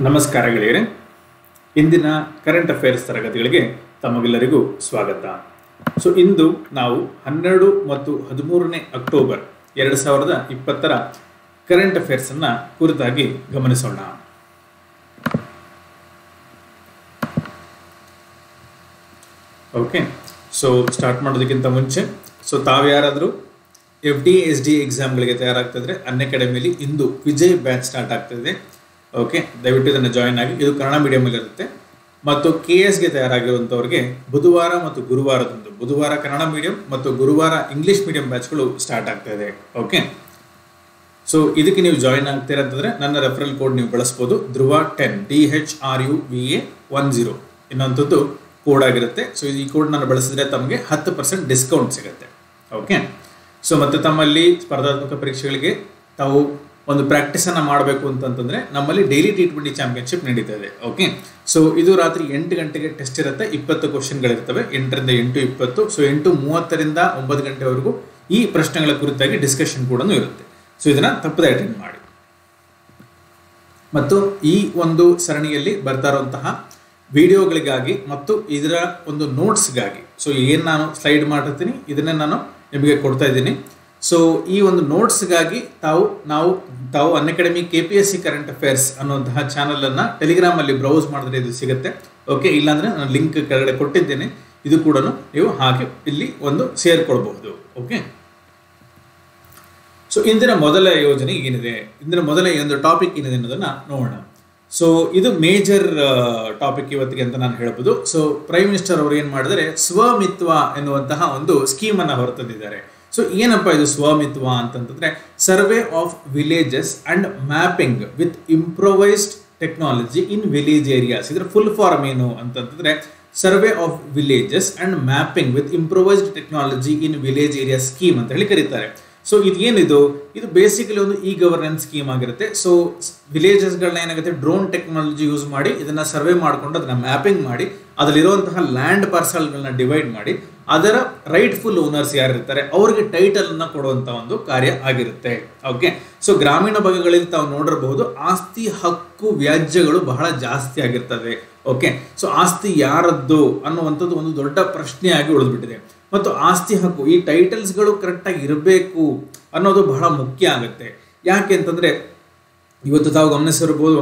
ನಮಸ್ಕಾರ ಗೆಳೆಯರೆ ಇಂದಿನ ಕರೆಂಟ್ ಅಫೇರ್ಸ್ ತರಗತಿಗಳಿಗೆ ತಮಗೆಲ್ಲರಿಗೂ ಸ್ವಾಗತ ಸೊ ಇಂದು ನಾವು ಹನ್ನೆರಡು ಮತ್ತು ಹದಿಮೂರನೇ ಅಕ್ಟೋಬರ್ ಎರಡು ಸಾವಿರದ ಇಪ್ಪತ್ತರ ಕರೆಂಟ್ ಅಫೇರ್ಸನ್ನು ಕುರಿತಾಗಿ ಗಮನಿಸೋಣ ಓಕೆ ಸೊ ಸ್ಟಾರ್ಟ್ ಮಾಡೋದಕ್ಕಿಂತ ಮುಂಚೆ ಸೊ ತಾವು ಯಾರಾದರೂ ಎಫ್ ಡಿ ಎಸ್ ಡಿ ಎಕ್ಸಾಮ್ಗಳಿಗೆ ತಯಾರಾಗ್ತಿದ್ರೆ ಅನ್ ಅಕಾಡೆಮಿಲಿ ಇಂದು ವಿಜಯ್ ಬ್ಯಾಚ್ ಸ್ಟಾರ್ಟ್ ಆಗ್ತಿದೆ ಓಕೆ ದಯವಿಟ್ಟು ಇದನ್ನು ಜಾಯಿನ್ ಆಗಿ ಇದು ಕನ್ನಡ ಮೀಡಿಯಮಲ್ಲಿ ಇರುತ್ತೆ ಮತ್ತು ಕೆ ಎಸ್ಗೆ ತಯಾರಾಗಿರುವಂಥವ್ರಿಗೆ ಬುಧವಾರ ಮತ್ತು ಗುರುವಾರದಂದು ಬುಧವಾರ ಕನ್ನಡ ಮೀಡಿಯಂ ಮತ್ತು ಗುರುವಾರ ಇಂಗ್ಲಿಷ್ ಮೀಡಿಯಂ ಬ್ಯಾಚ್ಗಳು ಸ್ಟಾರ್ಟ್ ಆಗ್ತಾ ಇದೆ ಓಕೆ ಸೊ ಇದಕ್ಕೆ ನೀವು ಜಾಯಿನ್ ಆಗ್ತೀರಾ ಅಂತಂದ್ರೆ ನನ್ನ ರೆಫರಲ್ ಕೋಡ್ ನೀವು ಬಳಸ್ಬೋದು Dhruva ten D H R U V A one zero ಇನ್ನೊಂಥದ್ದು ಕೋಡ್ ಆಗಿರುತ್ತೆ ಸೊ ಈ ಕೋಡ್ ನಾನು ಬಳಸಿದ್ರೆ ತಮಗೆ ಹತ್ತು ಪರ್ಸೆಂಟ್ ಡಿಸ್ಕೌಂಟ್ ಸಿಗುತ್ತೆ ಓಕೆ ಸೊ ಮತ್ತೆ ತಮ್ಮಲ್ಲಿ ಸ್ಪರ್ಧಾತ್ಮಕ ಪರೀಕ್ಷೆಗಳಿಗೆ ತಾವು ಒಂದು ಪ್ರಾಕ್ಟೀಸನ್ನು ಮಾಡಬೇಕು ಅಂತಂತಂದ್ರೆ ನಮ್ಮಲ್ಲಿ ಡೈಲಿ ಟಿ ಟ್ವೆಂಟಿ ಚಾಂಪಿಯನ್ಶಿಪ್ ನಡೀತಾ ಇದೆ ಓಕೆ ಸೊ ಇದು ರಾತ್ರಿ ಎಂಟು ಗಂಟೆಗೆ ಟೆಸ್ಟ್ ಇರುತ್ತೆ ಇಪ್ಪತ್ತು ಕ್ವಶನ್ಗಳಿರ್ತವೆ ಎಂಟರಿಂದ ಎಂಟು ಇಪ್ಪತ್ತು ಸೊ ಎಂಟು ಮೂವತ್ತರಿಂದ ಒಂಬತ್ತು ಗಂಟೆವರೆಗೂ ಈ ಪ್ರಶ್ನೆಗಳ ಕುರಿತಾಗಿ ಡಿಸ್ಕಷನ್ ಕೂಡ ಇರುತ್ತೆ ಸೊ ಇದನ್ನ ತಪ್ಪದೆ ಅಟೆಂಡ್ ಮಾಡಿ ಮತ್ತು ಈ ಒಂದು ಸರಣಿಯಲ್ಲಿ ಬರ್ತಾ ಇರುವಂತಹ ವಿಡಿಯೋಗಳಿಗಾಗಿ ಮತ್ತು ಇದರ ಒಂದು ನೋಟ್ಸ್ಗಾಗಿ ಸೊ ಏನು ನಾನು ಸ್ಲೈಡ್ ಮಾಡಿರ್ತೀನಿ ಇದನ್ನೇ ನಾನು ನಿಮಗೆ ಕೊಡ್ತಾ ಇದ್ದೀನಿ ಸೊ ಈ ಒಂದು ನೋಟ್ಸ್ಗಾಗಿ ತಾವು ನಾವು ತಾವು Unacademy K P S C current affairs ಅನ್ನುವಂತಹ ಚಾನಲನ್ನು ಟೆಲಿಗ್ರಾಮಲ್ಲಿ ಬ್ರೌಸ್ ಮಾಡಿದ್ರೆ ಇದು ಸಿಗುತ್ತೆ ಓಕೆ ಇಲ್ಲಾಂದರೆ ನಾನು ಲಿಂಕ್ ಕೆಳಗಡೆ ಕೊಟ್ಟಿದ್ದೇನೆ ಇದು ಕೂಡ ನೀವು ಹಾಗೆ ಇಲ್ಲಿ ಒಂದು ಸೇರ್ಕೊಳ್ಬಹುದು ಓಕೆ ಸೊ ಇಂದಿನ ಮೊದಲ ಯೋಜನೆ ಏನಿದೆ ಇಂದಿನ ಮೊದಲ ಒಂದು ಟಾಪಿಕ್ ಏನಿದೆ ಅನ್ನೋದನ್ನ ನೋಡೋಣ ಸೊ ಇದು ಮೇಜರ್ ಟಾಪಿಕ್ ಇವತ್ತಿಗೆ ಅಂತ ನಾನು ಹೇಳ್ಬೋದು ಸೊ ಪ್ರೈಮ್ ಮಿನಿಸ್ಟರ್ ಅವರು ಏನು ಮಾಡಿದರೆ ಸ್ವಮಿತ್ವ ಎನ್ನುವಂತಹ ಒಂದು ಸ್ಕೀಮ್ ಅನ್ನ ಹೊರತಂದಿದ್ದಾರೆ ಸೊ ಏನಪ್ಪ ಇದು ಸ್ವಮಿತ್ವ ಅಂತಂತಂದ್ರೆ survey of villages and mapping with improvised technology in village areas ಇದರ ಫುಲ್ ಫಾರ್ಮ್ ಏನು ಅಂತಂತಂದ್ರೆ survey of villages and mapping with improvised technology in village area scheme ಅಂತ ಹೇಳಿ ಕರೀತಾರೆ ಸೊ ಇದು ಏನಿದು ಇದು ಬೇಸಿಕಲಿ ಒಂದು ಇ ಗವರ್ನೆನ್ಸ್ ಸ್ಕೀಮ್ ಆಗಿರುತ್ತೆ ಸೊ ವಿಲೇಜಸ್ಗಳನ್ನ ಏನಾಗುತ್ತೆ ಡ್ರೋನ್ ಟೆಕ್ನಾಲಜಿ ಯೂಸ್ ಮಾಡಿ ಇದನ್ನ ಸರ್ವೆ ಮಾಡಿಕೊಂಡು ಅದನ್ನ ಮ್ಯಾಪಿಂಗ್ ಮಾಡಿ ಅದರಲ್ಲಿರುವಂತಹ ಲ್ಯಾಂಡ್ ಪಾರ್ಸಲ್ಗಳನ್ನ ಡಿವೈಡ್ ಮಾಡಿ ಅದರ ರೈಟ್ಫುಲ್ ಓನರ್ಸ್ ಯಾರಿರ್ತಾರೆ ಅವರಿಗೆ ಟೈಟಲ್ ಅನ್ನ ಕೊಡುವಂತ ಒಂದು ಕಾರ್ಯ ಆಗಿರುತ್ತೆ ಓಕೆ ಸೊ ಗ್ರಾಮೀಣ ಭಾಗಗಳಲ್ಲಿ ತಾವು ನೋಡಿರಬಹುದು ಆಸ್ತಿ ಹಕ್ಕು ವ್ಯಾಜ್ಯಗಳು ಬಹಳ ಜಾಸ್ತಿ ಆಗಿರ್ತವೆ ಓಕೆ ಸೊ ಆಸ್ತಿ ಯಾರದ್ದು ಅನ್ನುವಂಥದ್ದು ಒಂದು ದೊಡ್ಡ ಪ್ರಶ್ನೆಯಾಗಿ ಉಳಿದ್ಬಿಟ್ಟಿದೆ ಮತ್ತು ಆಸ್ತಿ ಹಕ್ಕು ಈ ಟೈಟಲ್ಸ್ಗಳು ಕರೆಕ್ಟಾಗಿ ಇರಬೇಕು ಅನ್ನೋದು ಬಹಳ ಮುಖ್ಯ ಆಗುತ್ತೆ ಯಾಕೆ ಅಂತಂದ್ರೆ ಇವತ್ತು ತಾವು ಗಮನಿಸಿರ್ಬೋದು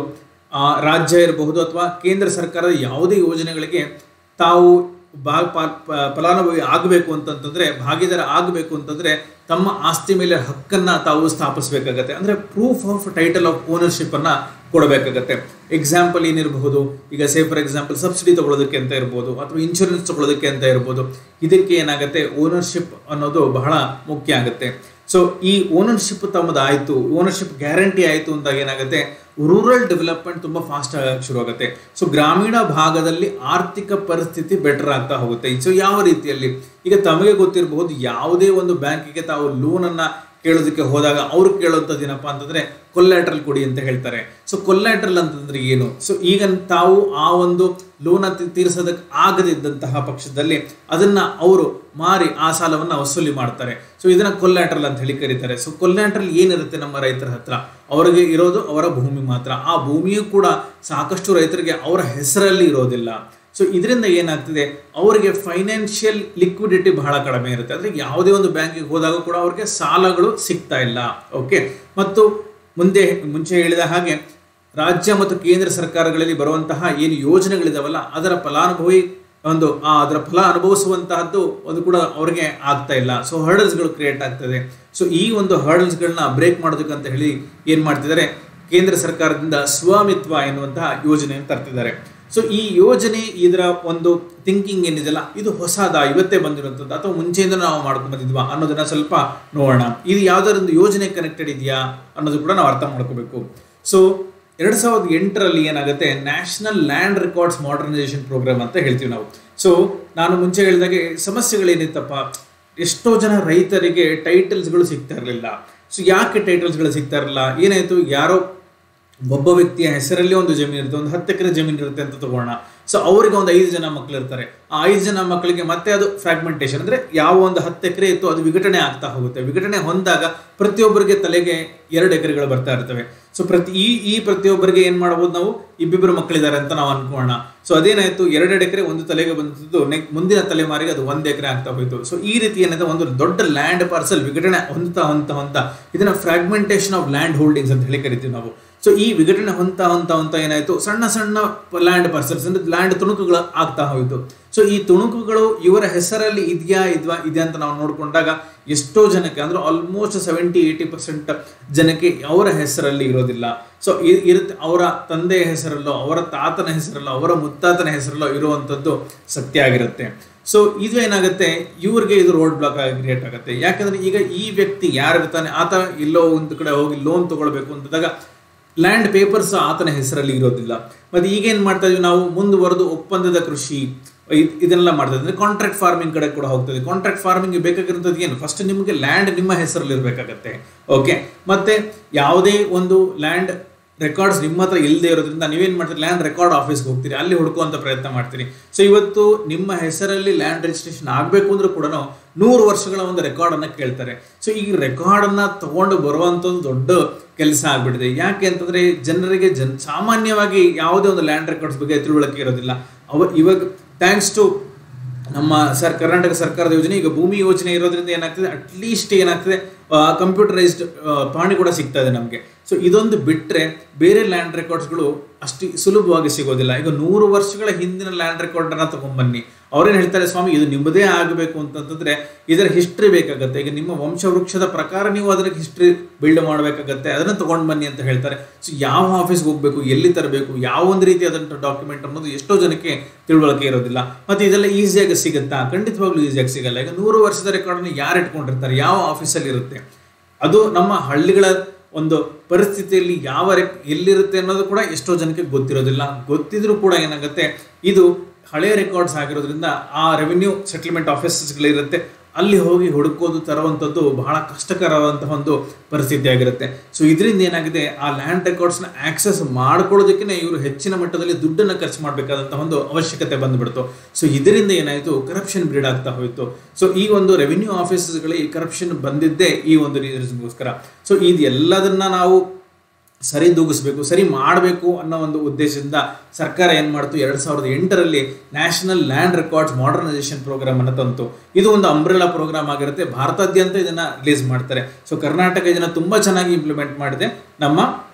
ರಾಜ್ಯ ಇರಬಹುದು ಅಥವಾ ಕೇಂದ್ರ ಸರ್ಕಾರದ ಯಾವುದೇ ಯೋಜನೆಗಳಿಗೆ ತಾವು ಬಾ ಫಲಾನುಭವಿ ಆಗಬೇಕು ಅಂತಂತಂದ್ರೆ ಭಾಗಿದಾರ ಆಗಬೇಕು ಅಂತಂದ್ರೆ ತಮ್ಮ ಆಸ್ತಿ ಮೇಲೆ ಹಕ್ಕನ್ನ ತಾವು ಸ್ಥಾಪಿಸಬೇಕಾಗತ್ತೆ ಅಂದ್ರೆ proof of title of ownership ಅನ್ನ ಕೊಡಬೇಕಾಗತ್ತೆ ಎಕ್ಸಾಂಪಲ್ ಏನಿರಬಹುದು ಈಗ ಸೇ ಫಾರ್ ಎಕ್ಸಾಂಪಲ್ ಸಬ್ಸಿಡಿ ತಗೊಳ್ಳೋದಕ್ಕೆ ಅಂತ ಇರ್ಬೋದು ಅಥವಾ ಇನ್ಶೂರೆನ್ಸ್ ತಗೊಳ್ಳೋದಕ್ಕೆ ಅಂತ ಇರ್ಬೋದು ಇದಕ್ಕೆ ಏನಾಗುತ್ತೆ ಓನರ್ಶಿಪ್ ಅನ್ನೋದು ಬಹಳ ಮುಖ್ಯ ಆಗುತ್ತೆ ಸೊ ಈ ಓನರ್ಶಿಪ್ ತಮ್ಮದಾಯಿತು ಓನರ್ಶಿಪ್ ಗ್ಯಾರಂಟಿ ಆಯಿತು ಅಂದಾಗ ಏನಾಗುತ್ತೆ ರೂರಲ್ ಡೆವಲಪ್ಮೆಂಟ್ ತುಂಬ ಫಾಸ್ಟ್ ಆಗಕ್ಕೆ ಶುರು ಆಗುತ್ತೆ ಸೊ ಗ್ರಾಮೀಣ ಭಾಗದಲ್ಲಿ ಆರ್ಥಿಕ ಪರಿಸ್ಥಿತಿ ಬೆಟರ್ ಆಗ್ತಾ ಹೋಗುತ್ತೆ ಸೊ ಯಾವ ರೀತಿಯಲ್ಲಿ ಈಗ ತಮಗೆ ಗೊತ್ತಿರಬಹುದು ಯಾವುದೇ ಒಂದು ಬ್ಯಾಂಕಿಗೆ ತಾವು ಲೋನನ್ನು ಕೇಳೋದಕ್ಕೆ ಹೋದಾಗ ಅವ್ರು ಕೇಳೋಂಥದ್ದು ಏನಪ್ಪ ಅಂತಂದ್ರೆ ಕೊಲ್ಲಾಟ್ರಲ್ ಕೊಡಿ ಅಂತ ಹೇಳ್ತಾರೆ ಸೊ ಕೊಲ್ಲಾಟ್ರಲ್ ಅಂತಂದ್ರೆ ಏನು ಸೊ ಈಗ ತಾವು ಆ ಒಂದು ಲೋನ ತೀರಿಸೋದಕ್ಕೆ ಆಗದಿದ್ದಂತಹ ಪಕ್ಷದಲ್ಲಿ ಅದನ್ನ ಅವರು ಮಾರಿ ಆ ಸಾಲವನ್ನು ವಸೂಲಿ ಮಾಡ್ತಾರೆ ಸೊ ಇದನ್ನ ಕೊಲ್ಲಾಟ್ರಲ್ ಅಂತ ಹೇಳಿ ಕರೀತಾರೆ ಸೊ ಕೊಲ್ಲಾಟ್ರಲ್ ಏನಿರುತ್ತೆ ನಮ್ಮ ರೈತರ ಹತ್ರ ಅವರಿಗೆ ಇರೋದು ಅವರ ಭೂಮಿ ಮಾತ್ರ ಆ ಭೂಮಿಯು ಕೂಡ ಸಾಕಷ್ಟು ರೈತರಿಗೆ ಅವರ ಹೆಸರಲ್ಲಿ ಇರೋದಿಲ್ಲ ಸೊ ಇದರಿಂದ ಏನಾಗ್ತಿದೆ ಅವರಿಗೆ ಫೈನಾನ್ಷಿಯಲ್ ಲಿಕ್ವಿಡಿಟಿ ಬಹಳ ಕಡಿಮೆ ಇರುತ್ತೆ ಅಂದರೆ ಯಾವುದೇ ಒಂದು ಬ್ಯಾಂಕಿಗೆ ಹೋದಾಗ ಕೂಡ ಅವ್ರಿಗೆ ಸಾಲಗಳು ಸಿಗ್ತಾ ಇಲ್ಲ ಓಕೆ ಮತ್ತು ಮುಂದೆ ಮುಂಚೆ ಹೇಳಿದ ಹಾಗೆ ರಾಜ್ಯ ಮತ್ತು ಕೇಂದ್ರ ಸರ್ಕಾರಗಳಲ್ಲಿ ಬರುವಂತಹ ಏನು ಯೋಜನೆಗಳಿದಾವಲ್ಲ ಅದರ ಫಲಾನುಭವಿ ಒಂದು ಅದರ ಫಲ ಅನುಭವಿಸುವಂತಹದ್ದು ಅದು ಕೂಡ ಅವ್ರಿಗೆ ಆಗ್ತಾ ಇಲ್ಲ ಸೊ ಹರ್ಡಲ್ಸ್ಗಳು ಕ್ರಿಯೇಟ್ ಆಗ್ತದೆ ಸೊ ಈ ಒಂದು ಹರ್ಡಲ್ಸ್ಗಳನ್ನ ಬ್ರೇಕ್ ಮಾಡೋದಕ್ಕಂತ ಹೇಳಿ ಏನು ಮಾಡ್ತಿದ್ದಾರೆ ಕೇಂದ್ರ ಸರ್ಕಾರದಿಂದ ಸ್ವಮಿತ್ವ ಎನ್ನುವಂತಹ ಯೋಜನೆಯನ್ನು ತರ್ತಿದ್ದಾರೆ ಸೊ ಈ ಯೋಜನೆ ಇದರ ಒಂದು ಥಿಂಕಿಂಗ್ ಏನಿದೆಯಲ್ಲ ಇದು ಹೊಸದ ಇವತ್ತೇ ಬಂದಿರುವಂಥದ್ದು ಅಥವಾ ಮುಂಚೆಯಿಂದ ನಾವು ಮಾಡ್ಕೊಂಡು ಬಂದಿದ್ವಾ ಅನ್ನೋದನ್ನ ಸ್ವಲ್ಪ ನೋಡೋಣ ಇದು ಯಾವ್ದಾರೊಂದು ಯೋಜನೆ ಕನೆಕ್ಟೆಡ್ ಇದೆಯಾ ಅನ್ನೋದು ಕೂಡ ನಾವು ಅರ್ಥ ಮಾಡ್ಕೋಬೇಕು ಸೊ ಎರಡ್ ಸಾವಿರದ ಎಂಟರಲ್ಲಿ ಏನಾಗುತ್ತೆ national land records modernisation programme ಅಂತ ಹೇಳ್ತೀವಿ ನಾವು ಸೊ ನಾನು ಮುಂಚೆ ಹೇಳಿದಾಗೆ ಸಮಸ್ಯೆಗಳೇನಿತ್ತಪ್ಪ ಎಷ್ಟೋ ಜನ ರೈತರಿಗೆ ಟೈಟಲ್ಸ್ಗಳು ಸಿಗ್ತಾ ಇರಲಿಲ್ಲ ಸೊ ಯಾಕೆ ಟೈಟಲ್ಸ್ಗಳು ಸಿಗ್ತಾ ಇರಲಿಲ್ಲ ಏನಾಯ್ತು ಯಾರೋ ಒಬ್ಬ ವ್ಯಕ್ತಿಯ ಹೆಸರಲ್ಲಿ ಒಂದು ಜಮೀನು ಇರುತ್ತೆ ಒಂದು ಹತ್ತು ಎಕರೆ ಜಮೀನು ಇರುತ್ತೆ ಅಂತ ತಗೋಣ ಸೊ ಅವರಿಗೆ ಒಂದು ಐದು ಜನ ಮಕ್ಕಳು ಇರ್ತಾರೆ ಆ ಐದು ಜನ ಮಕ್ಕಳಿಗೆ ಮತ್ತೆ ಅದು ಫ್ರಾಗ್ಮೆಂಟೇಷನ್ ಅಂದ್ರೆ ಯಾವ ಒಂದು ಹತ್ತು ಎಕರೆ ಇತ್ತು ಅದು ವಿಘಟನೆ ಆಗ್ತಾ ಹೋಗುತ್ತೆ ವಿಘಟನೆ ಹೊಂದಾಗ ಪ್ರತಿಯೊಬ್ಬರಿಗೆ ತಲೆಗೆ ಎರಡು ಎಕರೆಗಳು ಬರ್ತಾ ಇರ್ತವೆ ಸೊ ಪ್ರತಿ ಈ ಈ ಪ್ರತಿಯೊಬ್ಬರಿಗೆ ಏನ್ ಮಾಡಬಹುದು ನಾವು ಇಬ್ಬಿಬ್ಬರು ಮಕ್ಕಳಿದ್ದಾರೆ ಅಂತ ನಾವು ಅನ್ಕೋಣ ಸೊ ಅದೇನಾಯ್ತು ಎರಡೆರಡು ಎಕರೆ ಒಂದು ತಲೆಗೆ ಬಂದಿದ್ದು ನೆಕ್ ಮುಂದಿನ ತಲೆಮಾರಿಗೆ ಅದು ಒಂದು ಎಕರೆ ಆಗ್ತಾ ಹೋಯ್ತು ಸೊ ಈ ರೀತಿ ಏನಾಯ್ತು ಒಂದು ದೊಡ್ಡ ಲ್ಯಾಂಡ್ ಪಾರ್ಸಲ್ ವಿಘಟನೆ ಹೊಂತ ಹೊಂತ ಹೊಂತ ಇದನ್ನ ಫ್ರಾಗ್ಮೆಂಟೇಷನ್ ಆಫ್ ಲ್ಯಾಂಡ್ ಹೋಲ್ಡಿಂಗ್ಸ್ ಅಂತ ಹೇಳಿ ಕರಿತೀವಿ ನಾವು ಸೊ ಈ ವಿಘಟನೆ ಹೊಂತ ಹೊಂತ ಹೊಂತ ಏನಾಯ್ತು ಸಣ್ಣ ಸಣ್ಣ ಲ್ಯಾಂಡ್ ಪಾರ್ಸಲ್ಸ್ ಅಂದ್ರೆ ಲ್ಯಾಂಡ್ ತುಣುಕುಗಳು ಆಗ್ತಾ ಹೋಯಿತು ಸೊ ಈ ತುಣುಕುಗಳು ಇವರ ಹೆಸರಲ್ಲಿ ಇದೆಯಾ ಇದ್ವಾ ಇದೆ ಅಂತ ನಾವು ನೋಡ್ಕೊಂಡಾಗ ಎಷ್ಟೋ ಜನಕ್ಕೆ ಅಂದ್ರೆ ಆಲ್ಮೋಸ್ಟ್ ಸೆವೆಂಟಿ ಏಯ್ಟಿ ಪರ್ಸೆಂಟ್ ಜನಕ್ಕೆ ಅವರ ಹೆಸರಲ್ಲಿ ಇರೋದಿಲ್ಲ ಸೊ ಇರುತ್ತೆ ಅವರ ತಂದೆಯ ಹೆಸರಲ್ಲೋ ಅವರ ತಾತನ ಹೆಸರಲ್ಲೋ ಅವರ ಮುತ್ತಾತನ ಹೆಸರಲ್ಲೋ ಇರುವಂಥದ್ದು ಸತ್ಯ ಆಗಿರುತ್ತೆ ಸೊ ಇದು ಏನಾಗುತ್ತೆ ಇವ್ರಿಗೆ ಇದು ರೋಡ್ ಬ್ಲಾಕ್ ಆಗಿ ಕ್ರಿಯೇಟ್ ಆಗುತ್ತೆ ಯಾಕಂದ್ರೆ ಈಗ ಈ ವ್ಯಕ್ತಿ ಯಾರಿರ್ತಾನೆ ಆತ ಎಲ್ಲೋ ಒಂದು ಕಡೆ ಹೋಗಿ ಲೋನ್ ತಗೊಳ್ಬೇಕು ಅಂತಂದಾಗ ಲ್ಯಾಂಡ್ ಪೇಪರ್ಸ್ ಆತನ ಹೆಸರಲ್ಲಿ ಇರೋದಿಲ್ಲ ಮತ್ತೆ ಈಗೇನ್ ಮಾಡ್ತಾ ಇದೀವಿ ನಾವು ಮುಂದುವರೆದು ಒಪ್ಪಂದದ ಕೃಷಿ ಇದ್- ಇದನ್ನೆಲ್ಲ ಮಾಡ್ತಾ ಇದ್ರೆ ಕಾಂಟ್ರಾಕ್ಟ್ ಫಾರ್ಮಿಂಗ್ ಕಡೆ ಕೂಡ ಹೋಗ್ತದೆ ಕಾಂಟ್ರಾಕ್ಟ್ ಫಾರ್ಮಿಂಗ್ ಬೇಕಾಗಿರೋದು ಏನು ಫಸ್ಟ್ ನಿಮಗೆ ಲ್ಯಾಂಡ್ ನಿಮ್ಮ ಹೆಸರಲ್ಲಿ ಇರಬೇಕಾಗತ್ತೆ ಓಕೆ ಮತ್ತೆ ಯಾವುದೇ ಒಂದು ಲ್ಯಾಂಡ್ ರೆಕಾರ್ಡ್ಸ್ ನಿಮ್ಮ ಹತ್ರ ಇಲ್ಲದೆ ಇರೋದ್ರಿಂದ ನೀವೇನ್ ಮಾಡ್ತೀರಿ ಲ್ಯಾಂಡ್ ರೆಕಾರ್ಡ್ ಆಫೀಸ್ಗೆ ಹೋಗ್ತೀರಿ ಅಲ್ಲಿ ಹುಡುಕುವಂತ ಪ್ರಯತ್ನ ಮಾಡ್ತೀರಿ ಸೊ ಇವತ್ತು ನಿಮ್ಮ ಹೆಸರಲ್ಲಿ ಲ್ಯಾಂಡ್ ರಿಜಿಸ್ಟ್ರೇಷನ್ ಆಗಬೇಕು ಅಂದ್ರೂ ಕೂಡ ನೂರು ವರ್ಷಗಳ ಒಂದು ರೆಕಾರ್ಡ್ ಅನ್ನ ಕೇಳ್ತಾರೆ ಸೊ ಈ ರೆಕಾರ್ಡ್ ಅನ್ನ ತಗೊಂಡು ಬರುವಂತದ್ದು ದೊಡ್ಡ ಕೆಲಸ ಆಗ್ಬಿಟ್ಟಿದೆ ಯಾಕೆ ಅಂತಂದ್ರೆ ಜನರಿಗೆ ಜನ್ ಸಾಮಾನ್ಯವಾಗಿ ಯಾವುದೇ ಒಂದು ಲ್ಯಾಂಡ್ ರೆಕಾರ್ಡ್ಸ್ ಬಗ್ಗೆ ತಿಳುವಳಿಕೆ ಇರೋದಿಲ್ಲ ಅವ ಇವಾಗ ಥ್ಯಾಂಕ್ಸ್ ಟು ನಮ್ಮ ಸರ್ ಕರ್ನಾಟಕ ಸರ್ಕಾರದ ಯೋಜನೆ ಈಗ ಭೂಮಿ ಯೋಜನೆ ಇರೋದ್ರಿಂದ ಏನಾಗ್ತದೆ ಅಟ್ಲೀಸ್ಟ್ ಏನಾಗ್ತದೆ ಕಂಪ್ಯೂಟರೈಸ್ಡ್ ಪಾಣಿ ಕೂಡ ಸಿಗ್ತಾ ಇದೆ ನಮಗೆ ಸೊ ಇದೊಂದು ಬಿಟ್ರೆ ಬೇರೆ ಲ್ಯಾಂಡ್ ರೆಕಾರ್ಡ್ಸ್ಗಳು ಅಷ್ಟು ಸುಲಭವಾಗಿ ಸಿಗೋದಿಲ್ಲ ಈಗ ನೂರು ವರ್ಷಗಳ ಹಿಂದಿನ ಲ್ಯಾಂಡ್ ರೆಕಾರ್ಡ್ ಅನ್ನ ತಗೊಂಡ್ಬನ್ನಿ ಅವ್ರೇನ್ ಹೇಳ್ತಾರೆ ಸ್ವಾಮಿ ಇದು ನಿಮ್ಮದೇ ಆಗಬೇಕು ಅಂತಂತಂದ್ರೆ ಇದರ ಹಿಸ್ಟ್ರಿ ಬೇಕಾಗತ್ತೆ ಈಗ ನಿಮ್ಮ ವಂಶವೃಕ್ಷದ ಪ್ರಕಾರ ನೀವು ಅದಕ್ಕೆ ಹಿಸ್ಟ್ರಿ ಬಿಲ್ಡ್ ಮಾಡಬೇಕಾಗತ್ತೆ ಅದನ್ನ ತಗೊಂಡ್ ಬನ್ನಿ ಅಂತ ಹೇಳ್ತಾರೆ ಸೊ ಯಾವ ಆಫೀಸ್ಗೆ ಹೋಗ್ಬೇಕು ಎಲ್ಲಿ ತರಬೇಕು ಯಾವ ಒಂದು ರೀತಿಯಾದಂಥ ಡಾಕ್ಯುಮೆಂಟ್ ಅನ್ನೋದು ಎಷ್ಟೋ ಜನಕ್ಕೆ ತಿಳುವಳಿಕೆ ಇರೋದಿಲ್ಲ ಮತ್ತೆ ಇದೆಲ್ಲ ಈಸಿಯಾಗಿ ಸಿಗುತ್ತಾ ಖಂಡಿತವಾಗ್ಲೂ ಈಸಿಯಾಗಿ ಸಿಗಲ್ಲ ಈಗ ನೂರು ವರ್ಷದ ರೆಕಾರ್ಡ್ನ ಯಾರು ಇಟ್ಕೊಂಡಿರ್ತಾರೆ ಯಾವ ಆಫೀಸಲ್ಲಿ ಇರುತ್ತೆ ಅದು ನಮ್ಮ ಹಳ್ಳಿಗಳ ಒಂದು ಪರಿಸ್ಥಿತಿಯಲ್ಲಿ ಯಾವ ರೆ- ಎಲ್ಲಿರುತ್ತೆ ಅನ್ನೋದು ಕೂಡ ಎಷ್ಟೋ ಜನಕ್ಕೆ ಗೊತ್ತಿರೋದಿಲ್ಲ ಗೊತ್ತಿದ್ರೂ ಕೂಡ ಏನಾಗುತ್ತೆ ಇದು ಹಳೆಯ ರೆಕಾರ್ಡ್ಸ್ ಆಗಿರೋದ್ರಿಂದ ಆ ರೆವಿನ್ಯೂ ಸೆಟಲ್ಮೆಂಟ್ ಆಫೀಸಸ್ಗಳಿರುತ್ತೆ ಅಲ್ಲಿ ಹೋಗಿ ಹುಡುಕೋದು ತರುವಂಥದ್ದು ಬಹಳ ಕಷ್ಟಕರವಾದಂತಹ ಒಂದು ಪರಿಸ್ಥಿತಿ ಆಗಿರುತ್ತೆ ಸೊ ಇದರಿಂದ ಏನಾಗಿದೆ ಆ ಲ್ಯಾಂಡ್ ರೆಕಾರ್ಡ್ಸ್ನ ಆಕ್ಸೆಸ್ ಮಾಡ್ಕೊಳ್ಳೋದಕ್ಕೆ ಇವರು ಹೆಚ್ಚಿನ ಮಟ್ಟದಲ್ಲಿ ದುಡ್ಡನ್ನು ಖರ್ಚು ಮಾಡಬೇಕಾದಂತಹ ಒಂದು ಅವಶ್ಯಕತೆ ಬಂದ್ಬಿಡ್ತು ಸೊ ಇದರಿಂದ ಏನಾಯಿತು ಕರಪ್ಷನ್ ಬ್ರೀಡ್ ಆಗ್ತಾ ಹೋಯಿತು ಸೊ ಈ ಒಂದು ರೆವಿನ್ಯೂ ಆಫೀಸಸ್ಗಳಿಗೆ ಕರಪ್ಷನ್ ಬಂದಿದ್ದೇ ಈ ಒಂದು ರೀಸನ್ಗೋಸ್ಕರ ಸೊ ಇದು ಎಲ್ಲದನ್ನ ನಾವು ಸರಿ ದೂಗಿಸ್ಬೇಕು ಸರಿ ಮಾಡಬೇಕು ಅನ್ನೋ ಒಂದು ಉದ್ದೇಶದಿಂದ ಸರ್ಕಾರ ಏನು ಮಾಡ್ತು ಎರಡು ಸಾವಿರದ ಎಂಟರಲ್ಲಿ national land records modernisation programme ಅನ್ನು ತಂತು ಇದು ಒಂದು ಅಂಬ್ರೆಲಾ ಪ್ರೋಗ್ರಾಮ್ ಆಗಿರುತ್ತೆ ಭಾರತಾದ್ಯಂತ ಇದನ್ನ ರಿಲೀಸ್ ಮಾಡ್ತಾರೆ ಸೊ ಕರ್ನಾಟಕ ಇದನ್ನ ತುಂಬಾ ಚೆನ್ನಾಗಿ ಇಂಪ್ಲಿಮೆಂಟ್ ಮಾಡಿದೆ ನಮ್ಮ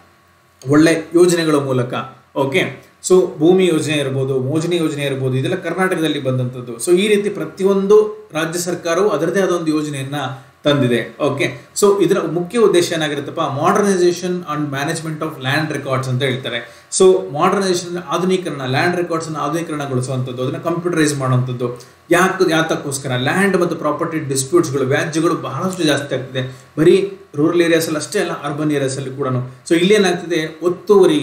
ಒಳ್ಳೆ ಯೋಜನೆಗಳ ಮೂಲಕ ಓಕೆ ಸೊ ಭೂಮಿ ಯೋಜನೆ ಇರ್ಬೋದು ಮೋಜನಿ ಯೋಜನೆ ಇರ್ಬೋದು ಇದೆಲ್ಲ ಕರ್ನಾಟಕದಲ್ಲಿ ಬಂದಂಥದ್ದು ಸೊ ಈ ರೀತಿ ಪ್ರತಿಯೊಂದು ರಾಜ್ಯ ಸರ್ಕಾರವು ಅದರದೇ ಆದ ಒಂದು ಯೋಜನೆಯನ್ನ ತಂದಿದೆ ಓಕೆ ಸೊ ಇದರ ಮುಖ್ಯ ಉದ್ದೇಶ ಏನಾಗಿರುತ್ತಪ್ಪ modernisation and management of land records ಅಂತ ಹೇಳ್ತಾರೆ ಸೊ ಮಾಡರ್ನೈಸೇಷನ್ ಆಧುನೀಕರಣ ಲ್ಯಾಂಡ್ ರೆಕಾರ್ಡ್ಸ್ ಅನ್ನು ಆಧುನೀಕರಣಗೊಳಿಸುವಂಥದ್ದು ಅದನ್ನ ಕಂಪ್ಯೂಟರೈಸ್ ಮಾಡುವಂಥದ್ದು ಯಾಕೆ ಯಾತಕ್ಕೋಸ್ಕರ ಲ್ಯಾಂಡ್ ಮತ್ತು ಪ್ರಾಪರ್ಟಿ ಡಿಸ್ಪ್ಯೂಟ್ಸ್ಗಳು ವ್ಯಾಜ್ಯಗಳು ಬಹಳಷ್ಟು ಜಾಸ್ತಿ ಆಗ್ತಿದೆ ಬರೀ ರೂರಲ್ ಏರಿಯಾಸ್ ಅಲ್ಲಿ ಅಷ್ಟೇ ಅಲ್ಲ ಅರ್ಬನ್ ಏರಿಯಾಸ್ ಅಲ್ಲಿ ಕೂಡ ಸೊ ಇಲ್ಲೇನಾಗ್ತಿದೆ ಒತ್ತುವರಿ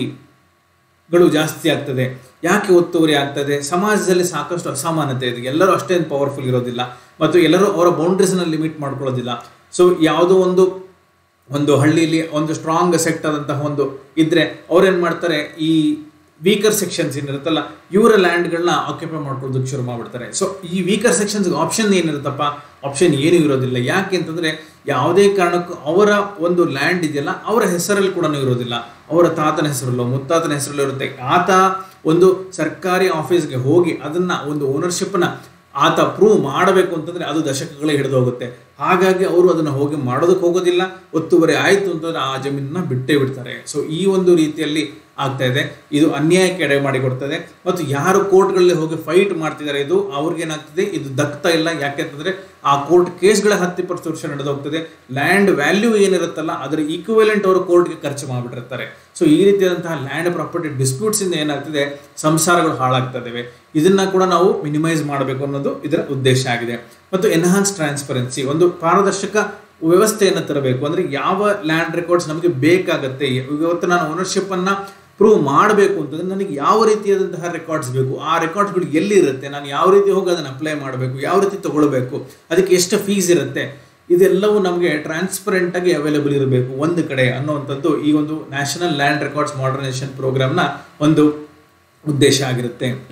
ಗಳು ಜಾಸ್ತಿ ಆಗ್ತದೆ ಯಾಕೆ ಒತ್ತುವರಿ ಆಗ್ತದೆ ಸಮಾಜದಲ್ಲಿ ಸಾಕಷ್ಟು ಅಸಮಾನತೆ ಇದೆ ಎಲ್ಲರೂ ಅಷ್ಟೇನು ಪವರ್ಫುಲ್ ಇರೋದಿಲ್ಲ ಮತ್ತು ಎಲ್ಲರೂ ಅವರ ಬೌಂಡ್ರೀಸ್ನ ಲಿಮಿಟ್ ಮಾಡ್ಕೊಳ್ಳೋದಿಲ್ಲ ಸೊ ಯಾವುದೋ ಒಂದು ಒಂದು ಹಳ್ಳಿಲಿ ಒಂದು ಸ್ಟ್ರಾಂಗ್ ಸೆಕ್ಟ್ ಆದಂತಹ ಒಂದು ಇದ್ರೆ ಅವ್ರೇನ್ ಮಾಡ್ತಾರೆ ಈ ವೀಕರ್ ಸೆಕ್ಷನ್ಸ್ ಏನಿರುತ್ತಲ್ಲ ಇವರ ಲ್ಯಾಂಡ್ಗಳನ್ನ ಆಕ್ಯುಪೈ ಮಾಡ್ಕೊಳ್ಳೋದಕ್ಕೆ ಶುರು ಮಾಡ್ಬಿಡ್ತಾರೆ ಸೊ ಈ ವೀಕರ್ ಸೆಕ್ಷನ್ಸ್ ಆಪ್ಷನ್ ಏನಿರುತ್ತಪ್ಪ ಆಪ್ಷನ್ ಏನೂ ಇರೋದಿಲ್ಲ ಯಾಕೆ ಅಂತಂದ್ರೆ ಯಾವುದೇ ಕಾರಣಕ್ಕೂ ಅವರ ಒಂದು ಲ್ಯಾಂಡ್ ಇದೆಯಲ್ಲ ಅವರ ಹೆಸರಲ್ಲಿ ಕೂಡ ಇರೋದಿಲ್ಲ ಅವರ ತಾತನ ಹೆಸರಲ್ಲೋ ಮುತ್ತಾತನ ಹೆಸರಲ್ಲೋ ಇರುತ್ತೆ ಆತ ಒಂದು ಸರ್ಕಾರಿ ಆಫೀಸ್ಗೆ ಹೋಗಿ ಅದನ್ನ ಒಂದು ಓನರ್ಶಿಪ್ನ ಆತ ಪ್ರೂವ್ ಮಾಡಬೇಕು ಅಂತಂದ್ರೆ ಅದು ದಶಕಗಳೇ ಹಿಡಿದು ಹೋಗುತ್ತೆ ಹಾಗಾಗಿ ಅವರು ಅದನ್ನ ಹೋಗಿ ಮಾಡೋದಕ್ಕೆ ಹೋಗೋದಿಲ್ಲ ಒತ್ತುವರಿ ಆಯಿತು ಅಂತಂದ್ರೆ ಆ ಜಮೀನನ್ನ ಬಿಟ್ಟೇ ಬಿಡ್ತಾರೆ ಸೊ ಈ ಒಂದು ರೀತಿಯಲ್ಲಿ ಆಗ್ತಾ ಇದೆ ಇದು ಅನ್ಯಾಯಕ್ಕೆ ಎಡೆ ಮಾಡಿಕೊಡ್ತದೆ ಮತ್ತು ಯಾರು ಕೋರ್ಟ್ಗಳಲ್ಲಿ ಹೋಗಿ ಫೈಟ್ ಮಾಡ್ತಿದ್ದಾರೆ ಇದು ಅವ್ರಿಗೇನಾಗ್ತದೆ ಇದು ದಕ್ತಾ ಇಲ್ಲ ಯಾಕೆಂತಂದ್ರೆ ಆ ಕೋರ್ಟ್ ಕೇಸ್ಗಳ ಹತ್ತಿಪ್ಪತ್ತು ವರ್ಷ ನಡೆದು ಹೋಗ್ತದೆ ಲ್ಯಾಂಡ್ ವ್ಯಾಲ್ಯೂ ಏನಿರುತ್ತಲ್ಲ ಅದರ ಈಕ್ವಲೆಂಟ್ ಅವರು ಕೋರ್ಟ್ಗೆ ಖರ್ಚು ಮಾಡಿಬಿಟ್ಟಿರ್ತಾರೆ ಸೊ ಈ ರೀತಿಯಾದಂತಹ ಲ್ಯಾಂಡ್ ಪ್ರಾಪರ್ಟಿ ಡಿಸ್ಪ್ಯೂಟ್ಸ್ ಇಂದ ಏನಾಗ್ತದೆ ಸಂಸಾರಗಳು ಹಾಳಾಗ್ತಾ ಇದಾವೆ ಇದನ್ನ ಕೂಡ ನಾವು ಮಿನಿಮೈಸ್ ಮಾಡಬೇಕು ಅನ್ನೋದು ಇದರ ಉದ್ದೇಶ ಆಗಿದೆ ಮತ್ತು ಎನ್ಹಾನ್ಸ್ ಟ್ರಾನ್ಸ್ಪರೆನ್ಸಿ ಒಂದು ಪಾರದರ್ಶಕ ವ್ಯವಸ್ಥೆಯನ್ನು ತರಬೇಕು ಅಂದ್ರೆ ಯಾವ ಲ್ಯಾಂಡ್ ರೆಕಾರ್ಡ್ಸ್ ನಮಗೆ ಬೇಕಾಗತ್ತೆ ಇವತ್ತು ನಾನು ಓನರ್ಶಿಪ್ ಅನ್ನ ಪ್ರೂವ್ ಮಾಡಬೇಕು ಅಂತಂದ್ರೆ ನನಗೆ ಯಾವ ರೀತಿಯಾದಂತಹ ರೆಕಾರ್ಡ್ಸ್ ಬೇಕು ಆ ರೆಕಾರ್ಡ್ಸ್ಗಳು ಎಲ್ಲಿ ಇರುತ್ತೆ ನಾನು ಯಾವ ರೀತಿ ಹೋಗಿ ಅದನ್ನು ಅಪ್ಲೈ ಮಾಡಬೇಕು ಯಾವ ರೀತಿ ತಗೊಳ್ಬೇಕು ಅದಕ್ಕೆ ಎಷ್ಟು ಫೀಸ್ ಇರುತ್ತೆ ಇದೆಲ್ಲವೂ ನಮಗೆ ಟ್ರಾನ್ಸ್ಪರೆಂಟ್ ಆಗಿ ಅವೈಲೇಬಲ್ ಇರಬೇಕು ಒಂದು ಕಡೆ ಅನ್ನುವಂಥದ್ದು ಈ ಒಂದು ನ್ಯಾಷನಲ್ ಲ್ಯಾಂಡ್ ರೆಕಾರ್ಡ್ಸ್ ಮಾಡರ್ನೈಸೇಷನ್ ಪ್ರೋಗ್ರಾಮ್ನ ಒಂದು ಉದ್ದೇಶ ಆಗಿರುತ್ತೆ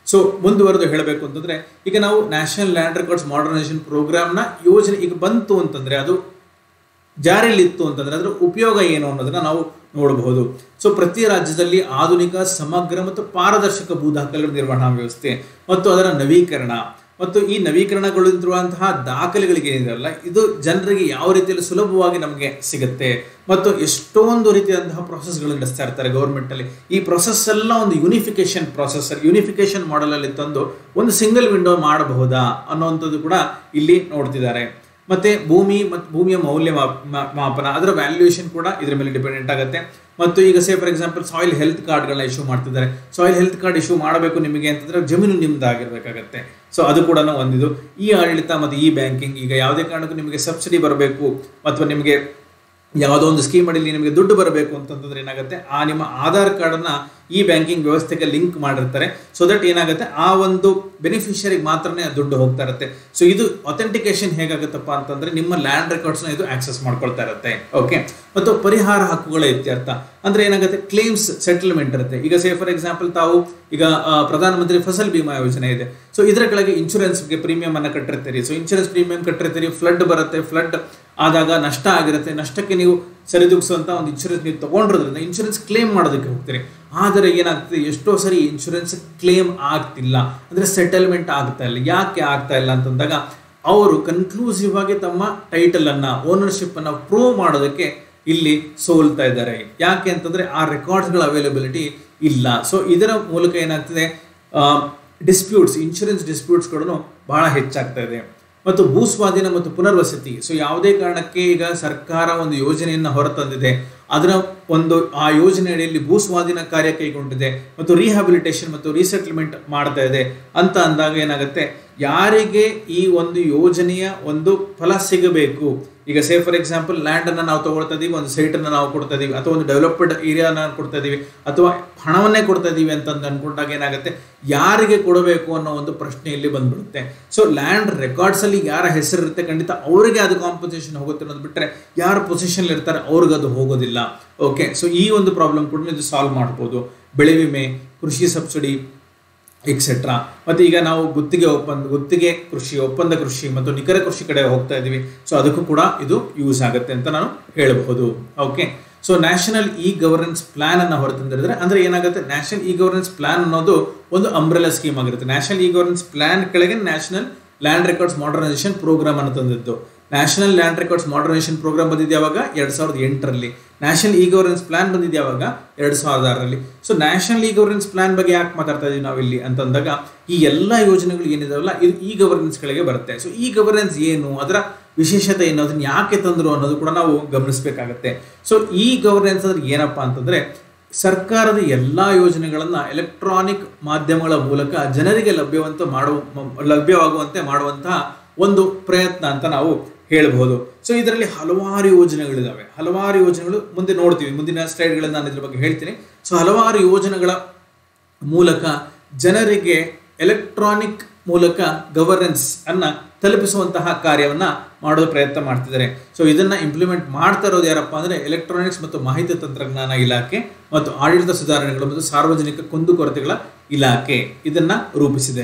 ಸೊ ಮುಂದುವರೆದು ಹೇಳಬೇಕು ಅಂತಂದ್ರೆ ಈಗ ನಾವು ನ್ಯಾಷನಲ್ ಲ್ಯಾಂಡ್ ರೆಕಾರ್ಡ್ಸ್ ಮಾಡರ್ನೈಸೇಷನ್ ಪ್ರೋಗ್ರಾಮ್ನ ಯೋಜನೆ ಈಗ ಬಂತು ಅಂತಂದ್ರೆ ಅದು ಜಾರಿಯಲ್ಲಿತ್ತು ಅಂತಂದ್ರೆ ಅದರ ಉಪಯೋಗ ಏನು ಅನ್ನೋದನ್ನ ನಾವು ನೋಡಬಹುದು ಸೊ ಪ್ರತಿ ರಾಜ್ಯದಲ್ಲಿ ಆಧುನಿಕ ಸಮಗ್ರ ಮತ್ತು ಪಾರದರ್ಶಕ ಭೂ ದಾಖಲೆಗಳ ನಿರ್ವಹಣಾ ವ್ಯವಸ್ಥೆ ಮತ್ತು ಅದರ ನವೀಕರಣ ಮತ್ತು ಈ ನವೀಕರಣಗೊಳ್ಳುತ್ತಿರುವಂತಹ ದಾಖಲೆಗಳಿಗೆ ಏನಿದೆಯಲ್ಲ ಇದು ಜನರಿಗೆ ಯಾವ ರೀತಿಯಲ್ಲಿ ಸುಲಭವಾಗಿ ನಮಗೆ ಸಿಗುತ್ತೆ ಮತ್ತು ಎಷ್ಟೊಂದು ರೀತಿಯಾದಂತಹ ಪ್ರೊಸೆಸ್ಗಳು ನಡೆಸ್ತಾ ಇರ್ತಾರೆ ಗೌರ್ಮೆಂಟ್ ಅಲ್ಲಿ ಈ ಪ್ರೊಸೆಸ್ ಎಲ್ಲ ಒಂದು ಯೂನಿಫಿಕೇಶನ್ ಪ್ರೊಸೆಸ್ ಯೂನಿಫಿಕೇಶನ್ ಮಾಡಲ್ ಅಲ್ಲಿ ತಂದು ಒಂದು ಸಿಂಗಲ್ ವಿಂಡೋ ಮಾಡಬಹುದಾ ಅನ್ನುವಂಥದ್ದು ಕೂಡ ಇಲ್ಲಿ ನೋಡ್ತಿದ್ದಾರೆ ಮತ್ತೆ ಭೂಮಿ ಮತ್ತು ಭೂಮಿಯ ಮೌಲ್ಯ ಮಾಪ್- ಮಾ- ಮಾಪನ ಅದರ ವ್ಯಾಲ್ಯೂಯೇಷನ್ ಕೂಡ ಇದ್ರ ಮೇಲೆ ಡಿಪೆಂಡೆಂಟ್ ಆಗುತ್ತೆ ಮತ್ತು ಈಗ say for example soil health ಕಾರ್ಡ್ಗಳನ್ನ ಇಶ್ಯೂ ಮಾಡ್ತಿದ್ದಾರೆ ಸಾಯಿಲ್ ಹೆಲ್ತ್ ಕಾರ್ಡ್ ಇಶ್ಯೂ ಮಾಡಬೇಕು ನಿಮಗೆ ಅಂತಂದ್ರೆ ಜಮೀನು ನಿಮ್ದಾಗಿರ್ಬೇಕಾಗತ್ತೆ ಸೊ ಅದು ಕೂಡ ಒಂದಿದು ಈ ಆಡಳಿತ ಮತ್ತು ಈ ಬ್ಯಾಂಕಿಂಗ್ ಈಗ ಯಾವುದೇ ಕಾರಣಕ್ಕೂ ನಿಮಗೆ ಸಬ್ಸಿಡಿ ಬರಬೇಕು ಅಥವಾ ನಿಮಗೆ ಯಾವುದೋ ಒಂದು ಸ್ಕೀಮ್ ಅಡಿಯಲ್ಲಿ ನಿಮಗೆ ದುಡ್ಡು ಬರಬೇಕು ಅಂತಂದ್ರೆ ಏನಾಗುತ್ತೆ ಆ ನಿಮ್ಮ ಆಧಾರ್ ಕಾರ್ಡನ್ನ ಈ ಬ್ಯಾಂಕಿಂಗ್ ವ್ಯವಸ್ಥೆಗೆ ಲಿಂಕ್ ಮಾಡಿರ್ತಾರೆ ಸೊ ದಟ್ ಏನಾಗುತ್ತೆ ಆ ಒಂದು ಬೆನಿಫಿಷರಿಗೆ ಮಾತ್ರನೇ ಆ ದುಡ್ಡು ಹೋಗ್ತಾ ಇರುತ್ತೆ ಸೊ ಇದು ಅಥೆಂಟಿಕೇಶನ್ ಹೇಗಾಗುತ್ತಪ್ಪ ಅಂತಂದ್ರೆ ನಿಮ್ಮ ಲ್ಯಾಂಡ್ ರೆಕಾರ್ಡ್ಸ್ನ ಇದು ಆಕ್ಸೆಸ್ ಮಾಡ್ಕೊಳ್ತಾ ಇರುತ್ತೆ ಓಕೆ ಮತ್ತು ಪರಿಹಾರ ಹಕ್ಕುಗಳ ಇತ್ಯರ್ಥ ಅಂದ್ರೆ ಏನಾಗುತ್ತೆ ಕ್ಲೇಮ್ಸ್ ಸೆಟಲ್ಮೆಂಟ್ ಇರುತ್ತೆ ಈಗ ಸೇ ಫಾರ್ ಎಕ್ಸಾಂಪಲ್ ತಾವು ಈಗ ಆ, ಪ್ರಧಾನಮಂತ್ರಿ ಫಸಲ್ ಬಿಮಾ ಯೋಜನೆ ಇದೆ ಸೊ ಇದರ ಕೆಳಗೆ ಇನ್ಶೂರೆನ್ಸ್ಗೆ ಪ್ರೀಮಿಯಂ ಅನ್ನ ಕಟ್ಟಿರ್ತೀರಿ ಸೊ ಇನ್ಶೂರೆನ್ಸ್ ಪ್ರೀಮಿಯಂ ಕಟ್ಟಿರ್ತೀರಿ ಫ್ಲಡ್ ಬರುತ್ತೆ ಫ್ಲಡ್ ಆದಾಗ ನಷ್ಟ ಆಗಿರುತ್ತೆ ನಷ್ಟಕ್ಕೆ ನೀವು ಸರಿದೂಗಿಸುವಂತ ಒಂದು ಇನ್ಶೂರೆನ್ಸ್ ನೀವು ತಗೊಂಡಿರೋದ್ರಿಂದ ಇನ್ಶೂರೆನ್ಸ್ ಕ್ಲೇಮ್ ಮಾಡೋದಕ್ಕೆ ಹೋಗ್ತೀರಿ ಆದರೆ ಏನಾಗ್ತದೆ ಎಷ್ಟೋ ಸರಿ ಇನ್ಶೂರೆನ್ಸ್ ಕ್ಲೇಮ್ ಆಗ್ತಿಲ್ಲ ಅಂದ್ರೆ ಸೆಟಲ್ಮೆಂಟ್ ಆಗ್ತಾ ಇಲ್ಲ ಯಾಕೆ ಆಗ್ತಾ ಇಲ್ಲ ಅಂತಂದಾಗ ಅವರು ಕನ್ಕ್ಲೂಸಿವ್ ಆಗಿ ತಮ್ಮ ಟೈಟಲ್ ಅನ್ನ ಓನರ್ಶಿಪ್ ಅನ್ನ ಪ್ರೂವ್ ಮಾಡೋದಕ್ಕೆ ಇಲ್ಲಿ ಸೋಲ್ತಾ ಇದ್ದಾರೆ ಯಾಕೆ ಅಂತಂದ್ರೆ ಆ ರೆಕಾರ್ಡ್ಸ್ಗಳ ಅವೈಲಬಿಲಿಟಿ ಇಲ್ಲ ಸೊ ಇದರ ಮೂಲಕ ಏನಾಗ್ತದೆ ಡಿಸ್ಪ್ಯೂಟ್ಸ್ ಇನ್ಶೂರೆನ್ಸ್ ಡಿಸ್ಪ್ಯೂಟ್ಸ್ಗಳನ್ನು ಬಹಳ ಹೆಚ್ಚಾಗ್ತಾ ಇದೆ ಮತ್ತು ಭೂ ಸ್ವಾಧೀನ ಮತ್ತು ಪುನರ್ವಸತಿ ಸೊ ಯಾವುದೇ ಕಾರಣಕ್ಕೆ ಈಗ ಸರ್ಕಾರ ಒಂದು ಯೋಜನೆಯನ್ನು ಹೊರತಂದಿದೆ ಅದರ ಒಂದು ಆ ಯೋಜನೆ ಅಡಿಯಲ್ಲಿ ಭೂ ಸ್ವಾಧೀನ ಕಾರ್ಯ ಕೈಗೊಂಡಿದೆ ಮತ್ತು ರಿಹ್ಯಾಬಿಲಿಟೇಷನ್ ಮತ್ತು ರೀಸೆಟ್ಲ್ಮೆಂಟ್ ಮಾಡ್ತಾ ಇದೆ ಅಂತ ಅಂದಾಗ ಏನಾಗುತ್ತೆ ಯಾರಿಗೆ ಈ ಒಂದು ಯೋಜನೆಯ ಒಂದು ಫಲ ಸಿಗಬೇಕು ಈಗ ಸೇ ಫಾರ್ ಎಕ್ಸಾಂಪಲ್ ಲ್ಯಾಂಡ್ ಅನ್ನ ನಾವು ತಗೊಳ್ತಾ ಇದೀವಿ ಒಂದು ಸೈಟ್ ಅನ್ನ ನಾವು ಕೊಡ್ತಾ ಇದೀವಿ ಅಥವಾ ಒಂದು ಡೆವಲಪ್ಡ್ ಏರಿಯಾನ ಕೊಡ್ತಾ ಇದೀವಿ ಅಥವಾ ಹಣವನ್ನೇ ಕೊಡ್ತಾ ಇದೀವಿ ಅಂತ ಅನ್ಕೊಂಡಾಗ ಏನಾಗುತ್ತೆ ಯಾರಿಗೆ ಕೊಡಬೇಕು ಅನ್ನೋ ಒಂದು ಪ್ರಶ್ನೆ ಇಲ್ಲಿ ಬಂದ್ಬಿಡುತ್ತೆ ಸೊ ಲ್ಯಾಂಡ್ ರೆಕಾರ್ಡ್ಸ್ ಅಲ್ಲಿ ಯಾರ ಹೆಸರು ಇರುತ್ತೆ ಖಂಡಿತ ಅವರಿಗೆ ಅದು ಕಾಂಪನ್ಸೇಷನ್ ಹೋಗುತ್ತೆ ಅನ್ನೋದು ಬಿಟ್ರೆ ಯಾರು ಪೊಸಿಷನ್ ಇರ್ತಾರೆ ಅವ್ರಿಗೆ ಅದು ಹೋಗೋದಿಲ್ಲ ಓಕೆ ಸೊ ಈ ಒಂದು ಪ್ರಾಬ್ಲಮ್ ಕೂಡ ಇದು ಸಾಲ್ವ್ ಮಾಡ್ಬೋದು ಬೆಳೆ ವಿಮೆ ಕೃಷಿ ಸಬ್ಸಿಡಿ ಎಕ್ಸೆಟ್ರಾ ಮತ್ತೆ ಈಗ ನಾವು ಗುತ್ತಿಗೆ ಒಪ್ಪಂದ ಗುತ್ತಿಗೆ ಕೃಷಿ ಒಪ್ಪಂದ ಕೃಷಿ ಮತ್ತು ನಿಖರ ಕೃಷಿ ಕಡೆ ಹೋಗ್ತಾ ಇದೀವಿ ಸೊ ಅದಕ್ಕೂ ಕೂಡ ಇದು ಯೂಸ್ ಆಗುತ್ತೆ ಅಂತ ನಾನು ಹೇಳಬಹುದು okay so national e governance plan ಅನ್ನ ಹೊರತಂದಿರಿದ್ರೆ ಅಂದ್ರೆ ಏನಾಗುತ್ತೆ ನ್ಯಾಷನಲ್ ಇ ಗವರ್ನೆನ್ಸ್ ಪ್ಲಾನ್ ಅನ್ನೋದು ಒಂದು ಅಂಬ್ರೆಲಾ ಸ್ಕೀಮ್ ಆಗಿರುತ್ತೆ ನ್ಯಾಷನಲ್ ಇ ಗವರ್ನೆನ್ಸ್ ಪ್ಲಾನ್ ಕೆಳಗೆ national land records modernisation programme ಅನ್ನು ತಂದಿದ್ದು national land records modernisation programme ಬಂದಿದ್ದು ಯಾವಾಗ ಎರಡ್ ಸಾವಿರದ ಎಂಟರಲ್ಲಿ ನ್ಯಾಷನಲ್ ಇ ಗವರ್ನೆನ್ಸ್ ಪ್ಲಾನ್ ಬಂದಿದ್ದು ಯಾವಾಗ ಎರಡ್ ಸಾವಿರದ ಆರರಲ್ಲಿ so national e governance plan ಬಗ್ಗೆ ಯಾಕೆ ಮಾತಾಡ್ತಾ ಇದೀವಿ ನಾವು ಇಲ್ಲಿ ಅಂತಂದಾಗ ಈ ಎಲ್ಲ ಯೋಜನೆಗಳು ಏನಿದಾವಲ್ಲ ಇದು ಇ ಗವರ್ನೆನ್ಸ್ ಕೆಳಗೆ ಬರುತ್ತೆ ಸೊ ಈ ಗವರ್ನೆನ್ಸ್ ಏನು ಅದರ ವಿಶೇಷತೆ ಏನು ಅದನ್ನ ಯಾಕೆ ತಂದ್ರು ಅನ್ನೋದು ಕೂಡ ನಾವು ಗಮನಿಸಬೇಕಾಗತ್ತೆ ಸೊ ಈ ಗವರ್ನೆನ್ಸ್ ಅಂದ್ರೆ ಏನಪ್ಪಾ ಅಂತಂದ್ರೆ ಸರ್ಕಾರದ ಎಲ್ಲಾ ಯೋಜನೆಗಳನ್ನ ಎಲೆಕ್ಟ್ರಾನಿಕ್ ಮಾಧ್ಯಮಗಳ ಮೂಲಕ ಜನರಿಗೆ ಲಭ್ಯವಂತ ಮಾಡುವ ಲಭ್ಯವಾಗುವಂತೆ ಮಾಡುವಂತಹ ಒಂದು ಪ್ರಯತ್ನ ಅಂತ ನಾವು ಹೇಳಬಹುದು ಸೊ ಇದರಲ್ಲಿ ಹಲವಾರು ಯೋಜನೆಗಳಿದಾವೆ ಹಲವಾರು ಯೋಜನೆಗಳು ಮುಂದೆ ನೋಡ್ತೀವಿ ಮುಂದಿನ ಸ್ಲೈಡ್ಗಳಲ್ಲಿ ನಾನು ಇದ್ರ ಬಗ್ಗೆ ಹೇಳ್ತೀನಿ ಸೊ ಹಲವಾರು ಯೋಜನೆಗಳ ಮೂಲಕ ಜನರಿಗೆ ಎಲೆಕ್ಟ್ರಾನಿಕ್ ಮೂಲಕ ಗವರ್ನೆನ್ಸ್ ಅನ್ನ ತಲುಪಿಸುವಂತಹ ಕಾರ್ಯವನ್ನ ಮಾಡೋ ಪ್ರಯತ್ನ ಮಾಡ್ತಿದ್ದಾರೆ ಸೊ ಇದನ್ನ ಇಂಪ್ಲಿಮೆಂಟ್ ಮಾಡ್ತಾ ಇರೋದು ಯಾರಪ್ಪ ಅಂದ್ರೆ ಎಲೆಕ್ಟ್ರಾನಿಕ್ಸ್ ಮತ್ತು ಮಾಹಿತಿ ತಂತ್ರಜ್ಞಾನ ಇಲಾಖೆ ಮತ್ತು ಆಡಳಿತ ಸುಧಾರಣೆಗಳು ಮತ್ತು ಸಾರ್ವಜನಿಕ ಕುಂದುಕೊರತೆಗಳ ಇಲಾಖೆ ಇದನ್ನ ರೂಪಿಸಿದೆ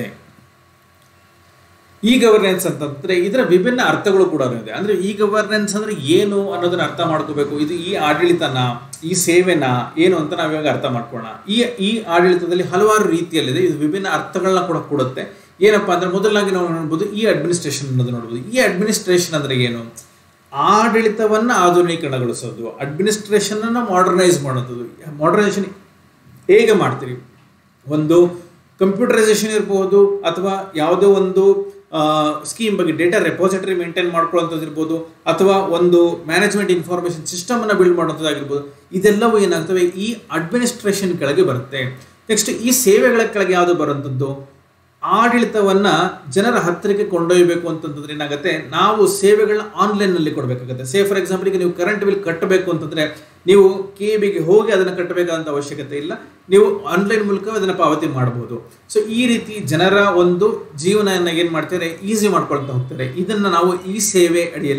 ಇ ಗವರ್ನೆನ್ಸ್ ಅಂತಂದ್ರೆ ಇದರ ವಿಭಿನ್ನ ಅರ್ಥಗಳು ಕೂಡ ಇದೆ ಅಂದ್ರೆ ಇ ಗವರ್ನೆನ್ಸ್ ಅಂದ್ರೆ ಏನು ಅನ್ನೋದನ್ನ ಅರ್ಥ ಮಾಡ್ಕೋಬೇಕು ಇದು ಈ ಆಡಳಿತನ ಈ ಸೇವೆನ ಏನು ಅಂತ ನಾವು ಇವಾಗ ಅರ್ಥ ಮಾಡ್ಕೊಳ್ಳೋಣ ಈ ಈ ಆಡಳಿತದಲ್ಲಿ ಹಲವಾರು ರೀತಿಯಲ್ಲಿದೆ ಇದು ವಿಭಿನ್ನ ಅರ್ಥಗಳನ್ನ ಕೂಡ ಕೊಡುತ್ತೆ ಏನಪ್ಪಾ ಅಂದ್ರೆ ಮೊದಲಾಗಿ ನಾವು ನೋಡ್ಬೋದು ಈ ಅಡ್ಮಿನಿಸ್ಟ್ರೇಷನ್ ಅನ್ನೋದು ನೋಡ್ಬೋದು ಈ ಅಡ್ಮಿನಿಸ್ಟ್ರೇಷನ್ ಅಂದ್ರೆ ಏನು ಆಡಳಿತವನ್ನ ಆಧುನೀಕರಣಗೊಳಿಸೋದು ಅಡ್ಮಿನಿಸ್ಟ್ರೇಷನ್ ಅನ್ನ ಮಾಡರ್ನೈಸ್ ಮಾಡೋದು ಮಾಡರ್ನೈಸೇಷನ್ ಹೇಗೆ ಮಾಡ್ತೀರಿ ಒಂದು ಕಂಪ್ಯೂಟರೈಸೇಷನ್ ಇರಬಹುದು ಅಥವಾ ಯಾವುದೋ ಒಂದು ಸ್ಕೀಮ್ ಬಗ್ಗೆ ಡೇಟಾ ರೆಪಾಸಿಟರಿ ಮೇಂಟೈನ್ ಮಾಡ್ಕೊಳ್ಳೋಂಥದ್ದು ಇರ್ಬೋದು ಅಥವಾ ಒಂದು ಮ್ಯಾನೇಜ್ಮೆಂಟ್ ಇನ್ಫಾರ್ಮೇಷನ್ ಸಿಸ್ಟಮ್ ಅನ್ನ ಬಿಲ್ಡ್ ಮಾಡೋದಾಗಿರ್ಬೋದು ಇದೆಲ್ಲವೂ ಏನಾಗ್ತವೆ ಈ ಅಡ್ಮಿನಿಸ್ಟ್ರೇಷನ್ ಕೆಳಗೆ ಬರುತ್ತೆ ನೆಕ್ಸ್ಟ್ ಈ ಸೇವೆಗಳ ಕೆಳಗೆ ಯಾವುದು ಬರುವಂಥದ್ದು ಆಡಳಿತವನ್ನ ಜನರ ಹತ್ತಿರಕ್ಕೆ ಕೊಂಡೊಯ್ಯಬೇಕು ಅಂತಂದ್ರೆ ಏನಾಗುತ್ತೆ ನಾವು ಸೇವೆಗಳನ್ನ ಆನ್ಲೈನ್ ನಲ್ಲಿ ಕೊಡಬೇಕಾಗುತ್ತೆ ಸೇ ಫಾರ್ ಎಕ್ಸಾಂಪಲ್ ಈಗ ನೀವು ಕರೆಂಟ್ ಬಿಲ್ ಕಟ್ಟಬೇಕು ಅಂತಂದ್ರೆ ನೀವು ಕೆ ಬಿಗೆ ಹೋಗಿ ಅದನ್ನ ಕಟ್ಟಬೇಕಾದಂತ ಅವಶ್ಯಕತೆ ಇಲ್ಲ ನೀವು ಆನ್ಲೈನ್ ಮೂಲಕ ಅದನ್ನ ಪಾವತಿ ಮಾಡಬಹುದು ಸೊ ಈ ರೀತಿ ಜನರ ಒಂದು ಜೀವನ ಏನ್ ಮಾಡ್ತಾರೆ ಈಸಿ ಮಾಡ್ಕೊಳ್ತಾ ಹೋಗ್ತಾರೆ ಇದನ್ನ ನಾವು ಈ ಸೇವೆ ಅಡಿಯಲ್ಲಿ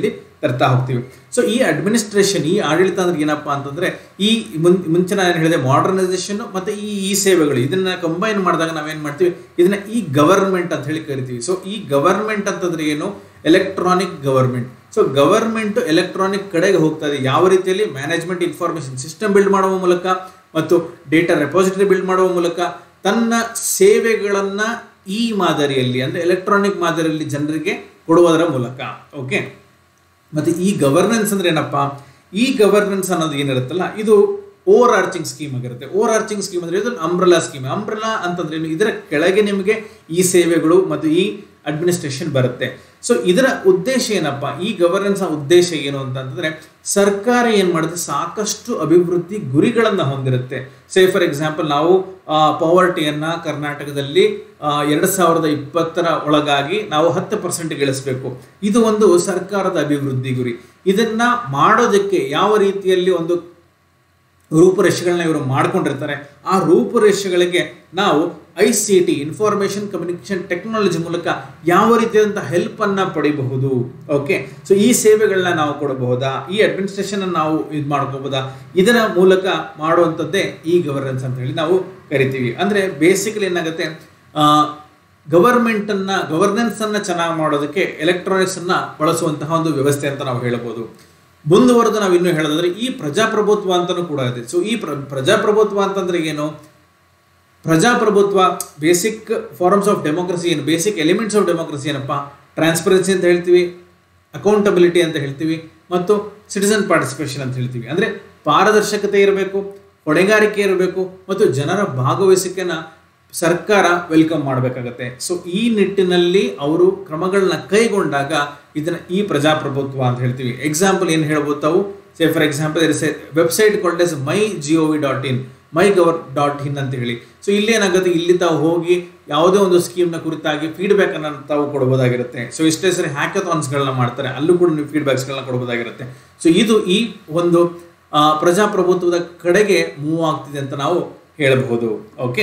ತರ್ತಾ ಹೋಗ್ತೀವಿ ಸೊ ಈ ಅಡ್ಮಿನಿಸ್ಟ್ರೇಷನ್ ಈ ಆಡಳಿತ ಅಂದ್ರೆ ಏನಪ್ಪಾ ಅಂತಂದ್ರೆ ಈ ಮುನ್ ಮುಂಚೆ ನಾನು ಏನು ಹೇಳಿದೆ ಮಾಡರ್ನೈಸೇಷನ್ ಮತ್ತೆ ಈ ಈ ಸೇವೆಗಳು ಇದನ್ನ ಕಂಬೈನ್ ಮಾಡಿದಾಗ ನಾವೇನ್ ಮಾಡ್ತೀವಿ ಇದನ್ನ ಈ ಗವರ್ಮೆಂಟ್ ಅಂತ ಹೇಳಿ ಕರಿತೀವಿ ಸೊ ಈ ಗವರ್ಮೆಂಟ್ ಅಂತಂದ್ರೆ ಏನು electronic government so government electronic ಕಡೆಗೆ ಹೋಗ್ತಾ ಇದೆ ಯಾವ ರೀತಿಯಲ್ಲಿ ಮ್ಯಾನೇಜ್ಮೆಂಟ್ ಇನ್ಫಾರ್ಮೇಶನ್ ಸಿಸ್ಟಮ್ ಬಿಲ್ಡ್ ಮಾಡುವ ಮೂಲಕ ಮತ್ತು ಡೇಟಾ ರೆಪಾಸಿಟರಿ ಬಿಲ್ಡ್ ಮಾಡುವ ಮೂಲಕ ತನ್ನ ಸೇವೆಗಳನ್ನ ಈ ಮಾದರಿಯಲ್ಲಿ ಅಂದ್ರೆ ಎಲೆಕ್ಟ್ರಾನಿಕ್ ಮಾದರಿಯಲ್ಲಿ ಜನರಿಗೆ ಕೊಡುವುದರ ಮೂಲಕ ಓಕೆ ಮತ್ತೆ ಈ ಗವರ್ನೆನ್ಸ್ ಅಂದ್ರೆ ಏನಪ್ಪಾ ಈ ಗವರ್ನೆನ್ಸ್ ಅನ್ನೋದು ಏನಿರುತ್ತಲ್ಲ ಇದು ಓವರ್ ಆರ್ಚಿಂಗ್ ಸ್ಕೀಮ್ ಆಗಿರುತ್ತೆ ಓವರ್ ಆರ್ಚಿಂಗ್ ಸ್ಕೀಮ್ ಅಂದ್ರೆ ಇದು ಅಂಬ್ರಲಾ ಸ್ಕೀಮ್ ಅಂಬ್ರಲಾ ಅಂತಂದ್ರೆ ಏನು ಇದರ ಕೆಳಗೆ ನಿಮಗೆ ಈ ಸೇವೆಗಳು ಮತ್ತು ಈ ಅಡ್ಮಿನಿಸ್ಟ್ರೇಷನ್ ಬರುತ್ತೆ ಸೊ ಇದರ ಉದ್ದೇಶ ಏನಪ್ಪಾ ಈ ಗವರ್ನೆನ್ಸ್ ಉದ್ದೇಶ ಏನು ಅಂತಂದ್ರೆ ಸರ್ಕಾರ ಏನ್ ಮಾಡುತ್ತೆ ಸಾಕಷ್ಟು ಅಭಿವೃದ್ಧಿ ಗುರಿಗಳನ್ನ ಹೊಂದಿರುತ್ತೆ ಸೇ ಫಾರ್ ಎಕ್ಸಾಂಪಲ್ ನಾವು ಪಾವರ್ಟಿಯನ್ನ ಕರ್ನಾಟಕದಲ್ಲಿ ಎರಡ್ ಸಾವಿರದ ಇಪ್ಪತ್ತರ ಒಳಗಾಗಿ ನಾವು ಹತ್ತು ಪರ್ಸೆಂಟ್ ಗಳಿಸಬೇಕು ಇದು ಒಂದು ಸರ್ಕಾರದ ಅಭಿವೃದ್ಧಿ ಗುರಿ ಇದನ್ನ ಮಾಡೋದಕ್ಕೆ ಯಾವ ರೀತಿಯಲ್ಲಿ ಒಂದು ರೂಪುರೇಷೆಗಳನ್ನ ಇವರು ಮಾಡ್ಕೊಂಡಿರ್ತಾರೆ ಆ ರೂಪುರೇಷೆಗಳಿಗೆ ನಾವು I C T information communication technology ಮೂಲಕ ಯಾವ ರೀತಿಯಾದಂಥ ಹೆಲ್ಪ್ ಅನ್ನ ಪಡಿಬಹುದು ಓಕೆ ಸೊ ಈ ಸೇವೆಗಳನ್ನ ನಾವು ಕೊಡಬಹುದಾ ಈ ಅಡ್ಮಿನಿಸ್ಟ್ರೇಷನ್ ನಾವು ಇದು ಮಾಡ್ಕೋಬಹುದಾ ಇದರ ಮೂಲಕ ಮಾಡುವಂಥದ್ದೇ ಈ ಗವರ್ನೆನ್ಸ್ ಅಂತ ಹೇಳಿ ನಾವು ಕರಿತೀವಿ ಅಂದ್ರೆ ಬೇಸಿಕಲಿ ಏನಾಗುತ್ತೆ ಗವರ್ಮೆಂಟ್ ಅನ್ನ ಗವರ್ನೆನ್ಸ್ ಅನ್ನ ಚೆನ್ನಾಗಿ ಮಾಡೋದಕ್ಕೆ ಎಲೆಕ್ಟ್ರಾನಿಕ್ಸ್ ಅನ್ನ ಬಳಸುವಂತಹ ಒಂದು ವ್ಯವಸ್ಥೆ ಅಂತ ನಾವು ಹೇಳಬಹುದು ಮುಂದುವರೆದು ನಾವು ಇನ್ನು ಹೇಳೋದಾದ್ರೆ ಈ ಪ್ರಜಾಪ್ರಭುತ್ವ ಅಂತಲೂ ಕೂಡ ಇದೆ ಸೊ ಈ ಪ್ರ ಪ್ರಜಾಪ್ರಭುತ್ವ ಅಂತಂದ್ರೆ ಏನು ಪ್ರಜಾಪ್ರಭುತ್ವ ಬೇಸಿಕ್ ಫಾರ್ಮ್ಸ್ ಆಫ್ ಡೆಮೋಕ್ರಸಿ ಏನು ಬೇಸಿಕ್ ಎಲಿಮೆಂಟ್ಸ್ ಆಫ್ ಡೆಮೋಕ್ರಸಿ ಏನಪ್ಪ ಟ್ರಾನ್ಸ್ಪರೆನ್ಸಿ ಅಂತ ಹೇಳ್ತೀವಿ ಅಕೌಂಟಬಿಲಿಟಿ ಅಂತ ಹೇಳ್ತೀವಿ ಮತ್ತು ಸಿಟಿಸನ್ ಪಾರ್ಟಿಸಿಪೇಷನ್ ಅಂತ ಹೇಳ್ತೀವಿ ಅಂದ್ರೆ ಪಾರದರ್ಶಕತೆ ಇರಬೇಕು ಹೊಣೆಗಾರಿಕೆ ಇರಬೇಕು ಮತ್ತು ಜನರ ಭಾಗವಹಿಸಿಕೆನ ಸರ್ಕಾರ ವೆಲ್ಕಮ್ ಮಾಡಬೇಕಾಗತ್ತೆ ಸೊ ಈ ನಿಟ್ಟಿನಲ್ಲಿ ಅವರು ಕ್ರಮಗಳನ್ನ ಕೈಗೊಂಡಾಗ ಇದನ್ನ ಈ ಪ್ರಜಾಪ್ರಭುತ್ವ ಅಂತ ಹೇಳ್ತೀವಿ ಎಕ್ಸಾಂಪಲ್ ಏನು ಹೇಳ್ಬೋದು ತಾವು ಸೇ ಫಾರ್ ಎಕ್ಸಾಂಪಲ್ ಇರ್ website called as my gov dot in my gov dot in ಅಂತ ಹೇಳಿ ಸೊ ಇಲ್ಲಿ ಏನಾಗುತ್ತೆ ಇಲ್ಲಿ ತಾವು ಹೋಗಿ ಯಾವುದೇ ಒಂದು ಸ್ಕೀಮ್ನ ಕುರಿತಾಗಿ ಫೀಡ್ಬ್ಯಾಕ್ ಅನ್ನು ತಾವು ಕೊಡಬಹುದಾಗಿರುತ್ತೆ ಸೊ ಇಷ್ಟೇ ಸರಿ ಹ್ಯಾಕಥಾನ್ಸ್ಗಳನ್ನ ಮಾಡ್ತಾರೆ ಅಲ್ಲೂ ಕೂಡ ನೀವು ಫೀಡ್ಬ್ಯಾಕ್ಸ್ಗಳನ್ನ ಕೊಡಬಹುದಾಗಿರುತ್ತೆ ಸೊ ಇದು ಈ ಒಂದು ಪ್ರಜಾಪ್ರಭುತ್ವದ ಕಡೆಗೆ ಮೂವ್ ಆಗ್ತಿದೆ ಅಂತ ನಾವು ಹೇಳಬಹುದು ಓಕೆ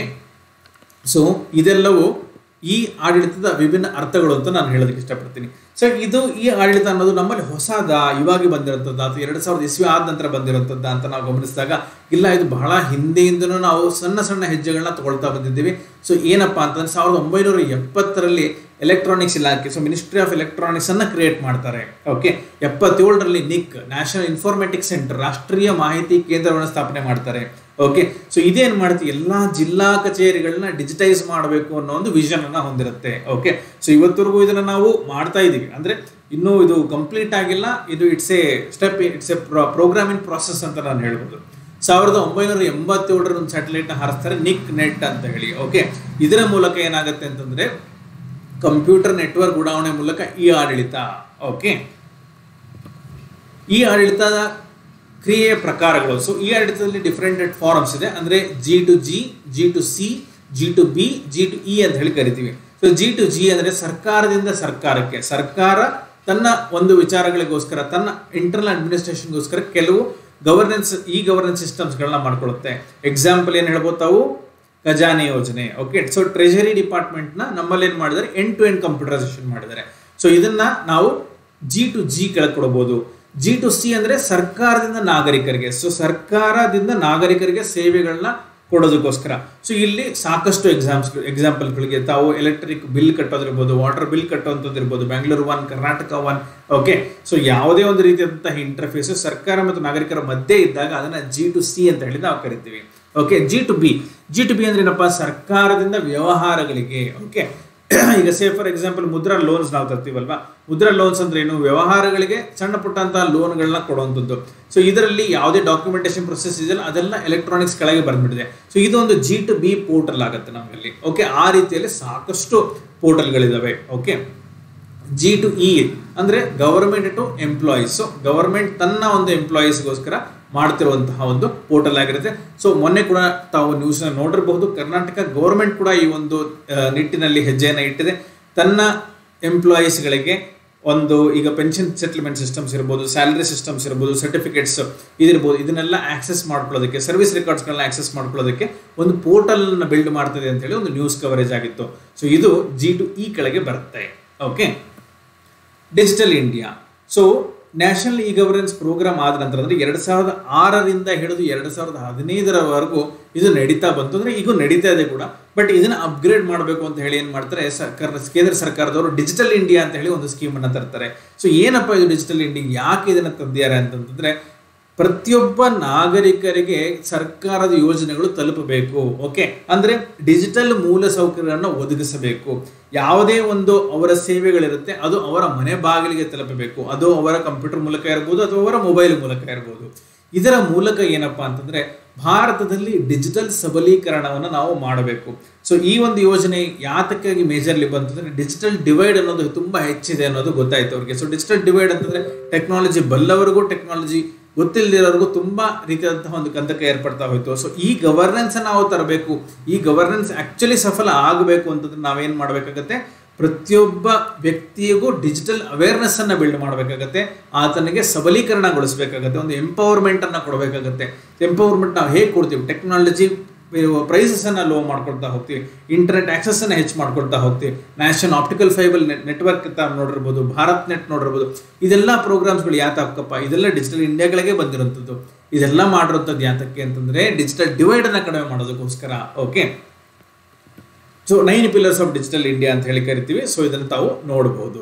ಸೊ ಇದೆಲ್ಲವೂ ಈ ಆಡಳಿತದ ವಿಭಿನ್ನ ಅರ್ಥಗಳು ಅಂತ ನಾನು ಹೇಳೋದಕ್ಕೆ ಇಷ್ಟಪಡ್ತೀನಿ ಸೊ ಇದು ಈ ಆಡಳಿತ ಅನ್ನೋದು ನಮ್ಮಲ್ಲಿ ಹೊಸದ ಇವಾಗಿ ಬಂದಿರುತ್ತದ ಅಥವಾ ಎರಡು ಸಾವಿರದ ಇಸ್ವಿ ಆದ ನಂತರ ಬಂದಿರುತ್ತದ ಅಂತ ನಾವು ಗಮನಿಸಿದಾಗ ಇಲ್ಲ ಇದು ಬಹಳ ಹಿಂದೆಯಿಂದನೂ ನಾವು ಸಣ್ಣ ಸಣ್ಣ ಹೆಜ್ಜೆಗಳನ್ನ ತಗೊಳ್ತಾ ಬಂದಿದ್ದೀವಿ ಸೊ ಏನಪ್ಪಾ ಅಂತಂದ್ರೆ ಸಾವಿರದ ಒಂಬೈನೂರ ಎಪ್ಪತ್ತರಲ್ಲಿ ಎಲೆಕ್ಟ್ರಾನಿಕ್ಸ್ ಇಲಾಖೆ ಸೊ ಮಿನಿಸ್ಟ್ರಿ ಆಫ್ ಎಲೆಕ್ಟ್ರಾನಿಕ್ಸ್ ಅನ್ನ ಕ್ರಿಯೇಟ್ ಮಾಡ್ತಾರೆ ಓಕೆ ಎಪ್ಪತ್ತೇಳರಲ್ಲಿ ನಿಕ್ ನ್ಯಾಷನಲ್ ಇನ್ಫಾರ್ಮೆಟಿಕ್ಸ್ ಸೆಂಟರ್ ರಾಷ್ಟ್ರೀಯ ಮಾಹಿತಿ ಕೇಂದ್ರವನ್ನು ಸ್ಥಾಪನೆ ಮಾಡ್ತಾರೆ ಓಕೆ ಸೊ ಇದೇನ್ ಮಾಡುತ್ತೆ ಎಲ್ಲಾ ಜಿಲ್ಲಾ ಕಚೇರಿಗಳನ್ನ ಡಿಜಿಟೈಸ್ ಮಾಡಬೇಕು ಅನ್ನೋ ಒಂದು ವಿಷನ್ ಅನ್ನ ಹೊಂದಿರುತ್ತೆ ಓಕೆ ಸೊ ಇವತ್ತರೆಗೂ ಇದನ್ನ ನಾವು ಮಾಡ್ತಾ ಇದೀವಿ ಅಂದ್ರೆ ಇನ್ನೂ ಇದು ಕಂಪ್ಲೀಟ್ ಆಗಿಲ್ಲ ಇದು it's a step it's a programme in process ಅಂತ ನಾನು ಹೇಳ್ಬೋದು ಸಾವಿರದ ಒಂಬೈನೂರ ಎಂಬತ್ತೇಳರ ಒಂದು ಸ್ಯಾಟಲೈಟ್ ನ ಹಾರಿಸ್ತಾರೆ ನಿಕ್ ನೆಟ್ ಅಂತ ಹೇಳಿ ಓಕೆ ಇದರ ಮೂಲಕ ಏನಾಗುತ್ತೆ ಅಂತಂದ್ರೆ ಕಂಪ್ಯೂಟರ್ ನೆಟ್ವರ್ಕ್ ಉಡಾವಣೆ ಮೂಲಕ ಈ ಆಡಳಿತ ಓಕೆ ಈ ಆಡಳಿತದ ಕ್ರಿಯೆಯ ಪ್ರಕಾರಗಳು ಸೊ ಈ ಆಡಳಿತದಲ್ಲಿ ಡಿಫ್ರೆಂಟ್ ಫಾರ್ಮ್ಸ್ ಇದೆ ಅಂದ್ರೆ G to G G to C G to B G to E ಅಂತ ಹೇಳಿ ಕರಿತೀವಿ ಸೊ ಜಿ ಟು ಜಿ ಅಂದ್ರೆ ಸರ್ಕಾರದಿಂದ ಸರ್ಕಾರಕ್ಕೆ ಸರ್ಕಾರ ತನ್ನ ಒಂದು ವಿಚಾರಗಳಿಗೋಸ್ಕರ ತನ್ನ ಇಂಟರ್ನಲ್ ಅಡ್ಮಿನಿಸ್ಟ್ರೇಷನ್ಗೋಸ್ಕರ ಕೆಲವು ಗವರ್ನೆನ್ಸ್ ಈ ಗವರ್ನೆನ್ಸ್ ಸಿಸ್ಟಮ್ಸ್ಗಳನ್ನ ಮಾಡ್ಕೊಳ್ಳುತ್ತೆ ಎಕ್ಸಾಂಪಲ್ ಏನು ಹೇಳ್ಬೋದು ತಾವು ಖಜಾನೆ ಯೋಜನೆ ಓಕೆ ಸೊ ಟ್ರೆಜರಿ ಡಿಪಾರ್ಟ್ಮೆಂಟ್ನ ನಮ್ಮಲ್ಲಿ ಏನು ಮಾಡಿದ್ದಾರೆ ಎಂಡ್ ಟು ಎಂಡ್ ಕಂಪ್ಯೂಟರೈಸೇಷನ್ ಮಾಡಿದ್ದಾರೆ ಸೊ ಇದನ್ನ ನಾವು ಜಿ ಟು ಜಿ ಕೆಳಗೆ ಕೊಡಬಹುದು ಜಿ ಟು ಸಿ ಅಂದ್ರೆ ಸರ್ಕಾರದಿಂದ ನಾಗರಿಕರಿಗೆ ಸೊ ಸರ್ಕಾರದಿಂದ ನಾಗರಿಕರಿಗೆ ಸೇವೆಗಳನ್ನ ಕೊಡೋದಕ್ಕೋಸ್ಕರ ಸೊ ಇಲ್ಲಿ ಸಾಕಷ್ಟು ಎಕ್ಸಾಮ್ಸ್ ಎಕ್ಸಾಂಪಲ್ಗಳಿಗೆ ತಾವು ಎಲೆಕ್ಟ್ರಿಕ್ ಬಿಲ್ ಕಟ್ಟೋದಿರ್ಬೋದು ವಾಟರ್ ಬಿಲ್ ಕಟ್ಟುವಂಥದ್ದಿರ್ಬೋದು Bengaluru one Karnataka one okay so ಯಾವುದೇ ಒಂದು ರೀತಿಯಾದಂತಹ ಇಂಟರ್ಫೇಸ್ ಸರ್ಕಾರ ಮತ್ತು ನಾಗರಿಕರ ಮಧ್ಯೆ ಇದ್ದಾಗ ಅದನ್ನ ಜಿ ಟು ಸಿ ಅಂತ ಹೇಳಿ ನಾವು ಕರಿತೀವಿ okay G to B G to B ಅಂದ್ರೆ ಏನಪ್ಪ ಸರ್ಕಾರದಿಂದ ವ್ಯವಹಾರಗಳಿಗೆ ಓಕೆ ಈಗ say for example Mudra loans ನಾವು ತರ್ತೀವಲ್ವಾ ಮುದ್ರಾ ಲೋನ್ಸ್ ಅಂದ್ರೆ ಏನು ವ್ಯವಹಾರಗಳಿಗೆ ಸಣ್ಣ ಪುಟ್ಟಂತಹ ಲೋನ್ಗಳನ್ನ ಕೊಡುವಂಥದ್ದು ಸೊ ಇದರಲ್ಲಿ ಯಾವುದೇ ಡಾಕ್ಯುಮೆಂಟೇಶನ್ ಪ್ರೊಸೆಸ್ ಇದೆಯಲ್ಲ ಅದೆಲ್ಲ ಎಲೆಕ್ಟ್ರಾನಿಕ್ಸ್ ಕೆಳಗೆ ಬಂದ್ಬಿಟ್ಟಿದೆ ಸೊ ಇದು ಒಂದು ಜಿ ಟು ಬಿ ಪೋರ್ಟಲ್ ಆಗುತ್ತೆ ನಮ್ಮಲ್ಲಿ ಓಕೆ ಆ ರೀತಿಯಲ್ಲಿ ಸಾಕಷ್ಟು ಪೋರ್ಟಲ್ಗಳಿದಾವೆ ಓಕೆ ಜಿ ಟು ಇ ಅಂದ್ರೆ government to employees so government ತನ್ನ ಒಂದು ಎಂಪ್ಲಾಯೀಸ್ಗೋಸ್ಕರ ಮಾಡ್ತಿರುವಂತಹ ಒಂದು ಪೋರ್ಟಲ್ ಆಗಿರುತ್ತೆ ಸೊ ಮೊನ್ನೆ ಕೂಡ ತಾವು ನ್ಯೂಸ್ ನೋಡಿರಬಹುದು ಕರ್ನಾಟಕ ಗವರ್ಮೆಂಟ್ ಕೂಡ ಈ ಒಂದು ನಿಟ್ಟಿನಲ್ಲಿ ಹೆಜ್ಜೆಯನ್ನು ಇಟ್ಟಿದೆ ತನ್ನ ಎಂಪ್ಲಾಯೀಸ್ಗಳಿಗೆ ಒಂದು ಈಗ ಪೆನ್ಷನ್ ಸೆಟಲ್ಮೆಂಟ್ ಸಿಸ್ಟಮ್ಸ್ ಇರ್ಬೋದು ಸ್ಯಾಲರಿ ಸಿಸ್ಟಮ್ಸ್ ಇರ್ಬೋದು ಸರ್ಟಿಫಿಕೇಟ್ಸ್ ಇದಿರ್ಬೋದು ಇದನ್ನೆಲ್ಲ ಆಕ್ಸೆಸ್ ಮಾಡ್ಕೊಳ್ಳೋದಕ್ಕೆ ಸರ್ವಿಸ್ ರೆಕಾರ್ಡ್ಸ್ಗಳನ್ನ ಆಕ್ಸೆಸ್ ಮಾಡ್ಕೊಳ್ಳೋದಕ್ಕೆ ಒಂದು ಪೋರ್ಟಲ್ನ ಬಿಲ್ಡ್ ಮಾಡ್ತದೆ ಅಂತ ಹೇಳಿ ಒಂದು ನ್ಯೂಸ್ ಕವರೇಜ್ ಆಗಿತ್ತು ಸೊ ಇದು ಜಿ ಟು ಇ ಕೆಳಗೆ ಬರುತ್ತೆ okay digital India so national e governance programme ಆದ ನಂತರ ಅಂದ್ರೆ ಎರಡ್ ಸಾವಿರದ ಆರರಿಂದ ಹಿಡಿದು ಎರಡ್ ಸಾವಿರದ ಹದಿನೈದರವರೆಗೂ ಇದು ನಡೀತಾ ಬಂತು ಅಂದ್ರೆ ಈಗ ನಡೀತಾ ಇದೆ ಕೂಡ ಬಟ್ ಇದನ್ನ ಅಪ್ಗ್ರೇಡ್ ಮಾಡಬೇಕು ಅಂತ ಹೇಳಿ ಏನ್ ಮಾಡ್ತಾರೆ ಸರ್ಕಾರ ಕೇಂದ್ರ ಸರ್ಕಾರದವರು ಡಿಜಿಟಲ್ ಇಂಡಿಯಾ ಅಂತ ಹೇಳಿ ಒಂದು ಸ್ಕೀಮ್ ಅನ್ನ ತರ್ತಾರೆ ಸೊ ಏನಪ್ಪ ಇದು ಡಿಜಿಟಲ್ ಇಂಡಿಯಾ ಯಾಕೆ ಇದನ್ನ ತಂದಿದ್ದಾರೆ ಅಂತಂತಂದ್ರೆ ಪ್ರತಿಯೊಬ್ಬ ನಾಗರಿಕರಿಗೆ ಸರ್ಕಾರದ ಯೋಜನೆಗಳು ತಲುಪಬೇಕು ಓಕೆ ಅಂದ್ರೆ ಡಿಜಿಟಲ್ ಮೂಲ ಸೌಕರ್ಯಗಳನ್ನು ಒದಗಿಸಬೇಕು ಯಾವುದೇ ಒಂದು ಅವರ ಸೇವೆಗಳಿರುತ್ತೆ ಅದು ಅವರ ಮನೆ ಬಾಗಿಲಿಗೆ ತಲುಪಬೇಕು ಅದು ಅವರ ಕಂಪ್ಯೂಟರ್ ಮೂಲಕ ಇರ್ಬೋದು ಅಥವಾ ಅವರ ಮೊಬೈಲ್ ಮೂಲಕ ಇರ್ಬೋದು ಇದರ ಮೂಲಕ ಏನಪ್ಪಾ ಅಂತಂದ್ರೆ ಭಾರತದಲ್ಲಿ ಡಿಜಿಟಲ್ ಸಬಲೀಕರಣವನ್ನು ನಾವು ಮಾಡಬೇಕು ಸೊ ಈ ಒಂದು ಯೋಜನೆ ಯಾತಕ್ಕಾಗಿ ಮೇಜರ್ಲಿ ಬಂತಂದ್ರೆ ಡಿಜಿಟಲ್ ಡಿವೈಡ್ ಅನ್ನೋದು ತುಂಬಾ ಹೆಚ್ಚಿದೆ ಅನ್ನೋದು ಗೊತ್ತಾಯ್ತು ಅವ್ರಿಗೆ ಸೊ ಡಿಜಿಟಲ್ ಡಿವೈಡ್ ಅಂತಂದ್ರೆ ಟೆಕ್ನಾಲಜಿ ಬಲ್ಲವರಿಗೂ ಟೆಕ್ನಾಲಜಿ ಗೊತ್ತಿಲ್ಲದಿರೋರ್ಗೂ ತುಂಬಾ ರೀತಿಯಾದಂತಹ ಒಂದು ಕಂದಕ ಏರ್ಪಡ್ತಾ ಹೋಯ್ತು ಸೊ ಈ ಗವರ್ನೆನ್ಸ್ ನಾವು ತರಬೇಕು ಈ ಗವರ್ನೆನ್ಸ್ ಆಕ್ಚುಲಿ ಸಫಲ ಆಗಬೇಕು ಅಂತಂದ್ರೆ ನಾವೇನ್ ಮಾಡ್ಬೇಕಾಗತ್ತೆ ಪ್ರತಿಯೊಬ್ಬ ವ್ಯಕ್ತಿಗೂ ಡಿಜಿಟಲ್ ಅವೇರ್ನೆಸ್ ಅನ್ನ ಬಿಲ್ಡ್ ಮಾಡಬೇಕಾಗತ್ತೆ ಆತನಿಗೆ ಸಬಲೀಕರಣಗೊಳಿಸಬೇಕಾಗತ್ತೆ ಒಂದು ಎಂಪವರ್ಮೆಂಟ್ ಅನ್ನ ಕೊಡಬೇಕಾಗತ್ತೆ ಎಂಪವರ್ಮೆಂಟ್ ನಾವು ಹೇಗೆ ಕೊಡ್ತೀವಿ ಟೆಕ್ನಾಲಜಿ ಪ್ರೈಸಸ್ ಅನ್ನ ಲೋ ಮಾಡ್ಕೊಳ್ತಾ ಹೋಗ್ತೀವಿ ಇಂಟರ್ನೆಟ್ ಆಕ್ಸೆಸ್ ಅನ್ನ ಹೆಚ್ಚು ಮಾಡ್ಕೊಳ್ತಾ ಹೋಗ್ತೀವಿ ನ್ಯಾಷನಲ್ ಆಪ್ಟಿಕಲ್ ಫೈಬರ್ ನೆಟ್ವರ್ಕ್ ಅಂತ ನೋಡಿರ್ಬೋದು ಭಾರತ್ ನೆಟ್ ನೋಡಿರ್ಬೋದು ಇದೆಲ್ಲ ಪ್ರೋಗ್ರಾಮ್ಸ್ಗಳು ಯಾತಕ್ಕಪ್ಪ ಇದೆಲ್ಲ ಡಿಜಿಟಲ್ ಇಂಡಿಯಾಗಳಿಗೆ ಬಂದಿರುವಂಥದ್ದು ಇದೆಲ್ಲ ಮಾಡಿರುವಂಥದ್ದು ಯಾತಕ್ಕೆ ಅಂತಂದ್ರೆ ಡಿಜಿಟಲ್ ಡಿವೈಡ್ ಅನ್ನ ಕಡಿಮೆ ಮಾಡೋದಕ್ಕೋಸ್ಕರ okay so nine pillars of digital India ಅಂತ ಹೇಳಿ ಕರಿತೀವಿ ಸೊ ಇದನ್ನು ತಾವು ನೋಡಬಹುದು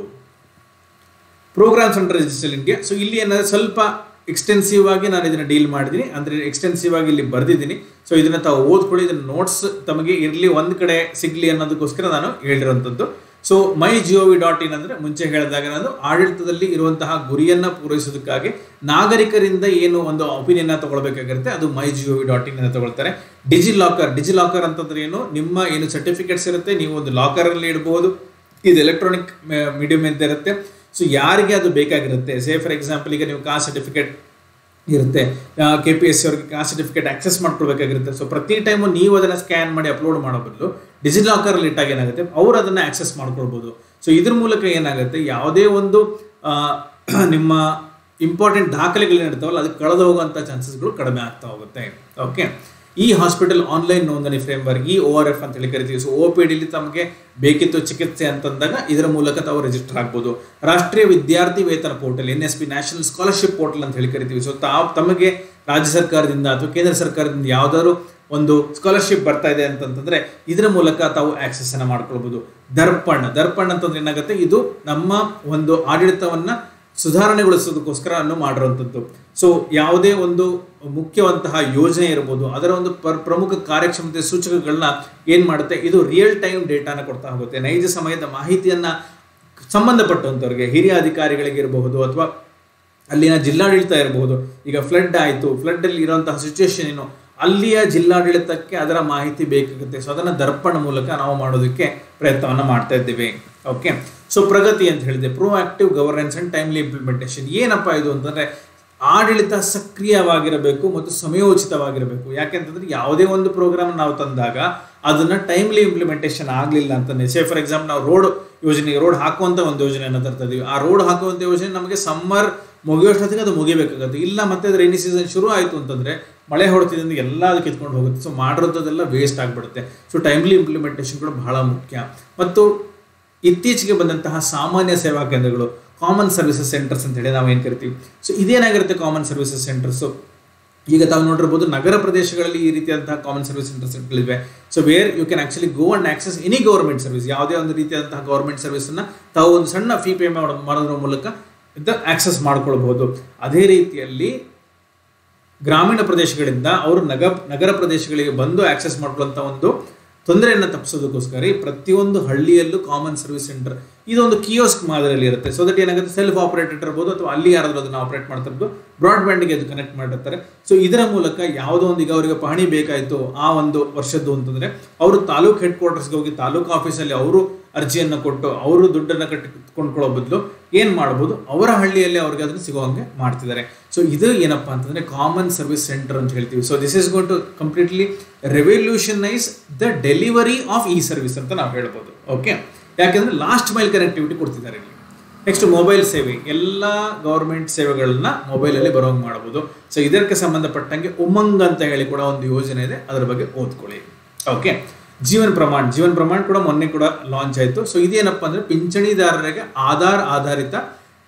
programmes under digital India so ಇಲ್ಲಿ ಏನಂದ್ರೆ ಸ್ವಲ್ಪ ಎಕ್ಸ್ಟೆನ್ಸಿವ್ ಆಗಿ ನಾನು ಇದನ್ನ ಡೀಲ್ ಮಾಡಿದ್ದೀನಿ ಅಂದ್ರೆ ಎಕ್ಸ್ಟೆನ್ಸಿವ್ ಆಗಿ ಇಲ್ಲಿ ಬರ್ದಿದ್ದೀನಿ ಸೊ ಇದನ್ನ ತಾವು ಓದ್ಕೊಳ್ಳಿ ಇದನ್ನ ನೋಟ್ಸ್ ತಮಗೆ ಇರಲಿ ಒಂದ್ ಕಡೆ ಸಿಗ್ಲಿ ಅನ್ನೋದಕ್ಕೋಸ್ಕರ ನಾನು ಹೇಳಿರುವಂಥದ್ದು so my gov dot in ಅಂದ್ರೆ ಮುಂಚೆ ಹೇಳಿದಾಗ ನಾನು ಆಡಳಿತದಲ್ಲಿ ಇರುವಂತಹ ಗುರಿಯನ್ನ ಪೂರೈಸೋದಕ್ಕಾಗಿ ನಾಗರಿಕರಿಂದ ಏನು ಒಂದು ಒಪಿನಿಯನ್ ತಗೊಳ್ಬೇಕಾಗಿರುತ್ತೆ ಅದು my gov dot in ಅಂತ ತಗೊಳ್ತಾರೆ ಡಿಜಿ ಲಾಕರ್ ಡಿಜಿ ಲಾಕರ್ ಅಂತಂದ್ರೆ ಏನು ನಿಮ್ಮ ಏನು ಸರ್ಟಿಫಿಕೇಟ್ಸ್ ಇರುತ್ತೆ ನೀವು ಒಂದು ಲಾಕರ್ ಅಲ್ಲಿ ಇಡಬಹುದು ಇದು ಎಲೆಕ್ಟ್ರಾನಿಕ್ ಮೀಡಿಯಂ ಅಂತ ಇರುತ್ತೆ ಸೊ ಯಾರಿಗೆ ಅದು ಬೇಕಾಗಿರುತ್ತೆ ಸೇ ಫಾರ್ ಎಕ್ಸಾಂಪಲ್ ಈಗ ನೀವು ಕಾಸ್ಟ್ ಸರ್ಟಿಫಿಕೇಟ್ ಇರುತ್ತೆ ಕೆ ಪಿ ಎಸ್ ಸಿ ಅವ್ರಿಗೆ ಕಾಸ್ಟ್ ಸರ್ಟಿಫಿಕೇಟ್ ಆಕ್ಸೆಸ್ ಮಾಡ್ಕೊಳ್ಬೇಕಾಗಿರುತ್ತೆ ಸೊ ಪ್ರತಿ ಟೈಮು ನೀವು ಅದನ್ನು ಸ್ಕ್ಯಾನ್ ಮಾಡಿ ಅಪ್ಲೋಡ್ ಮಾಡೋ ಬದಲು ಡಿಜಿ ಲಾಕರಲ್ಲಿ ಇಟ್ಟಾಗ ಏನಾಗುತ್ತೆ ಅವ್ರು ಅದನ್ನು ಆಕ್ಸೆಸ್ ಮಾಡ್ಕೊಳ್ಬೋದು ಸೊ ಇದ್ರ ಮೂಲಕ ಏನಾಗುತ್ತೆ ಯಾವುದೇ ಒಂದು ಆ, ನಿಮ್ಮ ಇಂಪಾರ್ಟೆಂಟ್ ದಾಖಲೆಗಳೇನಿರ್ತಾವಲ್ಲ ಅದು ಕಳೆದು ಹೋಗುವಂಥ ಚಾನ್ಸಸ್ಗಳು ಕಡಿಮೆ ಆಗ್ತಾ ಹೋಗುತ್ತೆ ಓಕೆ ಈ ಹಾಸ್ಪಿಟಲ್ ಆನ್ಲೈನ್ ನೋಂದಣಿ ಫ್ರೇಮ್ವರ್ಕ್ ಈ ಓ ಆರ್ ಎಫ್ ಅಂತ ಹೇಳಿ ಕರಿತೀವಿ ಸೊ ಓ ಪಿ ಡಿಲಿ ತಮಗೆ ಬೇಕಿತ್ತು ಚಿಕಿತ್ಸೆ ಅಂತಂದಾಗ ಇದರ ಮೂಲಕ ತಾವು ರಿಜಿಸ್ಟರ್ ಆಗ್ಬೋದು ರಾಷ್ಟ್ರೀಯ ವಿದ್ಯಾರ್ಥಿ ವೇತನ portal N S P national scholarship portal ಅಂತ ಹೇಳಿ ಕರಿತೀವಿ ಸೊ ತಾವು ತಮಗೆ ರಾಜ್ಯ ಸರ್ಕಾರದಿಂದ ಅಥವಾ ಕೇಂದ್ರ ಸರ್ಕಾರದಿಂದ ಯಾವ್ದಾದ್ರು ಒಂದು ಸ್ಕಾಲರ್ಶಿಪ್ ಬರ್ತಾ ಇದೆ ಅಂತಂತಂದ್ರೆ ಇದರ ಮೂಲಕ ತಾವು ಆಕ್ಸೆಸ್ ಅನ್ನ ಮಾಡ್ಕೊಳ್ಬಹುದು ದರ್ಪಣ್ ದರ್ಪಣ್ ಅಂತಂದ್ರೆ ಏನಾಗುತ್ತೆ ಇದು ನಮ್ಮ ಒಂದು ಆಡಳಿತವನ್ನ ಸುಧಾರಣೆಗೊಳಿಸೋದಕ್ಕೋಸ್ಕರ ಅನ್ನು ಮಾಡಿರುವಂಥದ್ದು ಸೊ ಯಾವುದೇ ಒಂದು ಮುಖ್ಯವಂತಹ ಯೋಜನೆ ಇರ್ಬೋದು ಅದರ ಒಂದು ಪ್ರ- ಪ್ರಮುಖ ಕಾರ್ಯಕ್ಷಮತೆ ಸೂಚಕಗಳನ್ನ ಏನ್ ಮಾಡುತ್ತೆ ಇದು ರಿಯಲ್ ಟೈಮ್ ಡೇಟಾನ ಕೊಡ್ತಾ ಹೋಗುತ್ತೆ ನೈಜ ಸಮಯದ ಮಾಹಿತಿಯನ್ನ ಸಂಬಂಧಪಟ್ಟಂತವ್ರಿಗೆ ಹಿರಿಯ ಅಧಿಕಾರಿಗಳಿಗೆ ಇರಬಹುದು ಅಥವಾ ಅಲ್ಲಿನ ಜಿಲ್ಲಾಡಳಿತ ಇರಬಹುದು ಈಗ ಫ್ಲಡ್ ಆಯಿತು ಫ್ಲಡ್ ಅಲ್ಲಿ ಇರುವಂತಹ ಸಿಚುವೇಶನ್ ಏನು ಅಲ್ಲಿಯ ಜಿಲ್ಲಾಡಳಿತಕ್ಕೆ ಅದರ ಮಾಹಿತಿ ಬೇಕಾಗುತ್ತೆ ಸೊ ಅದನ್ನ ದರ್ಪಣ ಮೂಲಕ ನಾವು ಮಾಡೋದಕ್ಕೆ ಪ್ರಯತ್ನವನ್ನ ಮಾಡ್ತಾ ಇದ್ದೀವಿ ಓಕೆ ಸೊ ಪ್ರಗತಿ ಅಂತ ಹೇಳಿದೆ proactive governance and timely implementation ಏನಪ್ಪ ಇದು ಅಂತಂದ್ರೆ ಆಡಳಿತ ಸಕ್ರಿಯವಾಗಿರಬೇಕು ಮತ್ತು ಸಮಯೋಚಿತವಾಗಿರಬೇಕು ಯಾಕೆಂತಂದ್ರೆ ಯಾವುದೇ ಒಂದು ಪ್ರೋಗ್ರಾಮ್ ನಾವು ತಂದಾಗ ಅದನ್ನ ಟೈಮ್ಲಿ ಇಂಪ್ಲಿಮೆಂಟೇಷನ್ ಆಗಲಿಲ್ಲ ಅಂತಂದ್ರೆ ಸೇ ಫಾರ್ ಎಕ್ಸಾಂಪಲ್ ನಾವು ರೋಡ್ ಯೋಜನೆಗೆ ರೋಡ್ ಹಾಕುವಂತ ಒಂದು ಯೋಜನೆಯನ್ನು ತರ್ತಾ ಇದೀವಿ ಆ ರೋಡ್ ಹಾಕುವಂತ ಯೋಜನೆ ನಮಗೆ ಸಮ್ಮರ್ ಮುಗಿಯೋಷ್ಟೊತ್ತಿಗೆ ಅದು ಮುಗಿಬೇಕಾಗುತ್ತೆ ಇಲ್ಲ ಮತ್ತೆ ಅದು ರೈನಿ ಸೀಸನ್ ಶುರು ಆಯಿತು ಅಂತಂದ್ರೆ ಮಳೆ ಹೊಡೆತಿದ್ರಿಂದ ಎಲ್ಲ ಅದು ಕಿತ್ಕೊಂಡು ಹೋಗುತ್ತೆ ಸೊ ಮಾಡಿರೋದೆಲ್ಲ ವೇಸ್ಟ್ ಆಗಿಬಿಡುತ್ತೆ ಸೊ ಟೈಮ್ಲಿ ಇಂಪ್ಲಿಮೆಂಟೇಷನ್ ಕೂಡ ಬಹಳ ಮುಖ್ಯ ಮತ್ತು ಇತ್ತೀಚೆಗೆ ಬಂದಂತಹ ಸಾಮಾನ್ಯ ಸೇವಾ ಕೇಂದ್ರಗಳು ಕಾಮನ್ ಸರ್ವಿಸಸ್ ಸೆಂಟರ್ಸ್ ಅಂತ ಹೇಳಿ ನಾವು ಏನು ಕರಿತೀವಿ ಸೊ ಇದೇನಾಗಿರುತ್ತೆ ಕಾಮನ್ ಸರ್ವಿಸಸ್ ಸೆಂಟರ್ಸ್ ಈಗ ತಾವು ನೋಡಿರ್ಬೋದು ನಗರ ಪ್ರದೇಶಗಳಲ್ಲಿ ಈ ರೀತಿಯಾದಂತಹ ಕಾಮನ್ ಸರ್ವಿಸ್ ಸೆಂಟರ್ಸ್ಗಳಿವೆ so where you can actually go and access any government service ಯಾವುದೇ ಒಂದು ರೀತಿಯಾದಂತಹ ಗೌರ್ಮೆಂಟ್ ಸರ್ವಿಸ್ ಅನ್ನ ತಾವು ಒಂದು ಸಣ್ಣ ಫೀ ಪೇ ಮಾಡೋದ್ರ ಮೂಲಕ ಆಕ್ಸೆಸ್ ಮಾಡ್ಕೊಳ್ಬಹುದು ಅದೇ ರೀತಿಯಲ್ಲಿ ಗ್ರಾಮೀಣ ಪ್ರದೇಶಗಳಿಂದ ಅವರು ನಗ ನಗರ ಪ್ರದೇಶಗಳಿಗೆ ಬಂದು ಆಕ್ಸೆಸ್ ಮಾಡ್ಕೊಳ್ಳುವಂಥ ಒಂದು ತೊಂದರೆಯನ್ನು ತಪ್ಪಿಸೋದಕ್ಕೋಸ್ಕರ ಈ ಪ್ರತಿಯೊಂದು ಹಳ್ಳಿಯಲ್ಲೂ ಕಾಮನ್ ಸರ್ವಿಸ್ ಸೆಂಟರ್ ಇದೊಂದು ಕಿಯೋಸ್ಕ್ ಮಾದರಿಯಲ್ಲಿ ಇರುತ್ತೆ ಸೊ ದಟ್ ಏನಾಗುತ್ತೆ ಸೆಲ್ಫ್ ಆಪರೇಟೆಡ್ ಇರ್ಬೋದು ಅಥವಾ ಅಲ್ಲಿ ಯಾರಾದ್ರೂ ಅದನ್ನು ಆಪರೇಟ್ ಮಾಡ್ತಿರ್ಬೋದು ಬ್ರಾಡ್ಬ್ಯಾಂಡ್ಗೆ ಅದು ಕನೆಕ್ಟ್ ಮಾಡಿರ್ತಾರೆ ಸೊ ಇದರ ಮೂಲಕ ಯಾವುದೋ ಒಂದು ಈಗ ಅವರಿಗೆ ಪಹಣಿ ಬೇಕಾಯಿತು ಆ ಒಂದು ವರ್ಷದ್ದು ಅಂತಂದ್ರೆ ಅವರು ತಾಲೂಕ್ ಹೆಡ್ ಕ್ವಾರ್ಟರ್ಸ್ಗೆ ಹೋಗಿ ತಾಲೂಕು ಆಫೀಸಲ್ಲಿ ಅವರು ಅರ್ಜಿಯನ್ನು ಕೊಟ್ಟು ಅವರು ದುಡ್ಡನ್ನು ಕಟ್ಟಿ ಕೊಂಡ್ಕೊಳ್ಳೋ ಬದಲು ಏನು ಮಾಡ್ಬೋದು ಅವರ ಹಳ್ಳಿಯಲ್ಲಿ ಅವ್ರಿಗೆ ಅದನ್ನು ಸಿಗೋ ಹಂಗೆ ಮಾಡ್ತಿದ್ದಾರೆ ಸೊ ಇದು ಏನಪ್ಪಾ ಅಂತಂದ್ರೆ ಕಾಮನ್ ಸರ್ವಿಸ್ ಸೆಂಟರ್ ಅಂತ ಹೇಳ್ತೀವಿ so this is gone to completely revolutionise the delivery of e service ಅಂತ ನಾವು ಹೇಳ್ಬೋದು ಓಕೆ ಯಾಕೆಂದ್ರೆ ಲಾಸ್ಟ್ ಮೈಲ್ ಕನೆಕ್ಟಿವಿಟಿ ಕೊಡ್ತಿದ್ದಾರೆ ಇಲ್ಲಿ ನೆಕ್ಸ್ಟ್ ಮೊಬೈಲ್ ಸೇವೆ ಎಲ್ಲ ಗೌರ್ಮೆಂಟ್ ಸೇವೆಗಳನ್ನ ಮೊಬೈಲಲ್ಲಿ ಬರೋಂಗೆ ಮಾಡ್ಬೋದು ಸೊ ಇದಕ್ಕೆ ಸಂಬಂಧಪಟ್ಟಂಗೆ ಉಮಂಗ್ ಅಂತ ಹೇಳಿ ಕೂಡ ಒಂದು ಯೋಜನೆ ಇದೆ ಅದರ ಬಗ್ಗೆ ಓದ್ಕೊಳ್ಳಿ ಓಕೆ ಜೀವನ್ ಪ್ರಮಾಣ್ ಜೀವನ್ ಪ್ರಮಾಣ್ ಕೂಡ ಮೊನ್ನೆ ಕೂಡ ಲಾಂಚ್ ಆಯಿತು ಸೊ ಇದೇನಪ್ಪ ಅಂದ್ರೆ ಪಿಂಚಣಿದಾರರಿಗೆ ಆಧಾರ್ ಆಧಾರಿತ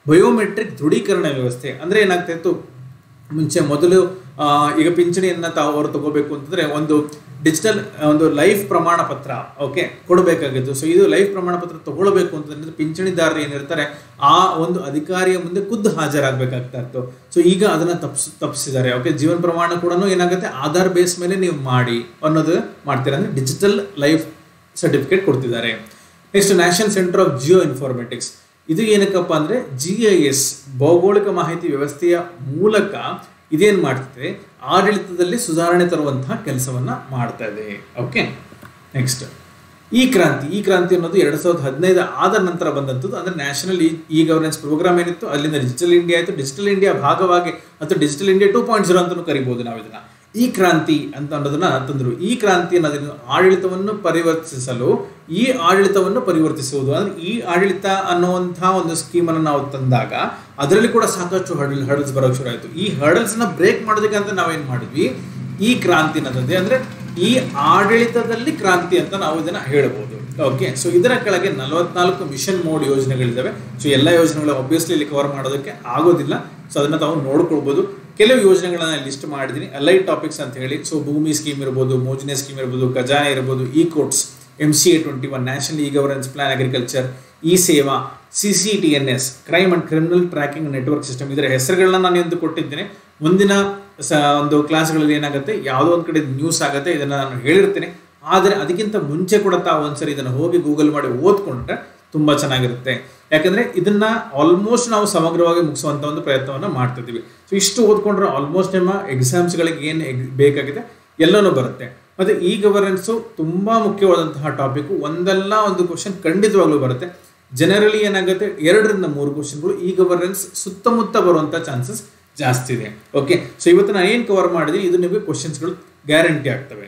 ಬಯೋಮೆಟ್ರಿಕ್ ದೃಢೀಕರಣ ವ್ಯವಸ್ಥೆ ಅಂದರೆ ಏನಾಗ್ತಾ ಇತ್ತು ಮುಂಚೆ ಮೊದಲು ಆ, ಈಗ ಪಿಂಚಣಿಯನ್ನ ತಾವು ಅವರು ತಗೋಬೇಕು ಅಂತಂದ್ರೆ ಒಂದು ಡಿಜಿಟಲ್ ಒಂದು ಲೈಫ್ ಪ್ರಮಾಣ ಪತ್ರ ಓಕೆ ಕೊಡಬೇಕಾಗಿತ್ತು ಸೊ ಇದು ಲೈಫ್ ಪ್ರಮಾಣ ಪತ್ರ ತಗೊಳ್ಬೇಕು ಅಂತಂದ್ರೆ ಪಿಂಚಣಿದಾರರು ಏನಿರ್ತಾರೆ ಆ ಒಂದು ಅಧಿಕಾರಿಯ ಮುಂದೆ ಖುದ್ದು ಹಾಜರಾಗಬೇಕಾಗ್ತಾ ಇತ್ತು ಸೊ ಈಗ ಅದನ್ನ ತಪ್ಸ್ ತಪ್ಪಿಸಿದ್ದಾರೆ ಓಕೆ ಜೀವನ ಪ್ರಮಾಣ ಕೂಡ ಏನಾಗುತ್ತೆ ಆಧಾರ್ ಬೇಸ್ ಮೇಲೆ ನೀವು ಮಾಡಿ ಅನ್ನೋದು ಮಾಡ್ತೀರಾ ಅಂದ್ರೆ ಡಿಜಿಟಲ್ ಲೈಫ್ ಸರ್ಟಿಫಿಕೇಟ್ ಕೊಡ್ತಿದ್ದಾರೆ next national centre of geo informatics ಇದು ಏನಕ್ಕಪ್ಪ ಅಂದ್ರೆ ಜಿ ಐ ಎಸ್ ಭೌಗೋಳಿಕ ಮಾಹಿತಿ ವ್ಯವಸ್ಥೆಯ ಮೂಲಕ ಇದೇನ್ ಮಾಡ್ತಿದೆ ಆಡಳಿತದಲ್ಲಿ ಸುಧಾರಣೆ ತರುವಂತಹ ಕೆಲಸವನ್ನ ಮಾಡ್ತಾ ಇದೆ ಓಕೆ ನೆಕ್ಸ್ಟ್ ಈ ಕ್ರಾಂತಿ ಈ ಕ್ರಾಂತಿ ಅನ್ನೋದು ಎರಡ್ ಸಾವಿರದ ಹದಿನೈದು ಆದ ನಂತರ ಬಂದಂಥದ್ದು ಅಂದ್ರೆ ನ್ಯಾಷನಲ್ ಇ ಗವರ್ನೆನ್ಸ್ ಪ್ರೋಗ್ರಾಮ್ ಏನಿತ್ತು ಅಲ್ಲಿಂದ ಡಿಜಿಟಲ್ ಇಂಡಿಯಾ ಆಯಿತು ಡಿಜಿಟಲ್ ಇಂಡಿಯಾ ಭಾಗವಾಗಿ ಅಥವಾ digital India two point zero ಅಂತಲೂ ಕರಿಬಹುದು ನಾವು ಇದನ್ನ ಈ ಕ್ರಾಂತಿ ಅಂತ ಅನ್ನೋದನ್ನ ತಂದ್ರು ಈ ಕ್ರಾಂತಿ ಅನ್ನೋದನ್ನು ಆಡಳಿತವನ್ನು ಪರಿವರ್ತಿಸಲು ಈ ಆಡಳಿತವನ್ನು ಪರಿವರ್ತಿಸುವುದು ಅಂದ್ರೆ ಈ ಆಡಳಿತ ಅನ್ನುವಂತಹ ಒಂದು ಸ್ಕೀಮ್ ಅನ್ನು ನಾವು ತಂದಾಗ ಅದರಲ್ಲಿ ಕೂಡ ಸಾಕಷ್ಟು ಹರ್ಡಲ್ ಹರ್ಡಲ್ಸ್ ಬರೋಕೆ ಶುರು ಆಯಿತು ಈ ಹರ್ಡಲ್ಸ್ ನ ಬ್ರೇಕ್ ಮಾಡೋದಕ್ಕೆ ಅಂತ ನಾವೇನ್ ಮಾಡಿದ್ವಿ ಈ ಕ್ರಾಂತಿ ಅನ್ನೋದೇ ಅಂದ್ರೆ ಈ ಆಡಳಿತದಲ್ಲಿ ಕ್ರಾಂತಿ ಅಂತ ನಾವು ಇದನ್ನ ಹೇಳಬಹುದು ಓಕೆ ಸೊ ಇದರ ಕೆಳಗೆ ನಲವತ್ನಾಲ್ಕು ಮಿಷನ್ ಮೋಡ್ ಯೋಜನೆಗಳಿದ್ದಾವೆ ಸೊ ಎಲ್ಲ ಯೋಜನೆಗಳು ಒಬ್ವಿಯಸ್ಲಿ ಇಲ್ಲಿ ಕವರ್ ಮಾಡೋದಕ್ಕೆ ಆಗೋದಿಲ್ಲ ಸೊ ಅದನ್ನ ತಾವು ನೋಡ್ಕೊಳ್ಬಹುದು ಕೆಲವು ಯೋಜನೆಗಳನ್ನ ಲಿಸ್ಟ್ ಮಾಡಿದ್ದೀನಿ ಅಲೈಟ್ ಟಾಪಿಕ್ಸ್ ಅಂತ ಹೇಳಿ ಸೊ ಭೂಮಿ ಸ್ಕೀಮ್ ಇರ್ಬೋದು ಮೋಜನೆ ಸ್ಕೀಮ್ ಇರ್ಬೋದು ಖಜಾನೆ ಇರ್ಬೋದು e courts M C A twenty one national e governance plan agriculture e Seva C C T N S crime and criminal tracking network system ಇದರ ಹೆಸರುಗಳನ್ನ ನಾನು ಎಂದು ಕೊಟ್ಟಿದ್ದೇನೆ ಮುಂದಿನ ಸ ಒಂದು ಕ್ಲಾಸ್ಗಳಲ್ಲಿ ಏನಾಗುತ್ತೆ ಯಾವುದೋ ಒಂದು ಕಡೆ ನ್ಯೂಸ್ ಆಗುತ್ತೆ ಇದನ್ನ ನಾನು ಹೇಳಿರ್ತೇನೆ ಆದರೆ ಅದಕ್ಕಿಂತ ಮುಂಚೆ ಕೂಡ ತಾವು ಒಂದ್ಸರಿ ಇದನ್ನು ಹೋಗಿ ಗೂಗಲ್ ಮಾಡಿ ಓದ್ಕೊಂಡ್ರೆ ತುಂಬಾ ಚೆನ್ನಾಗಿರುತ್ತೆ ಯಾಕಂದ್ರೆ ಇದನ್ನ ಆಲ್ಮೋಸ್ಟ್ ನಾವು ಸಮಗ್ರವಾಗಿ ಮುಗಿಸುವಂತ ಒಂದು ಪ್ರಯತ್ನವನ್ನ ಮಾಡ್ತಿದ್ದೀವಿ ಸೊ ಇಷ್ಟು ಓದ್ಕೊಂಡ್ರೆ ಆಲ್ಮೋಸ್ಟ್ ನಿಮ್ಮ ಎಕ್ಸಾಮ್ಸ್ಗಳಿಗೆ ಏನು ಬೇಕಾಗಿದೆ ಎಲ್ಲನೂ ಬರುತ್ತೆ ಮತ್ತೆ ಈ ಗವರ್ನೆನ್ಸ್ ತುಂಬಾ ಮುಖ್ಯವಾದಂತಹ ಟಾಪಿಕ್ ಒಂದಲ್ಲ ಒಂದು ಕ್ವಶನ್ ಖಂಡಿತವಾಗ್ಲೂ ಬರುತ್ತೆ ಜನರಲಿ ಏನಾಗುತ್ತೆ ಎರಡರಿಂದ ಮೂರು ಕ್ವಶನ್ಗಳು ಈ ಗವರ್ನೆನ್ಸ್ ಸುತ್ತಮುತ್ತ ಬರುವಂತ ಚಾನ್ಸಸ್ ಜಾಸ್ತಿ ಇದೆ ಓಕೆ ಸೊ ಇವತ್ತು ನಾನು ಏನು ಕವರ್ ಮಾಡಿದ್ದೀನಿ ಇದು ನಿಮಗೆ ಕ್ವಶನ್ಸ್ಗಳು ಗ್ಯಾರಂಟಿ ಆಗ್ತವೆ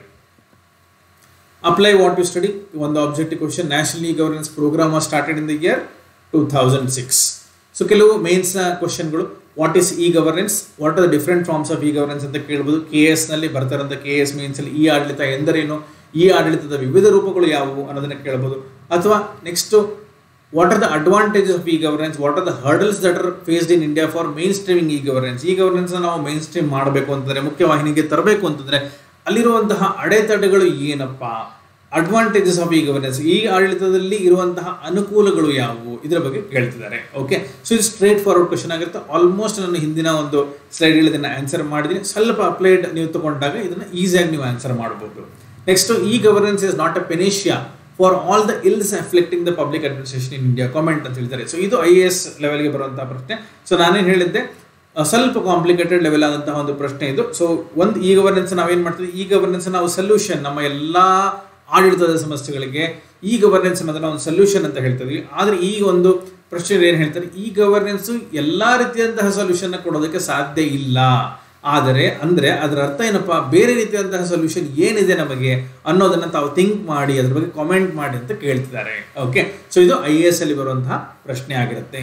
ಅಪ್ಲೈ ವಾಟ್ ಯು ಸ್ಟಡಿ ಒಂದು objective question national e governance programme started in the year two thousand six so ಕೆಲವು ಮೇನ್ಸ್ ಕ್ವಶನ್ಗಳು what is e governance what are the different forms of e governance ಅಂತ ಕೇಳ್ಬೋದು K S ನಲ್ಲಿ ಬರ್ತಾರಂತ K S mains ಅಲ್ಲಿ e ಆಡಳಿತ ಎಂದರೇನು ಈ ಆಡಳಿತದ ವಿವಿಧ ರೂಪಗಳು ಯಾವುವು ಅನ್ನೋದನ್ನ ಕೇಳ್ಬೋದು ಅಥವಾ next what are the advantages of e governance what are the hurdles that are faced in India for mainstreaming e governance e governance ನಾವು ಮೇನ್ ಸ್ಟ್ರೀಮ್ ಮಾಡಬೇಕು ಅಂತಂದ್ರೆ ಮುಖ್ಯವಾಹಿನಿಗೆ ತರಬೇಕು ಅಂತಂದ್ರೆ ಅಲ್ಲಿರುವಂತಹ ಅಡೆತಡೆಗಳು ಏನಪ್ಪಾ ಅಡ್ವಾಂಟೇಜಸ್ ಆಫ್ ಇ ಗವರ್ನೆನ್ಸ್ ಈ ಆಡಳಿತದಲ್ಲಿ ಇರುವಂತಹ ಅನುಕೂಲಗಳು ಯಾವುವು ಇದರ ಬಗ್ಗೆ ಕೇಳ್ತಿದ್ದಾರೆ ಓಕೆ ಸೊ ಇದು ಸ್ಟ್ರೇಟ್ ಫಾರ್ವರ್ಡ್ ಕ್ವಶನ್ ಆಗಿರುತ್ತೆ ಆಲ್ಮೋಸ್ಟ್ ನಾನು ಹಿಂದಿನ ಒಂದು ಸ್ಲೈಡ್ ಇದನ್ನ ಆನ್ಸರ್ ಮಾಡಿದ್ದೀನಿ ಸ್ವಲ್ಪ ಅಪ್ಲೈಡ್ ನೀವು ತಗೊಂಡಾಗ ಇದನ್ನ ಈಸಿಯಾಗಿ ನೀವು ಆನ್ಸರ್ ಮಾಡಬಹುದು next e governance is not a panacea for all the ills afflicting the public administration in India comment ಅಂತ ಹೇಳ್ತಾರೆ ಸೊ ಇದು ಐ ಎ ಎಸ್ ಲೆವೆಲ್ಗೆ ಬರುವಂತಹ ಪ್ರಶ್ನೆ ಸೊ ನಾನೇನು ಹೇಳಿದ್ದೆ ಆ, ಸ್ವಲ್ಪ ಕಾಂಪ್ಲಿಕೇಟೆಡ್ ಲೆವೆಲ್ ಆದಂತಹ ಒಂದು ಪ್ರಶ್ನೆ ಇದು ಸೊ ಒಂದು ಈ ಗವರ್ನೆನ್ಸ್ ನಾವೇನ್ ಮಾಡ್ತೀವಿ ಈ ಗವರ್ನೆನ್ಸ್ ನಾವು ಸೊಲ್ಯೂಷನ್ ನಮ್ಮ ಎಲ್ಲಾ ಆಡಳಿತದ ಸಮಸ್ಯೆಗಳಿಗೆ ಈ ಗವರ್ನೆನ್ಸ್ ಅನ್ನೋದನ್ನ ಒಂದು ಸೊಲ್ಯೂಷನ್ ಅಂತ ಹೇಳ್ತೀವಿ ಆದ್ರೆ ಈ ಒಂದು ಪ್ರಶ್ನೆ ಏನ್ ಹೇಳ್ತಾರೆ ಈ ಗವರ್ನೆನ್ಸ್ ಎಲ್ಲಾ ರೀತಿಯಂತಹ ಸೊಲ್ಯೂಷನ್ ಕೊಡೋದಕ್ಕೆ ಸಾಧ್ಯ ಇಲ್ಲ ಆದರೆ ಅಂದ್ರೆ ಅದರ ಅರ್ಥ ಏನಪ್ಪಾ ಬೇರೆ ರೀತಿಯಾದಂತಹ ಸೊಲ್ಯೂಷನ್ ಏನಿದೆ ನಮಗೆ ಅನ್ನೋದನ್ನ ತಾವು ಥಿಂಕ್ ಮಾಡಿ ಅದ್ರ ಬಗ್ಗೆ ಕಾಮೆಂಟ್ ಮಾಡಿ ಅಂತ ಕೇಳ್ತಿದ್ದಾರೆ ಓಕೆ ಸೊ ಇದು ಐ ಎಸ್ ಅಲ್ಲಿ ಬರುವಂತಹ ಪ್ರಶ್ನೆ ಆಗಿರುತ್ತೆ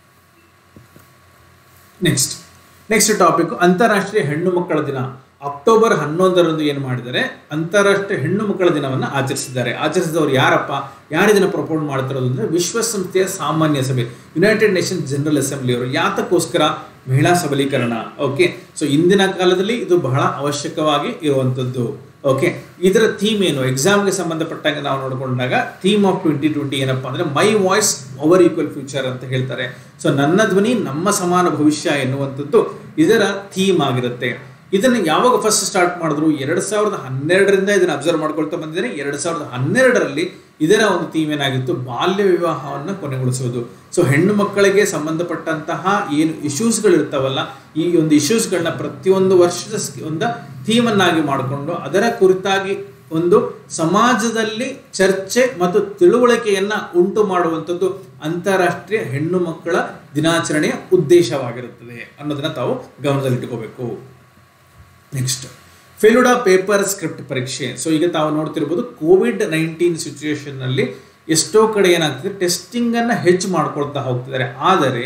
ನೆಕ್ಸ್ಟ್ ನೆಕ್ಸ್ಟ್ ಟಾಪಿಕ್ ಅಂತಾರಾಷ್ಟ್ರೀಯ ಹೆಣ್ಣು ಮಕ್ಕಳ ದಿನ ಅಕ್ಟೋಬರ್ ಹನ್ನೊಂದರಂದು ಏನು ಮಾಡಿದ್ದಾರೆ ಅಂತಾರಾಷ್ಟ್ರೀಯ ಹೆಣ್ಣು ಮಕ್ಕಳ ದಿನವನ್ನು ಆಚರಿಸಿದ್ದಾರೆ ಆಚರಿಸಿದವರು ಯಾರಪ್ಪ ಯಾರು ಇದನ್ನು ಪ್ರಪೋಸ್ ಮಾಡ್ತಿರೋದು ಅಂದ್ರೆ ವಿಶ್ವಸಂಸ್ಥೆಯ ಸಾಮಾನ್ಯ ಸಭೆ ಯುನೈಟೆಡ್ ನೇಷನ್ಸ್ ಜನರಲ್ ಅಸೆಂಬ್ಲಿ ಅವರು ಯಾತಕ್ಕೋಸ್ಕರ ಮಹಿಳಾ ಸಬಲೀಕರಣ ಓಕೆ ಸೊ ಇಂದಿನ ಕಾಲದಲ್ಲಿ ಇದು ಬಹಳ ಅವಶ್ಯಕವಾಗಿ ಇರುವಂತದ್ದು ಓಕೆ ಇದರ ಥೀಮ್ ಏನು ಎಕ್ಸಾಮ್ಗೆ ಸಂಬಂಧಪಟ್ಟಂಗೆ ನಾವು ನೋಡಿಕೊಂಡಾಗ ಥೀಮ್ ಆಫ್ ಟ್ವೆಂಟಿ ಟ್ವೆಂಟಿ ಏನಪ್ಪಾ ಅಂದ್ರೆ my voice our equal future ಅಂತ ಹೇಳ್ತಾರೆ ಸೊ ನನ್ನ ಧ್ವನಿ ನಮ್ಮ ಸಮಾನ ಭವಿಷ್ಯ ಎನ್ನುವಂಥದ್ದು ಇದರ ಥೀಮ್ ಆಗಿರುತ್ತೆ ಇದನ್ನು ಯಾವಾಗ ಫಸ್ಟ್ ಸ್ಟಾರ್ಟ್ ಮಾಡಿದ್ರು ಎರಡ್ ಸಾವಿರದ ಹನ್ನೆರಡರಿಂದ ಇದನ್ನ ಅಬ್ಸರ್ವ್ ಮಾಡ್ಕೊಳ್ತಾ ಬಂದಿದ್ದಾರೆ ಎರಡ್ ಸಾವಿರದ ಹನ್ನೆರಡರಲ್ಲಿ ಇದರ ಒಂದು ಥೀಮ್ ಏನಾಗಿತ್ತು ಬಾಲ್ಯ ವಿವಾಹವನ್ನು ಕೊನೆಗೊಳಿಸುವುದು ಸೊ ಹೆಣ್ಣು ಮಕ್ಕಳಿಗೆ ಸಂಬಂಧಪಟ್ಟಂತಹ ಏನು ಇಶ್ಯೂಸ್ಗಳು ಇರ್ತಾವಲ್ಲ ಈ ಒಂದು ಇಶ್ಯೂಸ್ಗಳನ್ನ ಪ್ರತಿಯೊಂದು ವರ್ಷದ ಸ್- ಒಂದು ಥೀಮ್ ಅನ್ನಾಗಿ ಮಾಡಿಕೊಂಡು ಅದರ ಕುರಿತಾಗಿ ಒಂದು ಸಮಾಜದಲ್ಲಿ ಚರ್ಚೆ ಮತ್ತು ತಿಳುವಳಿಕೆಯನ್ನ ಉಂಟು ಮಾಡುವಂಥದ್ದು ಅಂತಾರಾಷ್ಟ್ರೀಯ ಹೆಣ್ಣು ಮಕ್ಕಳ ದಿನಾಚರಣೆಯ ಉದ್ದೇಶವಾಗಿರುತ್ತದೆ ಅನ್ನೋದನ್ನ ತಾವು ಗಮನದಲ್ಲಿಟ್ಟುಕೋಬೇಕು ನೆಕ್ಸ್ಟ್ ಫೆಲುಡಾ ಪೇಪರ್ ಸ್ಕ್ರಿಪ್ಟ್ ಪರೀಕ್ಷೆ ಸೊ ಈಗ ತಾವು ನೋಡ್ತಿರ್ಬೋದು ಕೋವಿಡ್ ನೈನ್ಟೀನ್ ಸಿಚುವೇಶನ್ ನಲ್ಲಿ ಎಷ್ಟೋ ಕಡೆ ಏನಾಗ್ತದೆ ಟೆಸ್ಟಿಂಗ್ ಅನ್ನ ಹೆಚ್ಚು ಮಾಡ್ಕೊಳ್ತಾ ಹೋಗ್ತಿದ್ದಾರೆ ಆದರೆ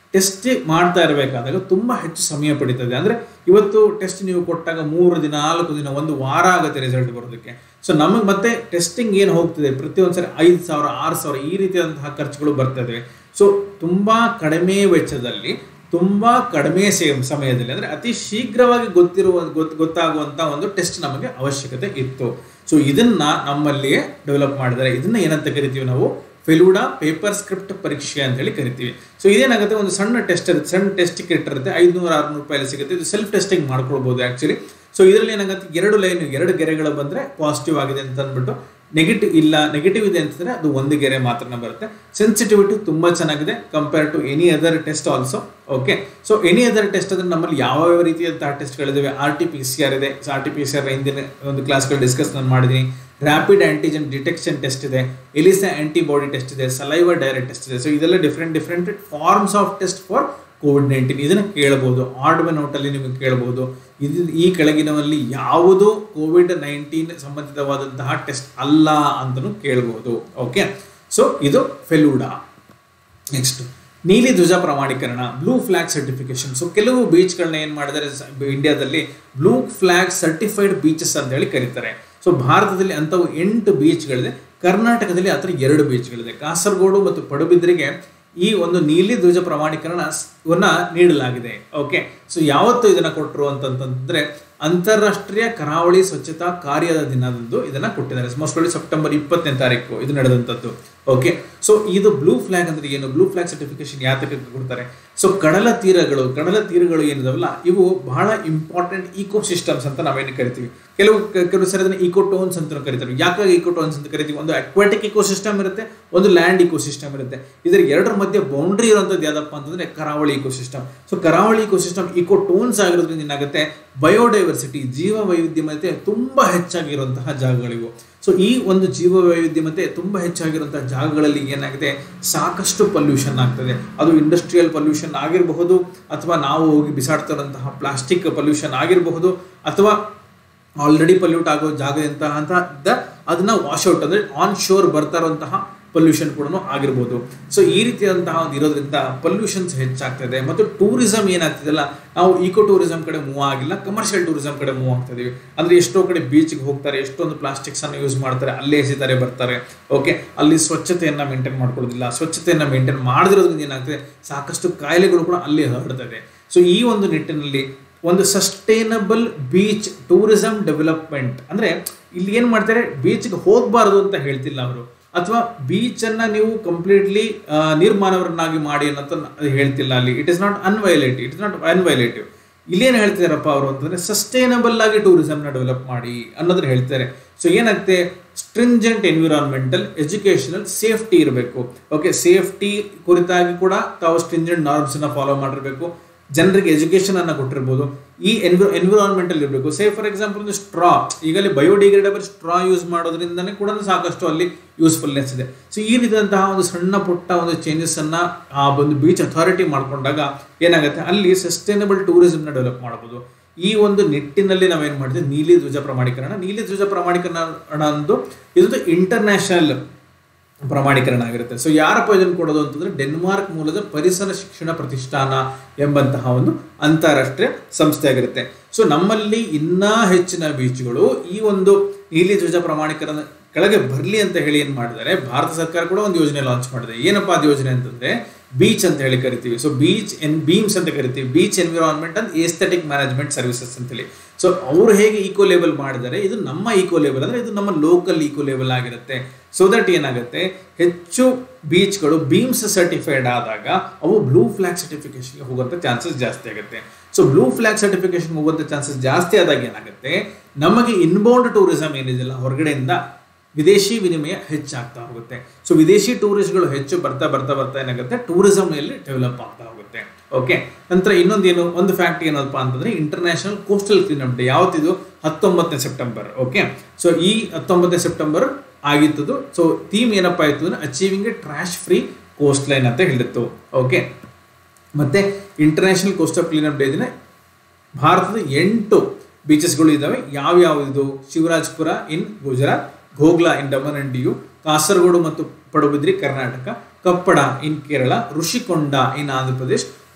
ಟೆಸ್ಟ್ ಮಾಡ್ತಾ ಇರಬೇಕಾದಾಗ ತುಂಬ ಹೆಚ್ಚು ಸಮಯ ಪಡಿತದೆ ಅಂದರೆ ಇವತ್ತು ಟೆಸ್ಟ್ ನೀವು ಕೊಟ್ಟಾಗ ಮೂರು ದಿನ ನಾಲ್ಕು ದಿನ ಒಂದು ವಾರ ಆಗುತ್ತೆ ರಿಸಲ್ಟ್ ಬರೋದಕ್ಕೆ ಸೊ ನಮಗೆ ಮತ್ತೆ ಟೆಸ್ಟಿಂಗ್ ಏನು ಹೋಗ್ತಿದೆ ಪ್ರತಿಯೊಂದು ಸರಿ ಐದು ಸಾವಿರ ಆರು ಸಾವಿರ ಈ ರೀತಿಯಾದಂತಹ ಖರ್ಚುಗಳು ಬರ್ತದೆ ಸೊ ತುಂಬ ಕಡಿಮೆ ವೆಚ್ಚದಲ್ಲಿ ತುಂಬ ಕಡಿಮೆ ಸೇಮ್ ಸಮಯದಲ್ಲಿ ಅಂದರೆ ಅತಿ ಶೀಘ್ರವಾಗಿ ಗೊತ್ತಿರುವ ಗೊತ್ತು ಗೊತ್ತಾಗುವಂಥ ಒಂದು ಟೆಸ್ಟ್ ನಮಗೆ ಅವಶ್ಯಕತೆ ಇತ್ತು ಸೊ ಇದನ್ನ ನಮ್ಮಲ್ಲಿಯೇ ಡೆವಲಪ್ ಮಾಡಿದ್ದಾರೆ ಇದನ್ನ ಏನಂತ ಕರಿತೀವಿ ನಾವು ಫೆಲೂಡಾ ಪೇಪರ್ ಸ್ಕ್ರಿಪ್ಟ್ ಪರೀಕ್ಷೆ ಅಂತ ಹೇಳಿ ಕರಿತೀವಿ ಸೊ ಇದೇನಾಗುತ್ತೆ ಒಂದು ಸಣ್ಣ ಟೆಸ್ಟ್ ಇರುತ್ತೆ ಸಣ್ಣ ಟೆಸ್ಟ್ ಕಿಟ್ ಇರುತ್ತೆ ಐದುನೂರು ಆರುನೂರು ರೂಪಾಯಿ ಸಿಗುತ್ತೆ ಇದು ಸೆಲ್ಫ್ ಟೆಸ್ಟಿಂಗ್ ಮಾಡ್ಕೊಳ್ಬೋದು ಆ್ಯಕ್ಚುಲಿ ಸೊ ಇದರಲ್ಲಿ ಏನಾಗುತ್ತೆ ಎರಡು ಲೈನ್ ಎರಡು ಗೆರೆಗಳು ಬಂದರೆ ಪಾಸಿಟಿವ್ ಆಗಿದೆ ಅಂತ ಅಂದ್ಬಿಟ್ಟು ನೆಗೆಟಿವ್ ಇಲ್ಲ ನೆಗೆಟಿವ್ ಇದೆ ಅಂತಂದ್ರೆ ಅದು ಒಂದು ಗೆರೆ ಮಾತ್ರ ಬರುತ್ತೆ ಸೆನ್ಸಿಟಿವಿಟಿ ತುಂಬ ಚೆನ್ನಾಗಿದೆ compare to any other test also okay so any other test ಅಂದ್ರೆ ನಮ್ಮಲ್ಲಿ ಯಾವ ಯಾವ ರೀತಿಯಾದಂತಹ ಟೆಸ್ಟ್ಗಳಿದಾವೆ R T P C R ಇದೆ R T P C R ಹಿಂದಿನ ಒಂದು ಕ್ಲಾಸ್ಗಳು ಡಿಸ್ಕಸ್ ನಾನು ಮಾಡಿದ್ದೀನಿ ರ್ಯಾಪಿಡ್ ಆಂಟಿಜನ್ ಡಿಟೆಕ್ಷನ್ ಟೆಸ್ಟ್ ಇದೆ ಎಲಿಸಾ ಆಂಟಿಬಾಡಿ ಟೆಸ್ಟ್ ಇದೆ ಸಲೈವ ಡೈರೆಕ್ಟ್ ಟೆಸ್ಟ್ ಇದೆ ಸೊ ಇದೆಲ್ಲ different different forms of test for COVID nineteen ಇದನ್ನು ಕೇಳಬಹುದು ಆರ್ಡ್ ಬೈ ನೋಟಲ್ಲಿ ನಿಮಗೆ ಕೇಳಬಹುದು ಇದು ಈ ಕೆಳಗಿನವಲ್ಲಿ ಯಾವುದು ಕೋವಿಡ್ ನೈನ್ಟೀನ್ ಸಂಬಂಧಿತವಾದಂತಹ ಟೆಸ್ಟ್ ಅಲ್ಲ ಅಂತಲೂ ಕೇಳಬಹುದು ಓಕೆ ಸೊ ಇದು ಫೆಲೂಡಾ ನೆಕ್ಸ್ಟ್ ನೀಲಿ ಧ್ವಜ ಪ್ರಮಾಣೀಕರಣ ಬ್ಲೂ ಫ್ಲಾಗ್ ಸರ್ಟಿಫಿಕೇಶನ್ ಸೊ ಕೆಲವು ಬೀಚ್ಗಳನ್ನ ಏನು ಮಾಡಿದ್ದಾರೆ ಇಂಡಿಯಾದಲ್ಲಿ ಬ್ಲೂ ಫ್ಲಾಗ್ ಸರ್ಟಿಫೈಡ್ ಬೀಚಸ್ ಅಂತ ಹೇಳಿ ಕರೀತಾರೆ ಸೊ ಭಾರತದಲ್ಲಿ ಅಂಥವು ಎಂಟು ಬೀಚ್ಗಳಿದೆ ಕರ್ನಾಟಕದಲ್ಲಿ ಹತ್ರ ಎರಡು ಬೀಚ್ಗಳಿದೆ ಕಾಸರಗೋಡು ಮತ್ತು ಪಡುಬಿದ್ರಿಗೆ ಈ ಒಂದು ನೀಲಿ ಧ್ವಜ ಪ್ರಮಾಣೀಕರಣ ವನ್ನ ನೀಡಲಾಗಿದೆ ಓಕೆ ಸೊ ಯಾವತ್ತು ಇದನ್ನ ಕೊಟ್ಟರು ಅಂತಂತಂದ್ರೆ ಅಂತಾರಾಷ್ಟ್ರೀಯ ಕರಾವಳಿ ಸ್ವಚ್ಛತಾ ಕಾರ್ಯದ ದಿನದಂದು ಇದನ್ನ ಕೊಟ್ಟಿದ್ದಾರೆ ಮೋಸ್ಟ್ಲಿ ಸೆಪ್ಟೆಂಬರ್ ಇಪ್ಪತ್ತನೇ ತಾರೀಕು ಇದು ನಡೆದಂಥದ್ದು ಓಕೆ ಸೊ ಇದು ಬ್ಲೂ ಫ್ಲಾಗ್ ಅಂದ್ರೆ ಏನು ಬ್ಲೂ ಫ್ಲಾಗ್ ಸರ್ಟಿಫಿಕೇಶನ್ ಯಾತಕ್ಕೆ ಕೊಡ್ತಾರೆ ಸೊ ಕಡಲ ತೀರಗಳು ಕಡಲ ತೀರಗಳು ಏನಿದಾವಲ್ಲ ಇವು ಬಹಳ ಇಂಪಾರ್ಟೆಂಟ್ ಇಕೋ ಸಿಸ್ಟಮ್ಸ್ ಅಂತ ನಾವೇನು ಕರಿತೀವಿ ಕೆಲವು ಕೆಲವು ಸರಿ ಅದನ್ನ ಇಕೋ ಟೋನ್ಸ್ ಅಂತ ಕರಿತಾರೆ ಯಾಕಾಗಿ ಇಕೋ ಟೋನ್ಸ್ ಅಂತ ಕರಿತೀವಿ ಒಂದು ಅಕ್ವಾಟಿಕ್ ಇಕೋ ಸಿಸ್ಟಮ್ ಇರುತ್ತೆ ಒಂದು ಲ್ಯಾಂಡ್ ಇಕೋ ಸಿಸ್ಟಮ್ ಇರುತ್ತೆ ಇದರ ಎರಡರ ಮಧ್ಯೆ ಬೌಂಡ್ರಿ ಇರುವಂಥದ್ದು ಯಾವ್ದಪ್ಪ ಅಂತಂದ್ರೆ ಕರಾವಳಿ ಇಕೋ ಸಿಸ್ಟಮ್ ಸೊ ಕರಾವಳಿ ಇಕೋ ಸಿಸ್ಟಮ್ ಇಕೋ ಟೋನ್ಸ್ ಆಗಿರೋದ್ರಿಂದ ಏನಾಗುತ್ತೆ ಬಯೋಡೈವರ್ಸಿಟಿ ಜೀವ ವೈವಿಧ್ಯಮತೆ ತುಂಬಾ ಹೆಚ್ಚಾಗಿರುವಂತಹ ಜಾಗಗಳಿವು ಸೊ ಈ ಒಂದು ಜೀವ ವೈವಿಧ್ಯಮತೆ ತುಂಬ ಹೆಚ್ಚಾಗಿರುವಂತಹ ಜಾಗಗಳಲ್ಲಿ ಏನಾಗಿದೆ ಸಾಕಷ್ಟು ಪೊಲ್ಯೂಷನ್ ಆಗ್ತದೆ ಅದು ಇಂಡಸ್ಟ್ರಿಯಲ್ ಪೊಲ್ಯೂಷನ್ ಆಗಿರಬಹುದು ಅಥವಾ ನಾವು ಹೋಗಿ ಬಿಸಾಡ್ತಿರುವಂತಹ ಪ್ಲಾಸ್ಟಿಕ್ ಪೊಲ್ಯೂಷನ್ ಆಗಿರಬಹುದು ಅಥವಾ ಆಲ್ರೆಡಿ ಪೊಲ್ಯೂಟ್ ಆಗೋ ಜಾಗದಂತಹ ಅಂತ ಅದನ್ನ ವಾಶ್ಔಟ್ ಅಂದರೆ ಆನ್ ಶೋರ್ ಬರ್ತಾ ಇರುವಂತಹ ಪೊಲ್ಯೂಷನ್ ಕೂಡ ಆಗಿರ್ಬೋದು ಸೊ ಈ ರೀತಿಯಾದಂತಹ ಒಂದು ಇರೋದ್ರಿಂದ ಪೊಲ್ಯೂಷನ್ಸ್ ಹೆಚ್ಚಾಗ್ತದೆ ಮತ್ತು ಟೂರಿಸಂ ಏನಾಗ್ತಿದೆಲ್ಲ ನಾವು ಈಕೋ ಟೂರಿಸಂ ಕಡೆ ಮೂವ್ ಆಗಿಲ್ಲ ಕಮರ್ಷಿಯಲ್ ಟೂರಿಸಂ ಕಡೆ ಮೂವ್ ಆಗ್ತಾ ಇದೀವಿ ಅಂದ್ರೆ ಎಷ್ಟೋ ಕಡೆ ಬೀಚ್ಗೆ ಹೋಗ್ತಾರೆ ಎಷ್ಟೊಂದು ಪ್ಲಾಸ್ಟಿಕ್ಸ್ ಅನ್ನು ಯೂಸ್ ಮಾಡ್ತಾರೆ ಅಲ್ಲೇ ಎಸಿತಾರೆ ಬರ್ತಾರೆ ಓಕೆ ಅಲ್ಲಿ ಸ್ವಚ್ಛತೆಯನ್ನ ಮೇಂಟೈನ್ ಮಾಡ್ಕೊಳ್ಳೋದಿಲ್ಲ ಸ್ವಚ್ಛತೆಯನ್ನ ಮೇಂಟೈನ್ ಮಾಡದಿರೋದ್ರಿಂದ ಏನಾಗ್ತದೆ ಸಾಕಷ್ಟು ಕಾಯಿಲೆಗಳು ಕೂಡ ಅಲ್ಲಿ ಹರಡ್ತದೆ ಸೊ ಈ ಒಂದು ನಿಟ್ಟಿನಲ್ಲಿ ಒಂದು ಸಸ್ಟೈನಬಲ್ ಬೀಚ್ ಟೂರಿಸಂ ಡೆವಲಪ್ಮೆಂಟ್ ಅಂದ್ರೆ ಇಲ್ಲಿ ಏನ್ ಮಾಡ್ತಾರೆ ಬೀಚ್ಗೆ ಹೋಗಬಾರ್ದು ಅಂತ ಹೇಳ್ತಿಲ್ಲ ಅವರು ಅಥವಾ ಬೀಚ್ ಅನ್ನ ನೀವು ಕಂಪ್ಲೀಟ್ಲಿ ನಿರ್ಮಾಣವರನ್ನಾಗಿ ಮಾಡಿ ಅನ್ನೋದು ಹೇಳ್ತಿಲ್ಲ ಅಲ್ಲಿ it is not annihilative it is not annihilative ಇಲ್ಲೇನು ಹೇಳ್ತಿದಾರಪ್ಪ ಅವರು ಅಂತಂದ್ರೆ ಸಸ್ಟೈನಬಲ್ ಆಗಿ ಟೂರಿಸಂನ ಡೆವಲಪ್ ಮಾಡಿ ಅನ್ನೋದನ್ನ ಹೇಳ್ತಾರೆ ಸೊ ಏನಾಗುತ್ತೆ ಸ್ಟ್ರಿಂಜೆಂಟ್ ಎನ್ವಿರಾನ್ಮೆಂಟಲ್ ಎಜುಕೇಶನಲ್ ಸೇಫ್ಟಿ ಇರಬೇಕು ಓಕೆ ಸೇಫ್ಟಿ ಕುರಿತಾಗಿ ಕೂಡ ತಾವು ಸ್ಟ್ರಿಂಜೆಂಟ್ ನಾರ್ಮ್ಸ್ ಅನ್ನ ಫಾಲೋ ಮಾಡಿರ್ಬೇಕು ಜನರಿಗೆ ಎಜುಕೇಶನ್ ಅನ್ನ ಕೊಟ್ಟಿರ್ಬೋದು ಈ ಎನ್ವಿ ಎನ್ವಿರಾನ್ಮೆಂಟಲ್ ಇರಬೇಕು ಸೇ ಫಾರ್ ಎಕ್ಸಾಂಪಲ್ ಒಂದು ಸ್ಟ್ರಾ ಈಗ ಅಲ್ಲಿ ಬಯೋಡಿಗ್ರೇಡಬಲ್ ಸ್ಟ್ರಾ ಯೂಸ್ ಮಾಡೋದ್ರಿಂದನೇ ಕೂಡ ಸಾಕಷ್ಟು ಅಲ್ಲಿ ಯೂಸ್ಫುಲ್ನೆಸ್ ಇದೆ ಸೊ ಈ ರೀತಿಯಾದಂತಹ ಒಂದು ಸಣ್ಣ ಪುಟ್ಟ ಒಂದು ಚೇಂಜಸ್ ಅನ್ನ ಆ ಒಂದು ಬೀಚ್ ಅಥಾರಿಟಿ ಮಾಡ್ಕೊಂಡಾಗ ಏನಾಗುತ್ತೆ ಅಲ್ಲಿ ಸಸ್ಟೈನಬಲ್ ಟೂರಿಸಂನ ಡೆವಲಪ್ ಮಾಡಬಹುದು ಈ ಒಂದು ನಿಟ್ಟಿನಲ್ಲಿ ನಾವೇನ್ ಮಾಡ್ತೀವಿ ನೀಲಿ ಧ್ವಜ ಪ್ರಮಾಣೀಕರಣ ನೀಲಿ ಧ್ವಜ ಪ್ರಮಾಣೀಕರಣ ಅಂದು ಇದೊಂದು ಇಂಟರ್ನ್ಯಾಷನಲ್ ಪ್ರಮಾಣೀಕರಣ ಆಗಿರುತ್ತೆ ಸೊ ಯಾರಪ್ಪ ಇದನ್ನು ಕೊಡೋದು ಅಂತಂದ್ರೆ ಡೆನ್ಮಾರ್ಕ್ ಮೂಲದ ಪರಿಸರ ಶಿಕ್ಷಣ ಪ್ರತಿಷ್ಠಾನ ಎಂಬಂತಹ ಒಂದು ಅಂತಾರಾಷ್ಟ್ರೀಯ ಸಂಸ್ಥೆ ಆಗಿರುತ್ತೆ ಸೊ ನಮ್ಮಲ್ಲಿ ಇನ್ನೂ ಹೆಚ್ಚಿನ ಬೀಚ್ಗಳು ಈ ಒಂದು ನೀಲಿ ಧ್ವಜ ಪ್ರಮಾಣೀಕರಣ ಕೆಳಗೆ ಬರಲಿ ಅಂತ ಹೇಳಿ ಏನು ಮಾಡಿದ್ದಾರೆ ಭಾರತ ಸರ್ಕಾರ ಕೂಡ ಒಂದು ಯೋಜನೆ ಲಾಂಚ್ ಮಾಡಿದೆ ಏನಪ್ಪಾ ಅದು ಯೋಜನೆ ಅಂತಂದ್ರೆ ಬೀಚ್ ಅಂತ ಹೇಳಿ ಕರಿತೀವಿ ಸೊ ಬೀಚ್ ಎನ್ ಬೀಮ್ಸ್ ಅಂತ ಕರಿತೀವಿ beach environment and aesthetic management services ಅಂತೇಳಿ ಸೊ ಅವರು ಹೇಗೆ ಈಕೋ ಲೆವೆಲ್ ಮಾಡಿದ್ದಾರೆ ಇದು ನಮ್ಮ ಈಕೋ ಲೆವೆಲ್ ಅಂದ್ರೆ ಇದು ನಮ್ಮ ಲೋಕಲ್ ಈಕೋ ಲೆವೆಲ್ ಆಗಿರುತ್ತೆ ಸೊ ದಟ್ ಏನಾಗುತ್ತೆ ಹೆಚ್ಚು ಬೀಚ್ಗಳು ಬೀಮ್ಸ್ ಸರ್ಟಿಫೈಡ್ ಆದಾಗ ಅವು ಬ್ಲೂ ಫ್ಲಾಗ್ ಸರ್ಟಿಫಿಕೇಶನ್ಗೆ ಹೋಗುವಂಥ ಚಾನ್ಸಸ್ ಜಾಸ್ತಿ ಆಗುತ್ತೆ ಸೊ ಬ್ಲೂ ಫ್ಲಾಗ್ ಸರ್ಟಿಫಿಕೇಶನ್ ಹೋಗುವಂಥ ಚಾನ್ಸಸ್ ಜಾಸ್ತಿ ಆದಾಗ ಏನಾಗುತ್ತೆ ನಮಗೆ ಇನ್ಬೌಂಡ್ ಟೂರಿಸಂ ಏನಿದೆಯಲ್ಲ ಹೊರಗಡೆಯಿಂದ ವಿದೇಶಿ ವಿನಿಮಯ ಹೆಚ್ಚಾಗ್ತಾ ಹೋಗುತ್ತೆ ಸೊ ವಿದೇಶಿ ಟೂರಿಸ್ಟ್ಗಳು ಹೆಚ್ಚು ಬರ್ತಾ ಬರ್ತಾ ಬರ್ತಾ ಏನಾಗುತ್ತೆ ಟೂರಿಸಂ ಅಲ್ಲಿ ಡೆವಲಪ್ ಆಗ್ತಾ ಹೋಗುತ್ತೆ ಓಕೆ ನಂತರ ಇನ್ನೊಂದೇನು ಒಂದು ಫ್ಯಾಕ್ಟ್ ಏನಪ್ಪ ಅಂತಂದ್ರೆ ಇಂಟರ್ನ್ಯಾಷನಲ್ ಕೋಸ್ಟಲ್ ಕ್ಲೀನಪ್ ಡೇ ಯಾವತ್ತಿದು ಹತ್ತೊಂಬತ್ತನೇ ಸೆಪ್ಟೆಂಬರ್ ಓಕೆ ಸೊ ಈ ಹತ್ತೊಂಬತ್ತನೇ ಸೆಪ್ಟೆಂಬರ್ ಆಗಿತ್ತದು ಸೊ ಥೀಮ್ ಏನಪ್ಪ ಆಯಿತು ಅಂದ್ರೆ achieving a trash free coastline ಅಂತ ಹೇಳಿತ್ತು ಓಕೆ ಮತ್ತೆ ಇಂಟರ್ನ್ಯಾಷನಲ್ ಕೋಸ್ಟಲ್ ಕ್ಲೀನಪ್ ಡೇ ದಿನ ಭಾರತದ ಎಂಟು ಬೀಚಸ್ಗಳು ಇದ್ದಾವೆ ಯಾವ್ಯಾವ ಇದು Shivrajpur in Gujarat Ghogla in Daman and Diu Kasaragod ಮತ್ತು Padubidri Karnataka Kappad in Kerala Rushikonda in Andhra Pradesh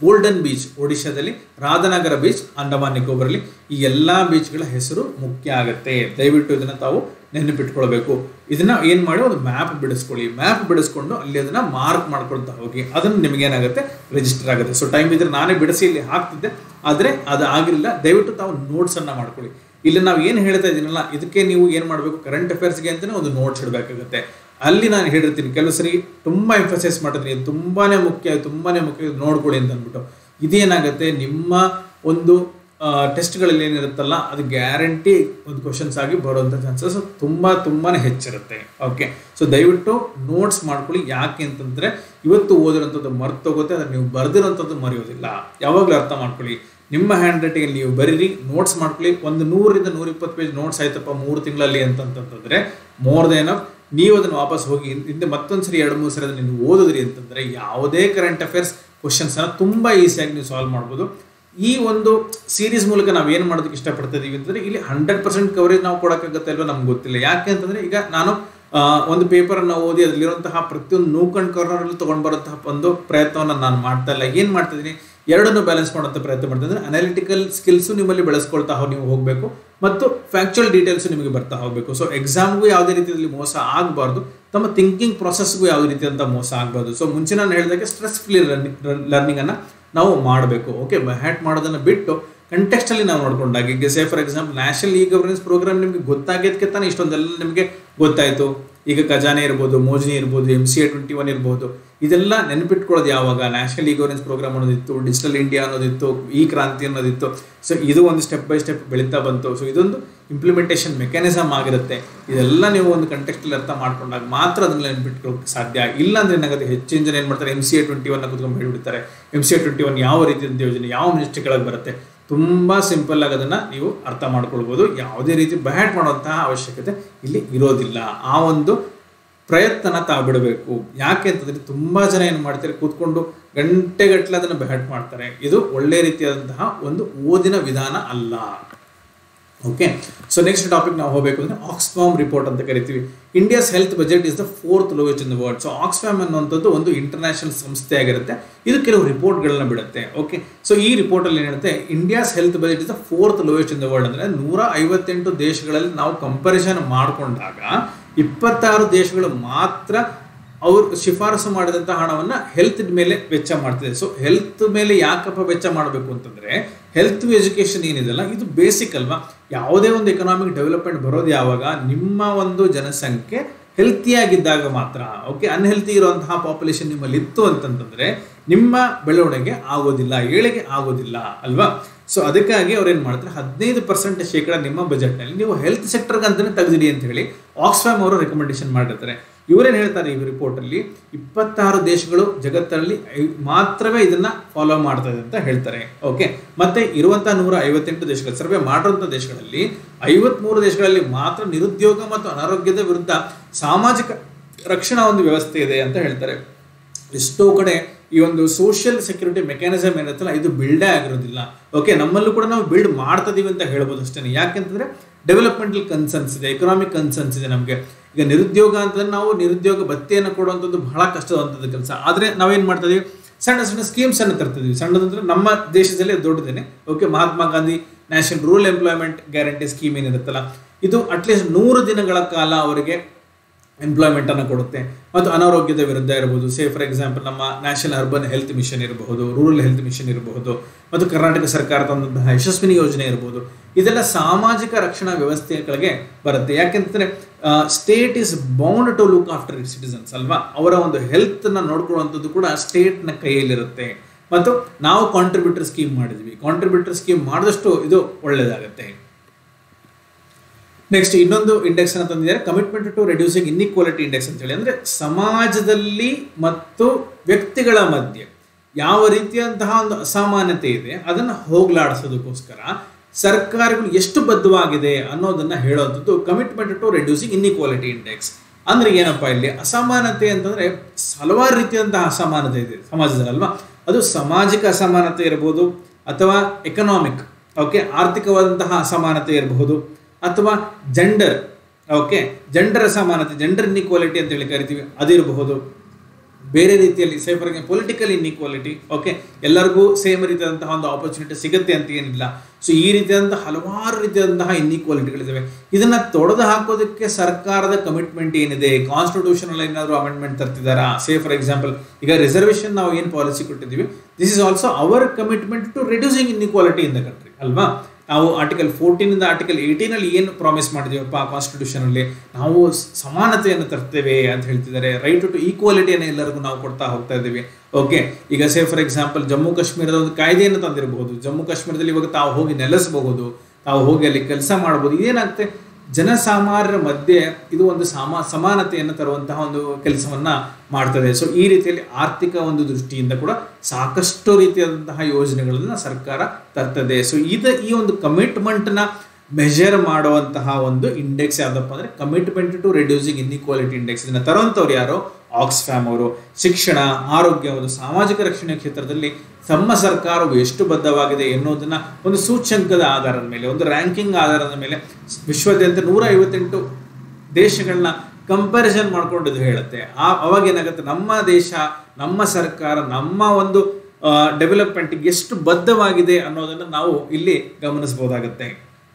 golden beach ಒಡಿಶಾದಲ್ಲಿ ರಾಧನಗರ ಬೀಚ್ ಅಂಡಮಾನ್ ನಿಕೋಬರಲ್ಲಿ ಈ ಎಲ್ಲ ಬೀಚ್ಗಳ ಹೆಸರು ಮುಖ್ಯ ಆಗುತ್ತೆ ದಯವಿಟ್ಟು ಇದನ್ನ ತಾವು ನೆನಪಿಟ್ಕೊಳ್ಬೇಕು ಇದನ್ನ ಏನ್ ಮಾಡಿ ಒಂದು ಮ್ಯಾಪ್ ಬಿಡಿಸ್ಕೊಳ್ಳಿ ಮ್ಯಾಪ್ ಬಿಡಿಸ್ಕೊಂಡು ಅಲ್ಲಿ ಅದನ್ನ ಮಾರ್ಕ್ ಮಾಡ್ಕೊಳ್ತಾ ಹೋಗಿ ಅದನ್ನು ನಿಮ್ಗೆ ಏನಾಗುತ್ತೆ ರಿಜಿಸ್ಟರ್ ಆಗುತ್ತೆ ಸೊ ಟೈಮ್ ಇದ್ರೆ ನಾನೇ ಬಿಡಿಸಿ ಇಲ್ಲಿ ಹಾಕ್ತಿದ್ದೆ ಆದ್ರೆ ಅದು ಆಗಿಲ್ಲ ದಯವಿಟ್ಟು ತಾವು ನೋಟ್ಸ್ ಅನ್ನ ಮಾಡ್ಕೊಳ್ಳಿ ಇಲ್ಲಿ ನಾವು ಏನು ಹೇಳ್ತಾ ಇದೀನಲ್ಲ ಇದಕ್ಕೆ ನೀವು ಏನು ಮಾಡಬೇಕು ಕರೆಂಟ್ ಅಫೇರ್ಸ್ಗೆ ಅಂತಾನೆ ಒಂದು ನೋಟ್ಸ್ ಇಡಬೇಕಾಗುತ್ತೆ ಅಲ್ಲಿ ನಾನು ಹೇಳಿರ್ತೀನಿ ಕೆಲವು ಸರಿ ತುಂಬಾ ಎಂಫಸೈಸ್ ಮಾಡಿರ್ತೀನಿ ಇದು ತುಂಬಾನೇ ಮುಖ್ಯ ತುಂಬಾನೇ ಮುಖ್ಯ ಇದು ನೋಡ್ಕೊಳ್ಳಿ ಅಂತ ಅಂದ್ಬಿಟ್ಟು ಇದೇನಾಗುತ್ತೆ ನಿಮ್ಮ ಒಂದು ಟೆಸ್ಟ್ಗಳಲ್ಲಿ ಏನಿರುತ್ತಲ್ಲ ಅದು ಗ್ಯಾರಂಟಿ ಒಂದು ಕ್ವಶನ್ಸ್ ಆಗಿ ಬರುವಂಥ ಚಾನ್ಸಸ್ ತುಂಬಾ ತುಂಬಾನೇ ಹೆಚ್ಚಿರುತ್ತೆ ಓಕೆ ಸೊ ದಯವಿಟ್ಟು ನೋಟ್ಸ್ ಮಾಡ್ಕೊಳ್ಳಿ ಯಾಕೆ ಅಂತಂದ್ರೆ ಇವತ್ತು ಓದಿರೋಂಥದ್ದು ಮರ್ತೋಗುತ್ತೆ ಅದನ್ನು ನೀವು ಬರೆದಿರೋಂಥದ್ದು ಮರೆಯೋದಿಲ್ಲ ಯಾವಾಗಲೂ ಅರ್ಥ ಮಾಡ್ಕೊಳ್ಳಿ ನಿಮ್ಮ ಹ್ಯಾಂಡ್ ರೈಟಿಂಗ್ ನೀವು ಬರೀರಿ ನೋಟ್ಸ್ ಮಾಡ್ಕೊಳ್ಳಿ ಒಂದು ನೂರರಿಂದ ನೂರ ಇಪ್ಪತ್ತು ಪೇಜ್ ನೋಟ್ಸ್ ಆಯ್ತಪ್ಪ ಮೂರು ತಿಂಗಳಲ್ಲಿ ಅಂತಂತಂದ್ರೆ ಮೋರ್ ದೆನ್ ನೀವು ಅದನ್ನು ವಾಪಸ್ ಹೋಗಿ ಹಿಂದೆ ಮತ್ತೊಂದು ಸರಿ ಎರಡು ಮೂರು ಸರಿ ಅದನ್ನು ನೀವು ಓದಿದ್ರಿ ಅಂತಂದ್ರೆ ಯಾವುದೇ ಕರೆಂಟ್ ಅಫೇರ್ಸ್ ಕ್ವಶನ್ಸ್ ಅನ್ನ ತುಂಬಾ ಈಸಿಯಾಗಿ ನೀವು ಸಾಲ್ವ್ ಮಾಡ್ಬೋದು ಈ ಒಂದು ಸೀರೀಸ್ ಮೂಲಕ ನಾವು ಏನು ಮಾಡೋದಕ್ಕೆ ಇಷ್ಟಪಡ್ತಾ ಇದೀವಿ ಅಂತಂದ್ರೆ ಇಲ್ಲಿ ಹಂಡ್ರೆಡ್ ಪರ್ಸೆಂಟ್ ಕವರೇಜ್ ನಾವು ಕೊಡೋಕ್ಕಾಗತ್ತೆ ಅಲ್ವಾ ನಮ್ಗೆ ಗೊತ್ತಿಲ್ಲ ಯಾಕೆ ಅಂತಂದ್ರೆ ಈಗ ನಾನು ಆ, ಒಂದು ಪೇಪರ್ ಅನ್ನ ಓದಿ ಅದರಲ್ಲಿರುವಂತಹ ಪ್ರತಿಯೊಂದು ನೂಕ್ ಅಂಡ್ ಕಾರ್ನರ್ ತಗೊಂಡ್ ಬರುವಂತಹ ಒಂದು ಪ್ರಯತ್ನವನ್ನು ನಾನು ಮಾಡ್ತಾ ಇಲ್ಲ ಏನ್ ಮಾಡ್ತಾ ಇದೀನಿ ಎರಡನ್ನು ಬ್ಯಾಲೆನ್ಸ್ ಮಾಡುವಂತ ಪ್ರಯತ್ನ ಮಾಡ್ತಾ ಇದ್ದೀನಿ ಅನಾಲಿಟಿಕಲ್ ಸ್ಕಿಲ್ಸ್ ನಿಮ್ಮಲ್ಲಿ ಬೆಳೆಸ್ಕೊಳ್ತಾ ಹೋ- ನೀವು ಹೋಗಬೇಕು ಮತ್ತು ಫ್ಯಾಕ್ಚುಯಲ್ ಡೀಟೇಲ್ಸ್ ನಿಮಗೆ ಬರ್ತಾ ಹೋಗಬೇಕು ಸೊ ಎಕ್ಸಾಮ್ಗೂ ಯಾವುದೇ ರೀತಿಯಲ್ಲಿ ಮೋಸ ಆಗಬಾರ್ದು ತಮ್ಮ ಥಿಂಕಿಂಗ್ ಪ್ರೊಸೆಸ್ಗೂ ಯಾವುದೇ ರೀತಿಯಂತ ಮೋಸ ಆಗಬಾರ್ದು ಸೊ ಮುಂಚೆ ನಾನು ಹೇಳಿದಾಗೆ ಸ್ಟ್ರೆಸ್ ಫ್ರೀ ಲರ್ನಿಂಗ್ ಅನ್ನ ನಾವು ಮಾಡಬೇಕು ಓಕೆ ಹ್ಯಾಟ್ ಮಾಡೋದನ್ನ ಬಿಟ್ಟು ಕಂಟೆಕ್ಸ್ಟ್ ಅಲ್ಲಿ ನಾವು ನೋಡ್ಕೊಂಡಾಗ ಈಗ say for example national e governance programme ನಿಮಗೆ ಗೊತ್ತಾಗಿದ್ದಕ್ಕೆ ತಾನೇ ಇಷ್ಟೊಂದೆಲ್ಲ ನಿಮಗೆ ಗೊತ್ತಾಯ್ತು ಈಗ ಖಜಾನೆ ಇರ್ಬೋದು ಮೋಜಿನಿ ಇರ್ಬೋದು M C A twenty one ಇರ್ಬೋದು ಇದೆಲ್ಲ ನೆನಪಿಟ್ಕೊಳ್ಳೋದು ಯಾವಾಗ ನ್ಯಾಷನಲ್ ಇ ಗವರ್ನೆನ್ಸ್ ಪ್ರೋಗ್ರಾಮ್ ಅನ್ನೋದಿತ್ತು ಡಿಜಿಟಲ್ ಇಂಡಿಯಾ ಅನ್ನೋದಿತ್ತು ಈ ಕ್ರಾಂತಿ ಅನ್ನೋದಿತ್ತು ಸೊ ಇದು ಒಂದು ಸ್ಟೆಪ್ ಬೈ ಸ್ಟೆಪ್ ಬೆಳೀತಾ ಬಂತು ಸೊ ಇದೊಂದು ಇಂಪ್ಲಿಮೆಂಟೇಷನ್ ಮೆಕ್ಯಾನಿಸಮ್ ಆಗಿರುತ್ತೆ ಇದೆಲ್ಲ ನೀವು ಒಂದು ಕಂಟೆಕ್ಸ್ಟಲ್ಲಿ ಅರ್ಥ ಮಾಡ್ಕೊಂಡಾಗ ಮಾತ್ರ ಅದನ್ನ ನೆನ್ಪಿಟ್ಕೊಳ್ಳೋಕೆ ಸಾಧ್ಯ ಇಲ್ಲ ಅಂದ್ರೆ ಏನಾಗುತ್ತೆ ಹೆಚ್ಚಿನ ಜನ ಏನು ಮಾಡ್ತಾರೆ M C A twenty one ಕುತ್ಕೊಂಡು ಹೇಳ್ಬಿಡ್ತಾರೆ M C A twenty one ಯಾವ ರೀತಿಯಂತ ಯೋಜನೆ ಯಾವ ಮಿನಿಸ್ಟ್ರಿ ಕೆಳಗೆ ಬರುತ್ತೆ ತುಂಬಾ ಸಿಂಪಲ್ ಆಗಿ ಅದನ್ನ ನೀವು ಅರ್ಥ ಮಾಡ್ಕೊಳ್ಬೋದು ಯಾವುದೇ ರೀತಿ ಬ್ಯಾಟ್ ಮಾಡುವಂತಹ ಅವಶ್ಯಕತೆ ಇಲ್ಲಿ ಇರೋದಿಲ್ಲ ಆ ಒಂದು ಪ್ರಯತ್ನ ತಾವು ಬಿಡಬೇಕು ಯಾಕೆ ಅಂತಂದ್ರೆ ತುಂಬಾ ಜನ ಏನು ಮಾಡ್ತಾರೆ ಕೂತ್ಕೊಂಡು ಗಂಟೆಗಟ್ಟಲೆ ಅದನ್ನು ಬ್ಯಾಟ್ ಮಾಡ್ತಾರೆ ಇದು ಒಳ್ಳೆ ರೀತಿಯಾದಂತಹ ಒಂದು ಓದಿನ ವಿಧಾನ ಅಲ್ಲ ಓಕೆ ಸೊ ನೆಕ್ಸ್ಟ್ ಟಾಪಿಕ್ ನಾವು ಹೋಗಬೇಕು ಅಂದ್ರೆ ಆಕ್ಸ್ಫಾಮ್ ರಿಪೋರ್ಟ್ ಅಂತ ಕರಿತೀವಿ India's health budget is the fourth lowest in the world so Oxfam ಅನ್ನುವಂಥದ್ದು ಒಂದು ಇಂಟರ್ನ್ಯಾಷನಲ್ ಸಂಸ್ಥೆ ಆಗಿರುತ್ತೆ ಇದು ಕೆಲವು ರಿಪೋರ್ಟ್ಗಳನ್ನ ಬಿಡುತ್ತೆ ಓಕೆ ಸೊ ಈ ರಿಪೋರ್ಟ್ ಅಲ್ಲಿ ಏನಿರುತ್ತೆ India's health budget is the fourth lowest in the world ಅಂದ್ರೆ ನೂರ ಐವತ್ತೆಂಟು ದೇಶಗಳಲ್ಲಿ ನಾವು ಕಂಪಾರಿಸನ್ ಮಾಡಿಕೊಂಡಾಗ ಇಪ್ಪತ್ತಾರು ದೇಶಗಳು ಮಾತ್ರ ಅವರು ಶಿಫಾರಸು ಮಾಡಿದಂತಹ ಹಣವನ್ನ ಹೆಲ್ತ್ ಮೇಲೆ ವೆಚ್ಚ ಮಾಡ್ತಿದೆ ಸೊ ಹೆಲ್ತ್ ಮೇಲೆ ಯಾಕಪ್ಪ ವೆಚ್ಚ ಮಾಡಬೇಕು ಅಂತಂದ್ರೆ ಹೆಲ್ತ್ ಎಜುಕೇಶನ್ ಏನಿದೆಲ್ಲ ಇದು ಬೇಸಿಕ್ ಅಲ್ವಾ ಯಾವುದೇ ಒಂದು ಎಕನಾಮಿಕ್ ಡೆವಲಪ್ಮೆಂಟ್ ಬರೋದು ಯಾವಾಗ ನಿಮ್ಮ ಒಂದು ಜನಸಂಖ್ಯೆ ಹೆಲ್ತಿಯಾಗಿದ್ದಾಗ ಮಾತ್ರ ಓಕೆ ಅನ್ಹೆಲ್ತಿ ಇರುವಂತಹ ಪಾಪ್ಯುಲೇಷನ್ ನಿಮ್ಮಲ್ಲಿ ಇತ್ತು ಅಂತಂತಂದ್ರೆ ನಿಮ್ಮ ಬೆಳವಣಿಗೆ ಆಗೋದಿಲ್ಲ ಏಳಿಗೆ ಆಗೋದಿಲ್ಲ ಅಲ್ವಾ ಸೊ ಅದಕ್ಕಾಗಿ ಅವ್ರು ಏನ್ ಮಾಡ್ತಾರೆ ಹದಿನೈದು ಪರ್ಸೆಂಟ್ ಶೇಕಡ ನಿಮ್ಮ ಬಜೆಟ್ ನಲ್ಲಿ ನೀವು ಹೆಲ್ತ್ ಸೆಕ್ಟರ್ಗೆ ಅಂತಾನೆ ತೆಗೆದಿಡಿ ಅಂತ ಹೇಳಿ ಆಕ್ಸ್ಫಾಮ್ ಅವರು ರೆಕಮೆಂಡೇಶನ್ ಮಾಡಿರ್ತಾರೆ ಇವರೇನ್ ಹೇಳ್ತಾರೆ ಈ ರಿಪೋರ್ಟ್ ಅಲ್ಲಿ ಇಪ್ಪತ್ತಾರು ದೇಶಗಳು ಜಗತ್ತಲ್ಲಿ ಐ- ಮಾತ್ರವೇ ಇದನ್ನ ಫಾಲೋ ಮಾಡ್ತಾ ಇದೆ ಅಂತ ಹೇಳ್ತಾರೆ ಓಕೆ ಮತ್ತೆ ಇರುವಂತಹ ನೂರ ಐವತ್ತೆಂಟು ದೇಶಗಳು ಸರ್ವೆ ಮಾಡಿರುವಂತಹ ದೇಶಗಳಲ್ಲಿ ಐವತ್ಮೂರು ದೇಶಗಳಲ್ಲಿ ಮಾತ್ರ ನಿರುದ್ಯೋಗ ಮತ್ತು ಅನಾರೋಗ್ಯದ ವಿರುದ್ಧ ಸಾಮಾಜಿಕ ರಕ್ಷಣಾ ಒಂದು ವ್ಯವಸ್ಥೆ ಇದೆ ಅಂತ ಹೇಳ್ತಾರೆ ಎಷ್ಟೋ ಕಡೆ ಈ ಒಂದು ಸೋಷಿಯಲ್ ಸೆಕ್ಯೂರಿಟಿ ಮೆಕ್ಯಾನಿಸಮ್ ಏನಿರುತ್ತಲ್ಲ ಇದು ಬಿಲ್ಡೇ ಆಗಿರೋದಿಲ್ಲ ಓಕೆ ನಮ್ಮಲ್ಲೂ ಕೂಡ ನಾವು ಬಿಲ್ಡ್ ಮಾಡ್ತಾ ಇದೀವಿ ಅಂತ ಹೇಳ್ಬೋದು ಅಷ್ಟೇ ಯಾಕೆಂತಂದ್ರೆ ಡೆವಲಪ್ಮೆಂಟಲ್ ಕನ್ಸರ್ನ್ಸ್ ಇದೆ ಎಕನಾಮಿಕ್ ಕನ್ಸರ್ನ್ಸ್ ಇದೆ ನಮಗೆ ಈಗ ನಿರುದ್ಯೋಗ ಅಂತಂದ್ರೆ ನಾವು ನಿರುದ್ಯೋಗ ಭತ್ಯೆಯನ್ನು ಕೊಡುವಂಥದ್ದು ಬಹಳ ಕಷ್ಟವಾದಂಥದ್ದು ಕೆಲಸ ಆದರೆ ನಾವೇನ್ ಮಾಡ್ತಾ ಇದೀವಿ ಸಣ್ಣ ಸಣ್ಣ ಸ್ಕೀಮ್ಸ್ ಅನ್ನು ತರ್ತಿದ್ವಿ ಸಣ್ಣದಂದ್ರೆ ನಮ್ಮ ದೇಶದಲ್ಲಿ ಅದು ದೊಡ್ಡದೇನೆ okay Mahatma Gandhi national rural employment guarantee scheme ಏನಿರುತ್ತಲ್ಲ ಇದು ಅಟ್ಲೀಸ್ಟ್ ನೂರು ದಿನಗಳ ಕಾಲ ಅವರಿಗೆ ಎಂಪ್ಲಾಯ್ಮೆಂಟ್ ಅನ್ನು ಕೊಡುತ್ತೆ ಮತ್ತು ಅನಾರೋಗ್ಯದ ವಿರುದ್ಧ ಇರಬಹುದು ಸೇ ಫಾರ್ ಎಕ್ಸಾಂಪಲ್ ನಮ್ಮ ನ್ಯಾಷನಲ್ ಅರ್ಬನ್ ಹೆಲ್ತ್ ಮಿಷನ್ ಇರಬಹುದು ರೂರಲ್ ಹೆಲ್ತ್ ಮಿಷನ್ ಇರಬಹುದು ಮತ್ತು ಕರ್ನಾಟಕ ಸರ್ಕಾರ ತಂದಂತಹ ಯಶಸ್ವಿನಿ ಯೋಜನೆ ಇರಬಹುದು ಇದೆಲ್ಲ ಸಾಮಾಜಿಕ ರಕ್ಷಣಾ ವ್ಯವಸ್ಥೆಗಳಿಗೆ ಬರುತ್ತೆ ಯಾಕೆಂತಂದ್ರೆ state is bound to look after it citizens ಅಲ್ವಾ ಅವರ ಒಂದು ಹೆಲ್ತ್ ನ ನೋಡ್ಕೊಳ್ಳುವಂಥದ್ದು ಕೂಡ ಸ್ಟೇಟ್ ನ ಕೈಯಲ್ಲಿರುತ್ತೆ ಮತ್ತು ನಾವು ಕಾಂಟ್ರಿಬ್ಯೂಟರ್ ಸ್ಕೀಮ್ ಮಾಡಿದ್ವಿ ಕಾಂಟ್ರಿಬ್ಯೂಟರ್ ಸ್ಕೀಮ್ ಮಾಡಿದಷ್ಟು ಇದು ಒಳ್ಳೇದಾಗುತ್ತೆ ನೆಕ್ಸ್ಟ್ ಇನ್ನೊಂದು ಇಂಡೆಕ್ಸ್ ಅನ್ನು ತಂದಿದ್ದಾರೆ commitment to reducing inequality index ಅಂತ ಹೇಳಿ ಅಂದ್ರೆ ಸಮಾಜದಲ್ಲಿ ಮತ್ತು ವ್ಯಕ್ತಿಗಳ ಮಧ್ಯೆ ಯಾವ ರೀತಿಯಂತಹ ಒಂದು ಅಸಮಾನತೆ ಇದೆ ಅದನ್ನ ಹೋಗ್ಲಾಡಿಸೋದಕ್ಕೋಸ್ಕರ ಸರ್ಕಾರಗಳು ಎಷ್ಟು ಬದ್ಧವಾಗಿದೆ ಅನ್ನೋದನ್ನ ಹೇಳೋದು commitment to reducing inequality index ಅಂದ್ರೆ ಏನಪ್ಪಾ ಇಲ್ಲಿ ಅಸಮಾನತೆ ಅಂತಂದ್ರೆ ಹಲವಾರು ರೀತಿಯಂತಹ ಅಸಮಾನತೆ ಇದೆ ಸಮಾಜದಲ್ಲಿ ಅಲ್ವಾ ಅದು ಸಾಮಾಜಿಕ ಅಸಮಾನತೆ ಇರಬಹುದು ಅಥವಾ ಎಕನಾಮಿಕ್ ಓಕೆ ಆರ್ಥಿಕವಾದಂತಹ ಅಸಮಾನತೆ ಇರಬಹುದು ಅಥವಾ ಜೆಂಡರ್ ಓಕೆ ಜೆಂಡರ್ ಅಸಮಾನತೆ ಜೆಂಡರ್ ಇನ್ಇಕ್ವಾಲಿಟಿ ಅಂತ ಹೇಳಿ ಕರಿತೀವಿ ಅದಿರಬಹುದು ಬೇರೆ ರೀತಿಯಲ್ಲಿ say for political inequality okay ಎಲ್ಲರಿಗೂ ಸೇಮ್ ರೀತಿಯಾದಂತಹ ಒಂದು ಆಪರ್ಚುನಿಟಿ ಸಿಗುತ್ತೆ ಅಂತ ಏನಿಲ್ಲ ಸೊ ಈ ರೀತಿಯಾದಂತಹ ಹಲವಾರು ರೀತಿಯಾದಂತಹ ಇನ್ಇಕ್ವಾಲಿಟಿಗಳಿದ್ದಾವೆ ಇದನ್ನ ತೊಡೆದು ಹಾಕೋದಕ್ಕೆ ಸರ್ಕಾರದ ಕಮಿಟ್ಮೆಂಟ್ ಏನಿದೆ ಕಾನ್ಸ್ಟಿಟ್ಯೂಷನ್ ಅಲ್ಲಿ ಏನಾದರೂ ಅಮೆಂಡ್ಮೆಂಟ್ ತರ್ತಿದಾರಾ ಸೇ ಫಾರ್ ಎಕ್ಸಾಂಪಲ್ ಈಗ ರಿಸರ್ವೇಷನ್ ನಾವು ಏನು ಪಾಲಿಸಿ ಕೊಟ್ಟಿದ್ದೀವಿ this is also our commitment to reducing inequality in the country ಅಲ್ವಾ ನಾವು ಆರ್ಟಿಕಲ್ ಫೋರ್ಟೀನಿಂದ ಆರ್ಟಿಕಲ್ ಏಯ್ಟೀನಲ್ಲಿ ಏನು ಪ್ರಾಮಿಸ್ ಮಾಡಿದೀವಪ್ಪ ಕಾನ್ಸ್ಟಿಟ್ಯೂಷನಲ್ಲಿ ನಾವು ಸಮಾನತೆಯನ್ನು ತರ್ತೇವೆ ಅಂತ ಹೇಳ್ತಿದ್ದಾರೆ ರೈಟ್ ಟು ಈಕ್ವಾಲಿಟಿಯನ್ನು ಎಲ್ಲರಿಗೂ ನಾವು ಕೊಡ್ತಾ ಹೋಗ್ತಾ ಇದ್ದೀವಿ ಓಕೆ ಈಗ ಸೇ ಫಾರ್ ಎಕ್ಸಾಂಪಲ್ ಜಮ್ಮು ಕಾಶ್ಮೀರದ ಒಂದು ಕಾಯ್ದೆಯನ್ನು ತಂದಿರಬಹುದು ಜಮ್ಮು ಕಾಶ್ಮೀರದಲ್ಲಿ ಇವಾಗ ತಾವು ಹೋಗಿ ನೆಲೆಸಬಹುದು ತಾವು ಹೋಗಿ ಅಲ್ಲಿ ಕೆಲಸ ಮಾಡಬಹುದು ಇದೇನಾಗುತ್ತೆ ಜನಸಾಮಾನ್ಯರ ಮಧ್ಯೆ ಇದು ಒಂದು ಸಮ ಸಮಾನತೆಯನ್ನು ತರುವಂತಹ ಒಂದು ಕೆಲಸವನ್ನ ಮಾಡ್ತದೆ ಸೊ ಈ ರೀತಿಯಲ್ಲಿ ಆರ್ಥಿಕ ಒಂದು ದೃಷ್ಟಿಯಿಂದ ಕೂಡ ಸಾಕಷ್ಟು ರೀತಿಯಾದಂತಹ ಯೋಜನೆಗಳನ್ನ ಸರ್ಕಾರ ತರ್ತದೆ ಸೊ ಇದ ಈ ಒಂದು ಕಮಿಟ್ಮೆಂಟ್ನ ಮೆಜರ್ ಮಾಡುವಂತಹ ಒಂದು ಇಂಡೆಕ್ಸ್ ಯಾವ್ದಪ್ಪ ಅಂದ್ರೆ commitment to reducing inequality index ಇದನ್ನ ತರುವಂಥವ್ರು ಯಾರು ಆಕ್ಸ್ಫ್ಯಾಮ್ ಅವರು ಶಿಕ್ಷಣ ಆರೋಗ್ಯ ಒಂದು ಸಾಮಾಜಿಕ ರಕ್ಷಣೆ ಕ್ಷೇತ್ರದಲ್ಲಿ ತಮ್ಮ ಸರ್ಕಾರವು ಎಷ್ಟು ಬದ್ಧವಾಗಿದೆ ಎನ್ನುವುದನ್ನ ಒಂದು ಸೂಚ್ಯಂಕದ ಆಧಾರದ ಮೇಲೆ ಒಂದು ರ್ಯಾಂಕಿಂಗ್ ಆಧಾರದ ಮೇಲೆ ವಿಶ್ವದಾದ್ಯಂತ ನೂರ ಐವತ್ತೆಂಟು ದೇಶಗಳನ್ನ ಕಂಪ್ಯಾರಿಸನ್ ಮಾಡ್ಕೊಂಡು ಇದು ಹೇಳುತ್ತೆ ಆ ಅವಾಗ ಏನಾಗುತ್ತೆ ನಮ್ಮ ದೇಶ ನಮ್ಮ ಸರ್ಕಾರ ನಮ್ಮ ಒಂದು ಡೆವಲಪ್ಮೆಂಟ್ಗೆ ಎಷ್ಟು ಬದ್ಧವಾಗಿದೆ ಅನ್ನೋದನ್ನು ನಾವು ಇಲ್ಲಿ ಗಮನಿಸಬಹುದಾಗುತ್ತೆ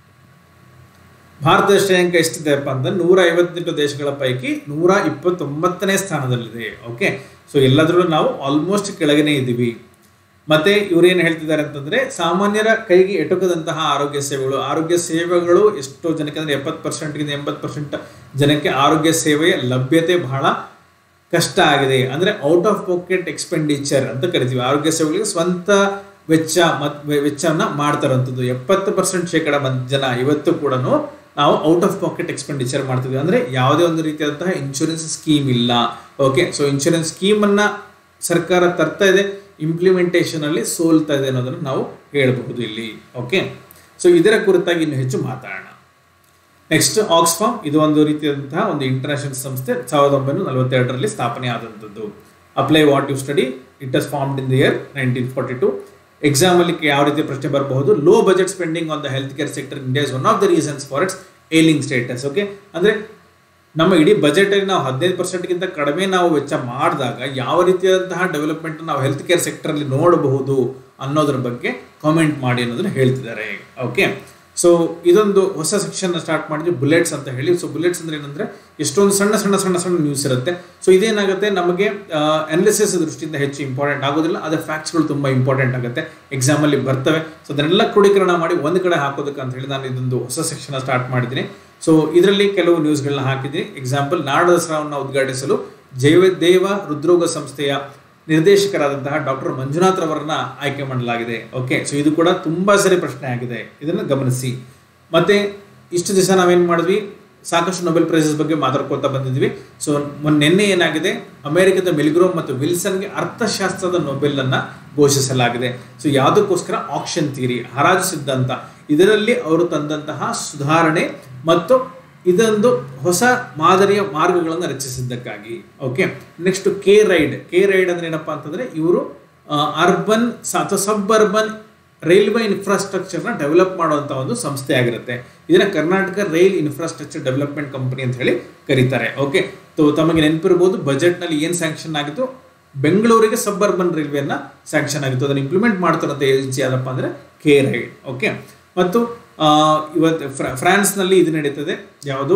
ಭಾರತ ಶ್ರೇಯಾಂಕ ಎಷ್ಟಿದೆಪ್ಪ ಅಂದ್ರೆ ನೂರ ಐವತ್ತೆಂಟು ದೇಶಗಳ ಪೈಕಿ ನೂರ ಇಪ್ಪತ್ತೊಂಬತ್ತನೇ ಸ್ಥಾನದಲ್ಲಿದೆ ಓಕೆ ಸೊ ಎಲ್ಲದರಲ್ಲೂ ನಾವು ಆಲ್ಮೋಸ್ಟ್ ಕೆಳಗನೆ ಇದ್ದೀವಿ ಮತ್ತೆ ಇವ್ರು ಏನು ಹೇಳ್ತಿದ್ದಾರೆ ಅಂತಂದ್ರೆ ಸಾಮಾನ್ಯರ ಕೈಗೆ ಎಟುಕದಂತಹ ಆರೋಗ್ಯ ಸೇವೆಗಳು ಆರೋಗ್ಯ ಸೇವೆಗಳು ಎಷ್ಟೋ ಜನಕ್ಕೆ ಅಂದ್ರೆ ಎಪ್ಪತ್ತು ಪರ್ಸೆಂಟ್ಗಿಂತ ಎಂಬತ್ತು ಪರ್ಸೆಂಟ್ ಜನಕ್ಕೆ ಆರೋಗ್ಯ ಸೇವೆಯ ಲಭ್ಯತೆ ಬಹಳ ಕಷ್ಟ ಆಗಿದೆ ಅಂದ್ರೆ ಔಟ್ ಆಫ್ ಪಾಕೆಟ್ ಎಕ್ಸ್ಪೆಂಡಿಚರ್ ಅಂತ ಕರಿತೀವಿ ಆರೋಗ್ಯ ಸೇವೆಗಳಿಗೆ ಸ್ವಂತ ವೆಚ್ಚ ಮತ್ ವೆಚ್ಚವನ್ನ ಮಾಡ್ತಾರಂಥದ್ದು ಎಪ್ಪತ್ತು ಪರ್ಸೆಂಟ್ ಶೇಕಡ ಮಂದಿ ಜನ ಇವತ್ತು ಕೂಡ ನಾವು ಔಟ್ ಆಫ್ ಪಾಕೆಟ್ ಎಕ್ಸ್ಪೆಂಡಿಚರ್ ಮಾಡ್ತೀವಿ ಅಂದ್ರೆ ಯಾವುದೇ ಒಂದು ರೀತಿಯಾದಂತಹ ಇನ್ಶೂರೆನ್ಸ್ ಸ್ಕೀಮ್ ಇಲ್ಲ ಓಕೆ ಸೊ ಇನ್ಶೂರೆನ್ಸ್ ಸ್ಕೀಮ್ ಅನ್ನ ಸರ್ಕಾರ ತರ್ತಾ ಇದೆ ಇಂಪ್ಲಿಮೆಂಟೇಷನ್ ಅಲ್ಲಿ ಸೋಲ್ತಾ ಇದೆ ಅನ್ನೋದನ್ನು ನಾವು ಹೇಳಬಹುದು ಇಲ್ಲಿ ಓಕೆ ಸೊ ಇದರ ಕುರಿತಾಗಿ ಇನ್ನು ಹೆಚ್ಚು ಮಾತಾಡೋಣ ನೆಕ್ಸ್ಟ್ ಆಕ್ಸ್ಫಾರ್ಮ್ ಇದು ಒಂದು ರೀತಿಯಾದಂತಹ ಒಂದು ಇಂಟರ್ನ್ಯಾಷನಲ್ ಸಂಸ್ಥೆ ಸಾವಿರದ ಒಂಬೈನೂರ ನಲವತ್ತೆರಡರಲ್ಲಿ ಸ್ಥಾಪನೆ ಆದಂಥದ್ದು apply what you study it has formed in the year nineteen forty two exam ಅಲ್ಲಿ ಯಾವ ರೀತಿ ಪ್ರಶ್ನೆ ಬರಬಹುದು low budget spending on the health care sector India is one of the reasons for its ailing status okay ಅಂದ್ರೆ ನಮ್ಮ ಇಡೀ budget ಅಲ್ಲಿ ನಾವು ಹದಿನೈದು ಪರ್ಸೆಂಟ್ಗಿಂತ ಕಡಿಮೆ ನಾವು ವೆಚ್ಚ ಮಾಡಿದಾಗ ಯಾವ ರೀತಿಯಾದಂತಹ ಡೆವಲಪ್ಮೆಂಟ್ ನಾವು ಹೆಲ್ತ್ ಕೇರ್ ಸೆಕ್ಟರ್ ಅಲ್ಲಿ ನೋಡಬಹುದು ಅನ್ನೋದ್ರ ಬಗ್ಗೆ ಕಾಮೆಂಟ್ ಮಾಡಿ ಅನ್ನೋದನ್ನ ಹೇಳ್ತಿದ್ದಾರೆ ಓಕೆ ಸೊ ಇದೊಂದು ಹೊಸ ಸೆಕ್ಷನ್ ಸ್ಟಾರ್ಟ್ ಮಾಡಿದ್ವಿ ಬುಲೆಟ್ಸ್ ಅಂತ ಹೇಳಿ ಸೊ ಬುಲೆಟ್ಸ್ ಅಂದ್ರೆ ಏನಂದ್ರೆ ಎಷ್ಟೊಂದು ಸಣ್ಣ ಸಣ್ಣ ಸಣ್ಣ ಸಣ್ಣ ನ್ಯೂಸ್ ಇರುತ್ತೆ ಸೊ ಇದೇನಾಗುತ್ತೆ ನಮಗೆ ಅನಾಲಿಸಿಸ್ ದೃಷ್ಟಿಯಿಂದ ಹೆಚ್ಚು ಇಂಪಾರ್ಟೆಂಟ್ ಆಗೋದಿಲ್ಲ ಅದರ ಫ್ಯಾಕ್ಟ್ಸ್ಗಳು ತುಂಬಾ ಇಂಪಾರ್ಟೆಂಟ್ ಆಗುತ್ತೆ ಎಕ್ಸಾಮ್ ಅಲ್ಲಿ ಬರ್ತವೆ ಸೊ ಅದನ್ನೆಲ್ಲ ಕ್ರೋಢೀಕರಣ ಮಾಡಿ ಒಂದು ಕಡೆ ಹಾಕೋದಕ್ಕೆ ಅಂತ ಹೇಳಿ ನಾನು ಇದೊಂದು ಹೊಸ ಸೆಕ್ಷನ್ ಸ್ಟಾರ್ಟ್ ಮಾಡಿದ್ದೀನಿ ಸೊ ಇದರಲ್ಲಿ ಕೆಲವು ನ್ಯೂಸ್ಗಳನ್ನ ಹಾಕಿದ್ದೀನಿ ಎಕ್ಸಾಂಪಲ್ ನಾಡ ದಸರಾವನ್ನು ಉದ್ಘಾಟಿಸಲು ಜೈವದೇವ ಹೃದ್ರೋಗ ಸಂಸ್ಥೆಯ ನಿರ್ದೇಶಕರಾದಂತಹ ಡಾಕ್ಟರ್ ಮಂಜುನಾಥ್ ರವರನ್ನ ಆಯ್ಕೆ ಮಾಡಲಾಗಿದೆ ಓಕೆ ಸೊ ಇದು ಕೂಡ ತುಂಬಾ ಸರಿ ಪ್ರಶ್ನೆ ಆಗಿದೆ ಇದನ್ನು ಗಮನಿಸಿ ಮತ್ತೆ ಇಷ್ಟು ದಿವಸ ನಾವೇನ್ ಮಾಡಿದ್ವಿ ಸಾಕಷ್ಟು ನೊಬೆಲ್ ಪ್ರೈಸಸ್ ಬಗ್ಗೆ ಮಾತಾಡ್ಕೊಳ್ತಾ ಬಂದಿದ್ವಿ ಸೊ ನಿನ್ನೆ ಏನಾಗಿದೆ ಅಮೆರಿಕದ ಮಿಲ್ಗ್ರೋಮ್ ಮತ್ತು ವಿಲ್ಸನ್ಗೆ ಅರ್ಥಶಾಸ್ತ್ರದ ನೊಬೆಲ್ ಅನ್ನ ಘೋಷಿಸಲಾಗಿದೆ ಸೊ ಯಾವುದಕ್ಕೋಸ್ಕರ ಆಕ್ಷನ್ ಥಿಯರಿ ಹರಾಜು ಸಿದ್ಧಾಂತ ಇದರಲ್ಲಿ ಅವರು ತಂದಂತಹ ಸುಧಾರಣೆ ಮತ್ತು ಇದೊಂದು ಹೊಸ ಮಾದರಿಯ ಮಾರ್ಗಗಳನ್ನು ರಚಿಸಿದ್ದಕ್ಕಾಗಿ okay next K ride K ride ಅಂದ್ರೆ ಏನಪ್ಪಾ ಅಂತಂದ್ರೆ ಇವರು ಅರ್ಬನ್ ಅಥವಾ ಸಬ್ ಅರ್ಬನ್ ರೈಲ್ವೆ ಇನ್ಫ್ರಾಸ್ಟ್ರಕ್ಚರ್ನ ಡೆವಲಪ್ ಮಾಡುವಂಥ ಒಂದು ಸಂಸ್ಥೆ ಆಗಿರುತ್ತೆ ಇದನ್ನ Karnataka rail infrastructure development company ಅಂತ ಹೇಳಿ ಕರೀತಾರೆ ಓಕೆ ಸೊ ತಮಗೆ ನೆನಪಿರ್ಬೋದು ಬಜೆಟ್ನಲ್ಲಿ ಏನು ಸ್ಯಾಂಕ್ಷನ್ ಆಗಿತ್ತು ಬೆಂಗಳೂರಿಗೆ ಸಬ್ ಅರ್ಬನ್ ರೈಲ್ವೆನ ಸ್ಯಾಂಕ್ಷನ್ ಆಗಿತ್ತು ಅದನ್ನು ಇಂಪ್ಲಿಮೆಂಟ್ ಮಾಡ್ತಾರಂತ ಏಜೆನ್ಸಿ ಯಾರಪ್ಪ ಅಂದರೆ ಕೆ ರೈಡ್ ಓಕೆ ಮತ್ತು ಇವತ್ತು ಫ್ರಾನ್ಸ್ನಲ್ಲಿ ಇದು ನಡೀತದೆ ಯಾವುದು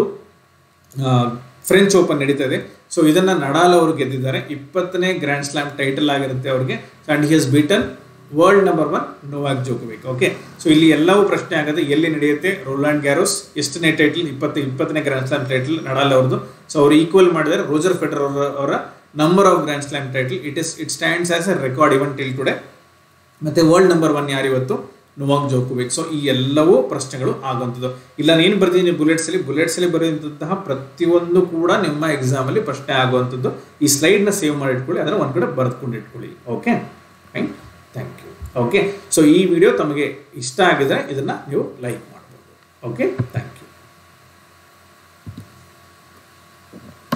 ಫ್ರೆಂಚ್ ಓಪನ್ ನಡೀತದೆ ಸೊ ಇದನ್ನ ನಡಾಲ್ ಅವರು ಗೆದ್ದಿದ್ದಾರೆ ಇಪ್ಪತ್ತನೇ ಗ್ರ್ಯಾಂಡ್ ಸ್ಲಾಮ್ ಟೈಟಲ್ ಆಗಿರುತ್ತೆ ಅವ್ರಿಗೆ and he has beaten world number one Novak Djokovic okay so ಇಲ್ಲಿ ಎಲ್ಲವೂ ಪ್ರಶ್ನೆ ಆಗುತ್ತೆ ಎಲ್ಲಿ ನಡೆಯುತ್ತೆ ರೋಲಾಂಡ್ ಗ್ಯಾರೋಸ್ ಎಷ್ಟನೇ ಟೈಟಲ್ ಇಪ್ಪತ್ತು ಇಪ್ಪತ್ತನೇ ಗ್ರ್ಯಾಂಡ್ ಸ್ಲಾಮ್ ಟೈಟಲ್ ನಡಾಲ್ ಅವ್ರದ್ದು ಸೊ ಅವ್ರು ಈಕ್ವಲ್ ಮಾಡಿದರೆ ರೋಜರ್ ಫೆಡರ್ ಅವರ number of grand slam title it is it stands as a record even till today ಮತ್ತೆ ವರ್ಲ್ಡ್ ನಂಬರ್ ಒನ್ ಯಾರು ಇವತ್ತು ನುವಾಂಗ್ ಜೋಕೋವಿಕ್ ಸೊ ಈ ಎಲ್ಲವೂ ಪ್ರಶ್ನೆಗಳು ಆಗುವಂಥದ್ದು ಇಲ್ಲ ಏನು ಬರ್ತೀನಿ ಬುಲೆಟ್ಸ್ ಅಲ್ಲಿ ಬುಲೆಟ್ಸ್ ಅಲ್ಲಿ ಬರೆಯುವಂತಹ ಪ್ರತಿಯೊಂದು ಕೂಡ ನಿಮ್ಮ ಎಕ್ಸಾಮ್ ಅಲ್ಲಿ ಪ್ರಶ್ನೆ ಆಗುವಂಥದ್ದು ಈ ಸ್ಲೈಡ್ ನ ಸೇವ್ ಮಾಡಿ ಇಟ್ಕೊಳ್ಳಿ ಅದನ್ನ ಒಂದ್ ಕಡೆ ಬರ್ದ್ಕೊಂಡು ಇಟ್ಕೊಳ್ಳಿ okay fine thank you okay so ಈ ವಿಡಿಯೋ ತಮಗೆ ಇಷ್ಟ ಆಗಿದ್ರೆ ಇದನ್ನ ನೀವು ಲೈಕ್ ಮಾಡ್ಬೋದು ಓಕೆ ಥ್ಯಾಂಕ್ ಯು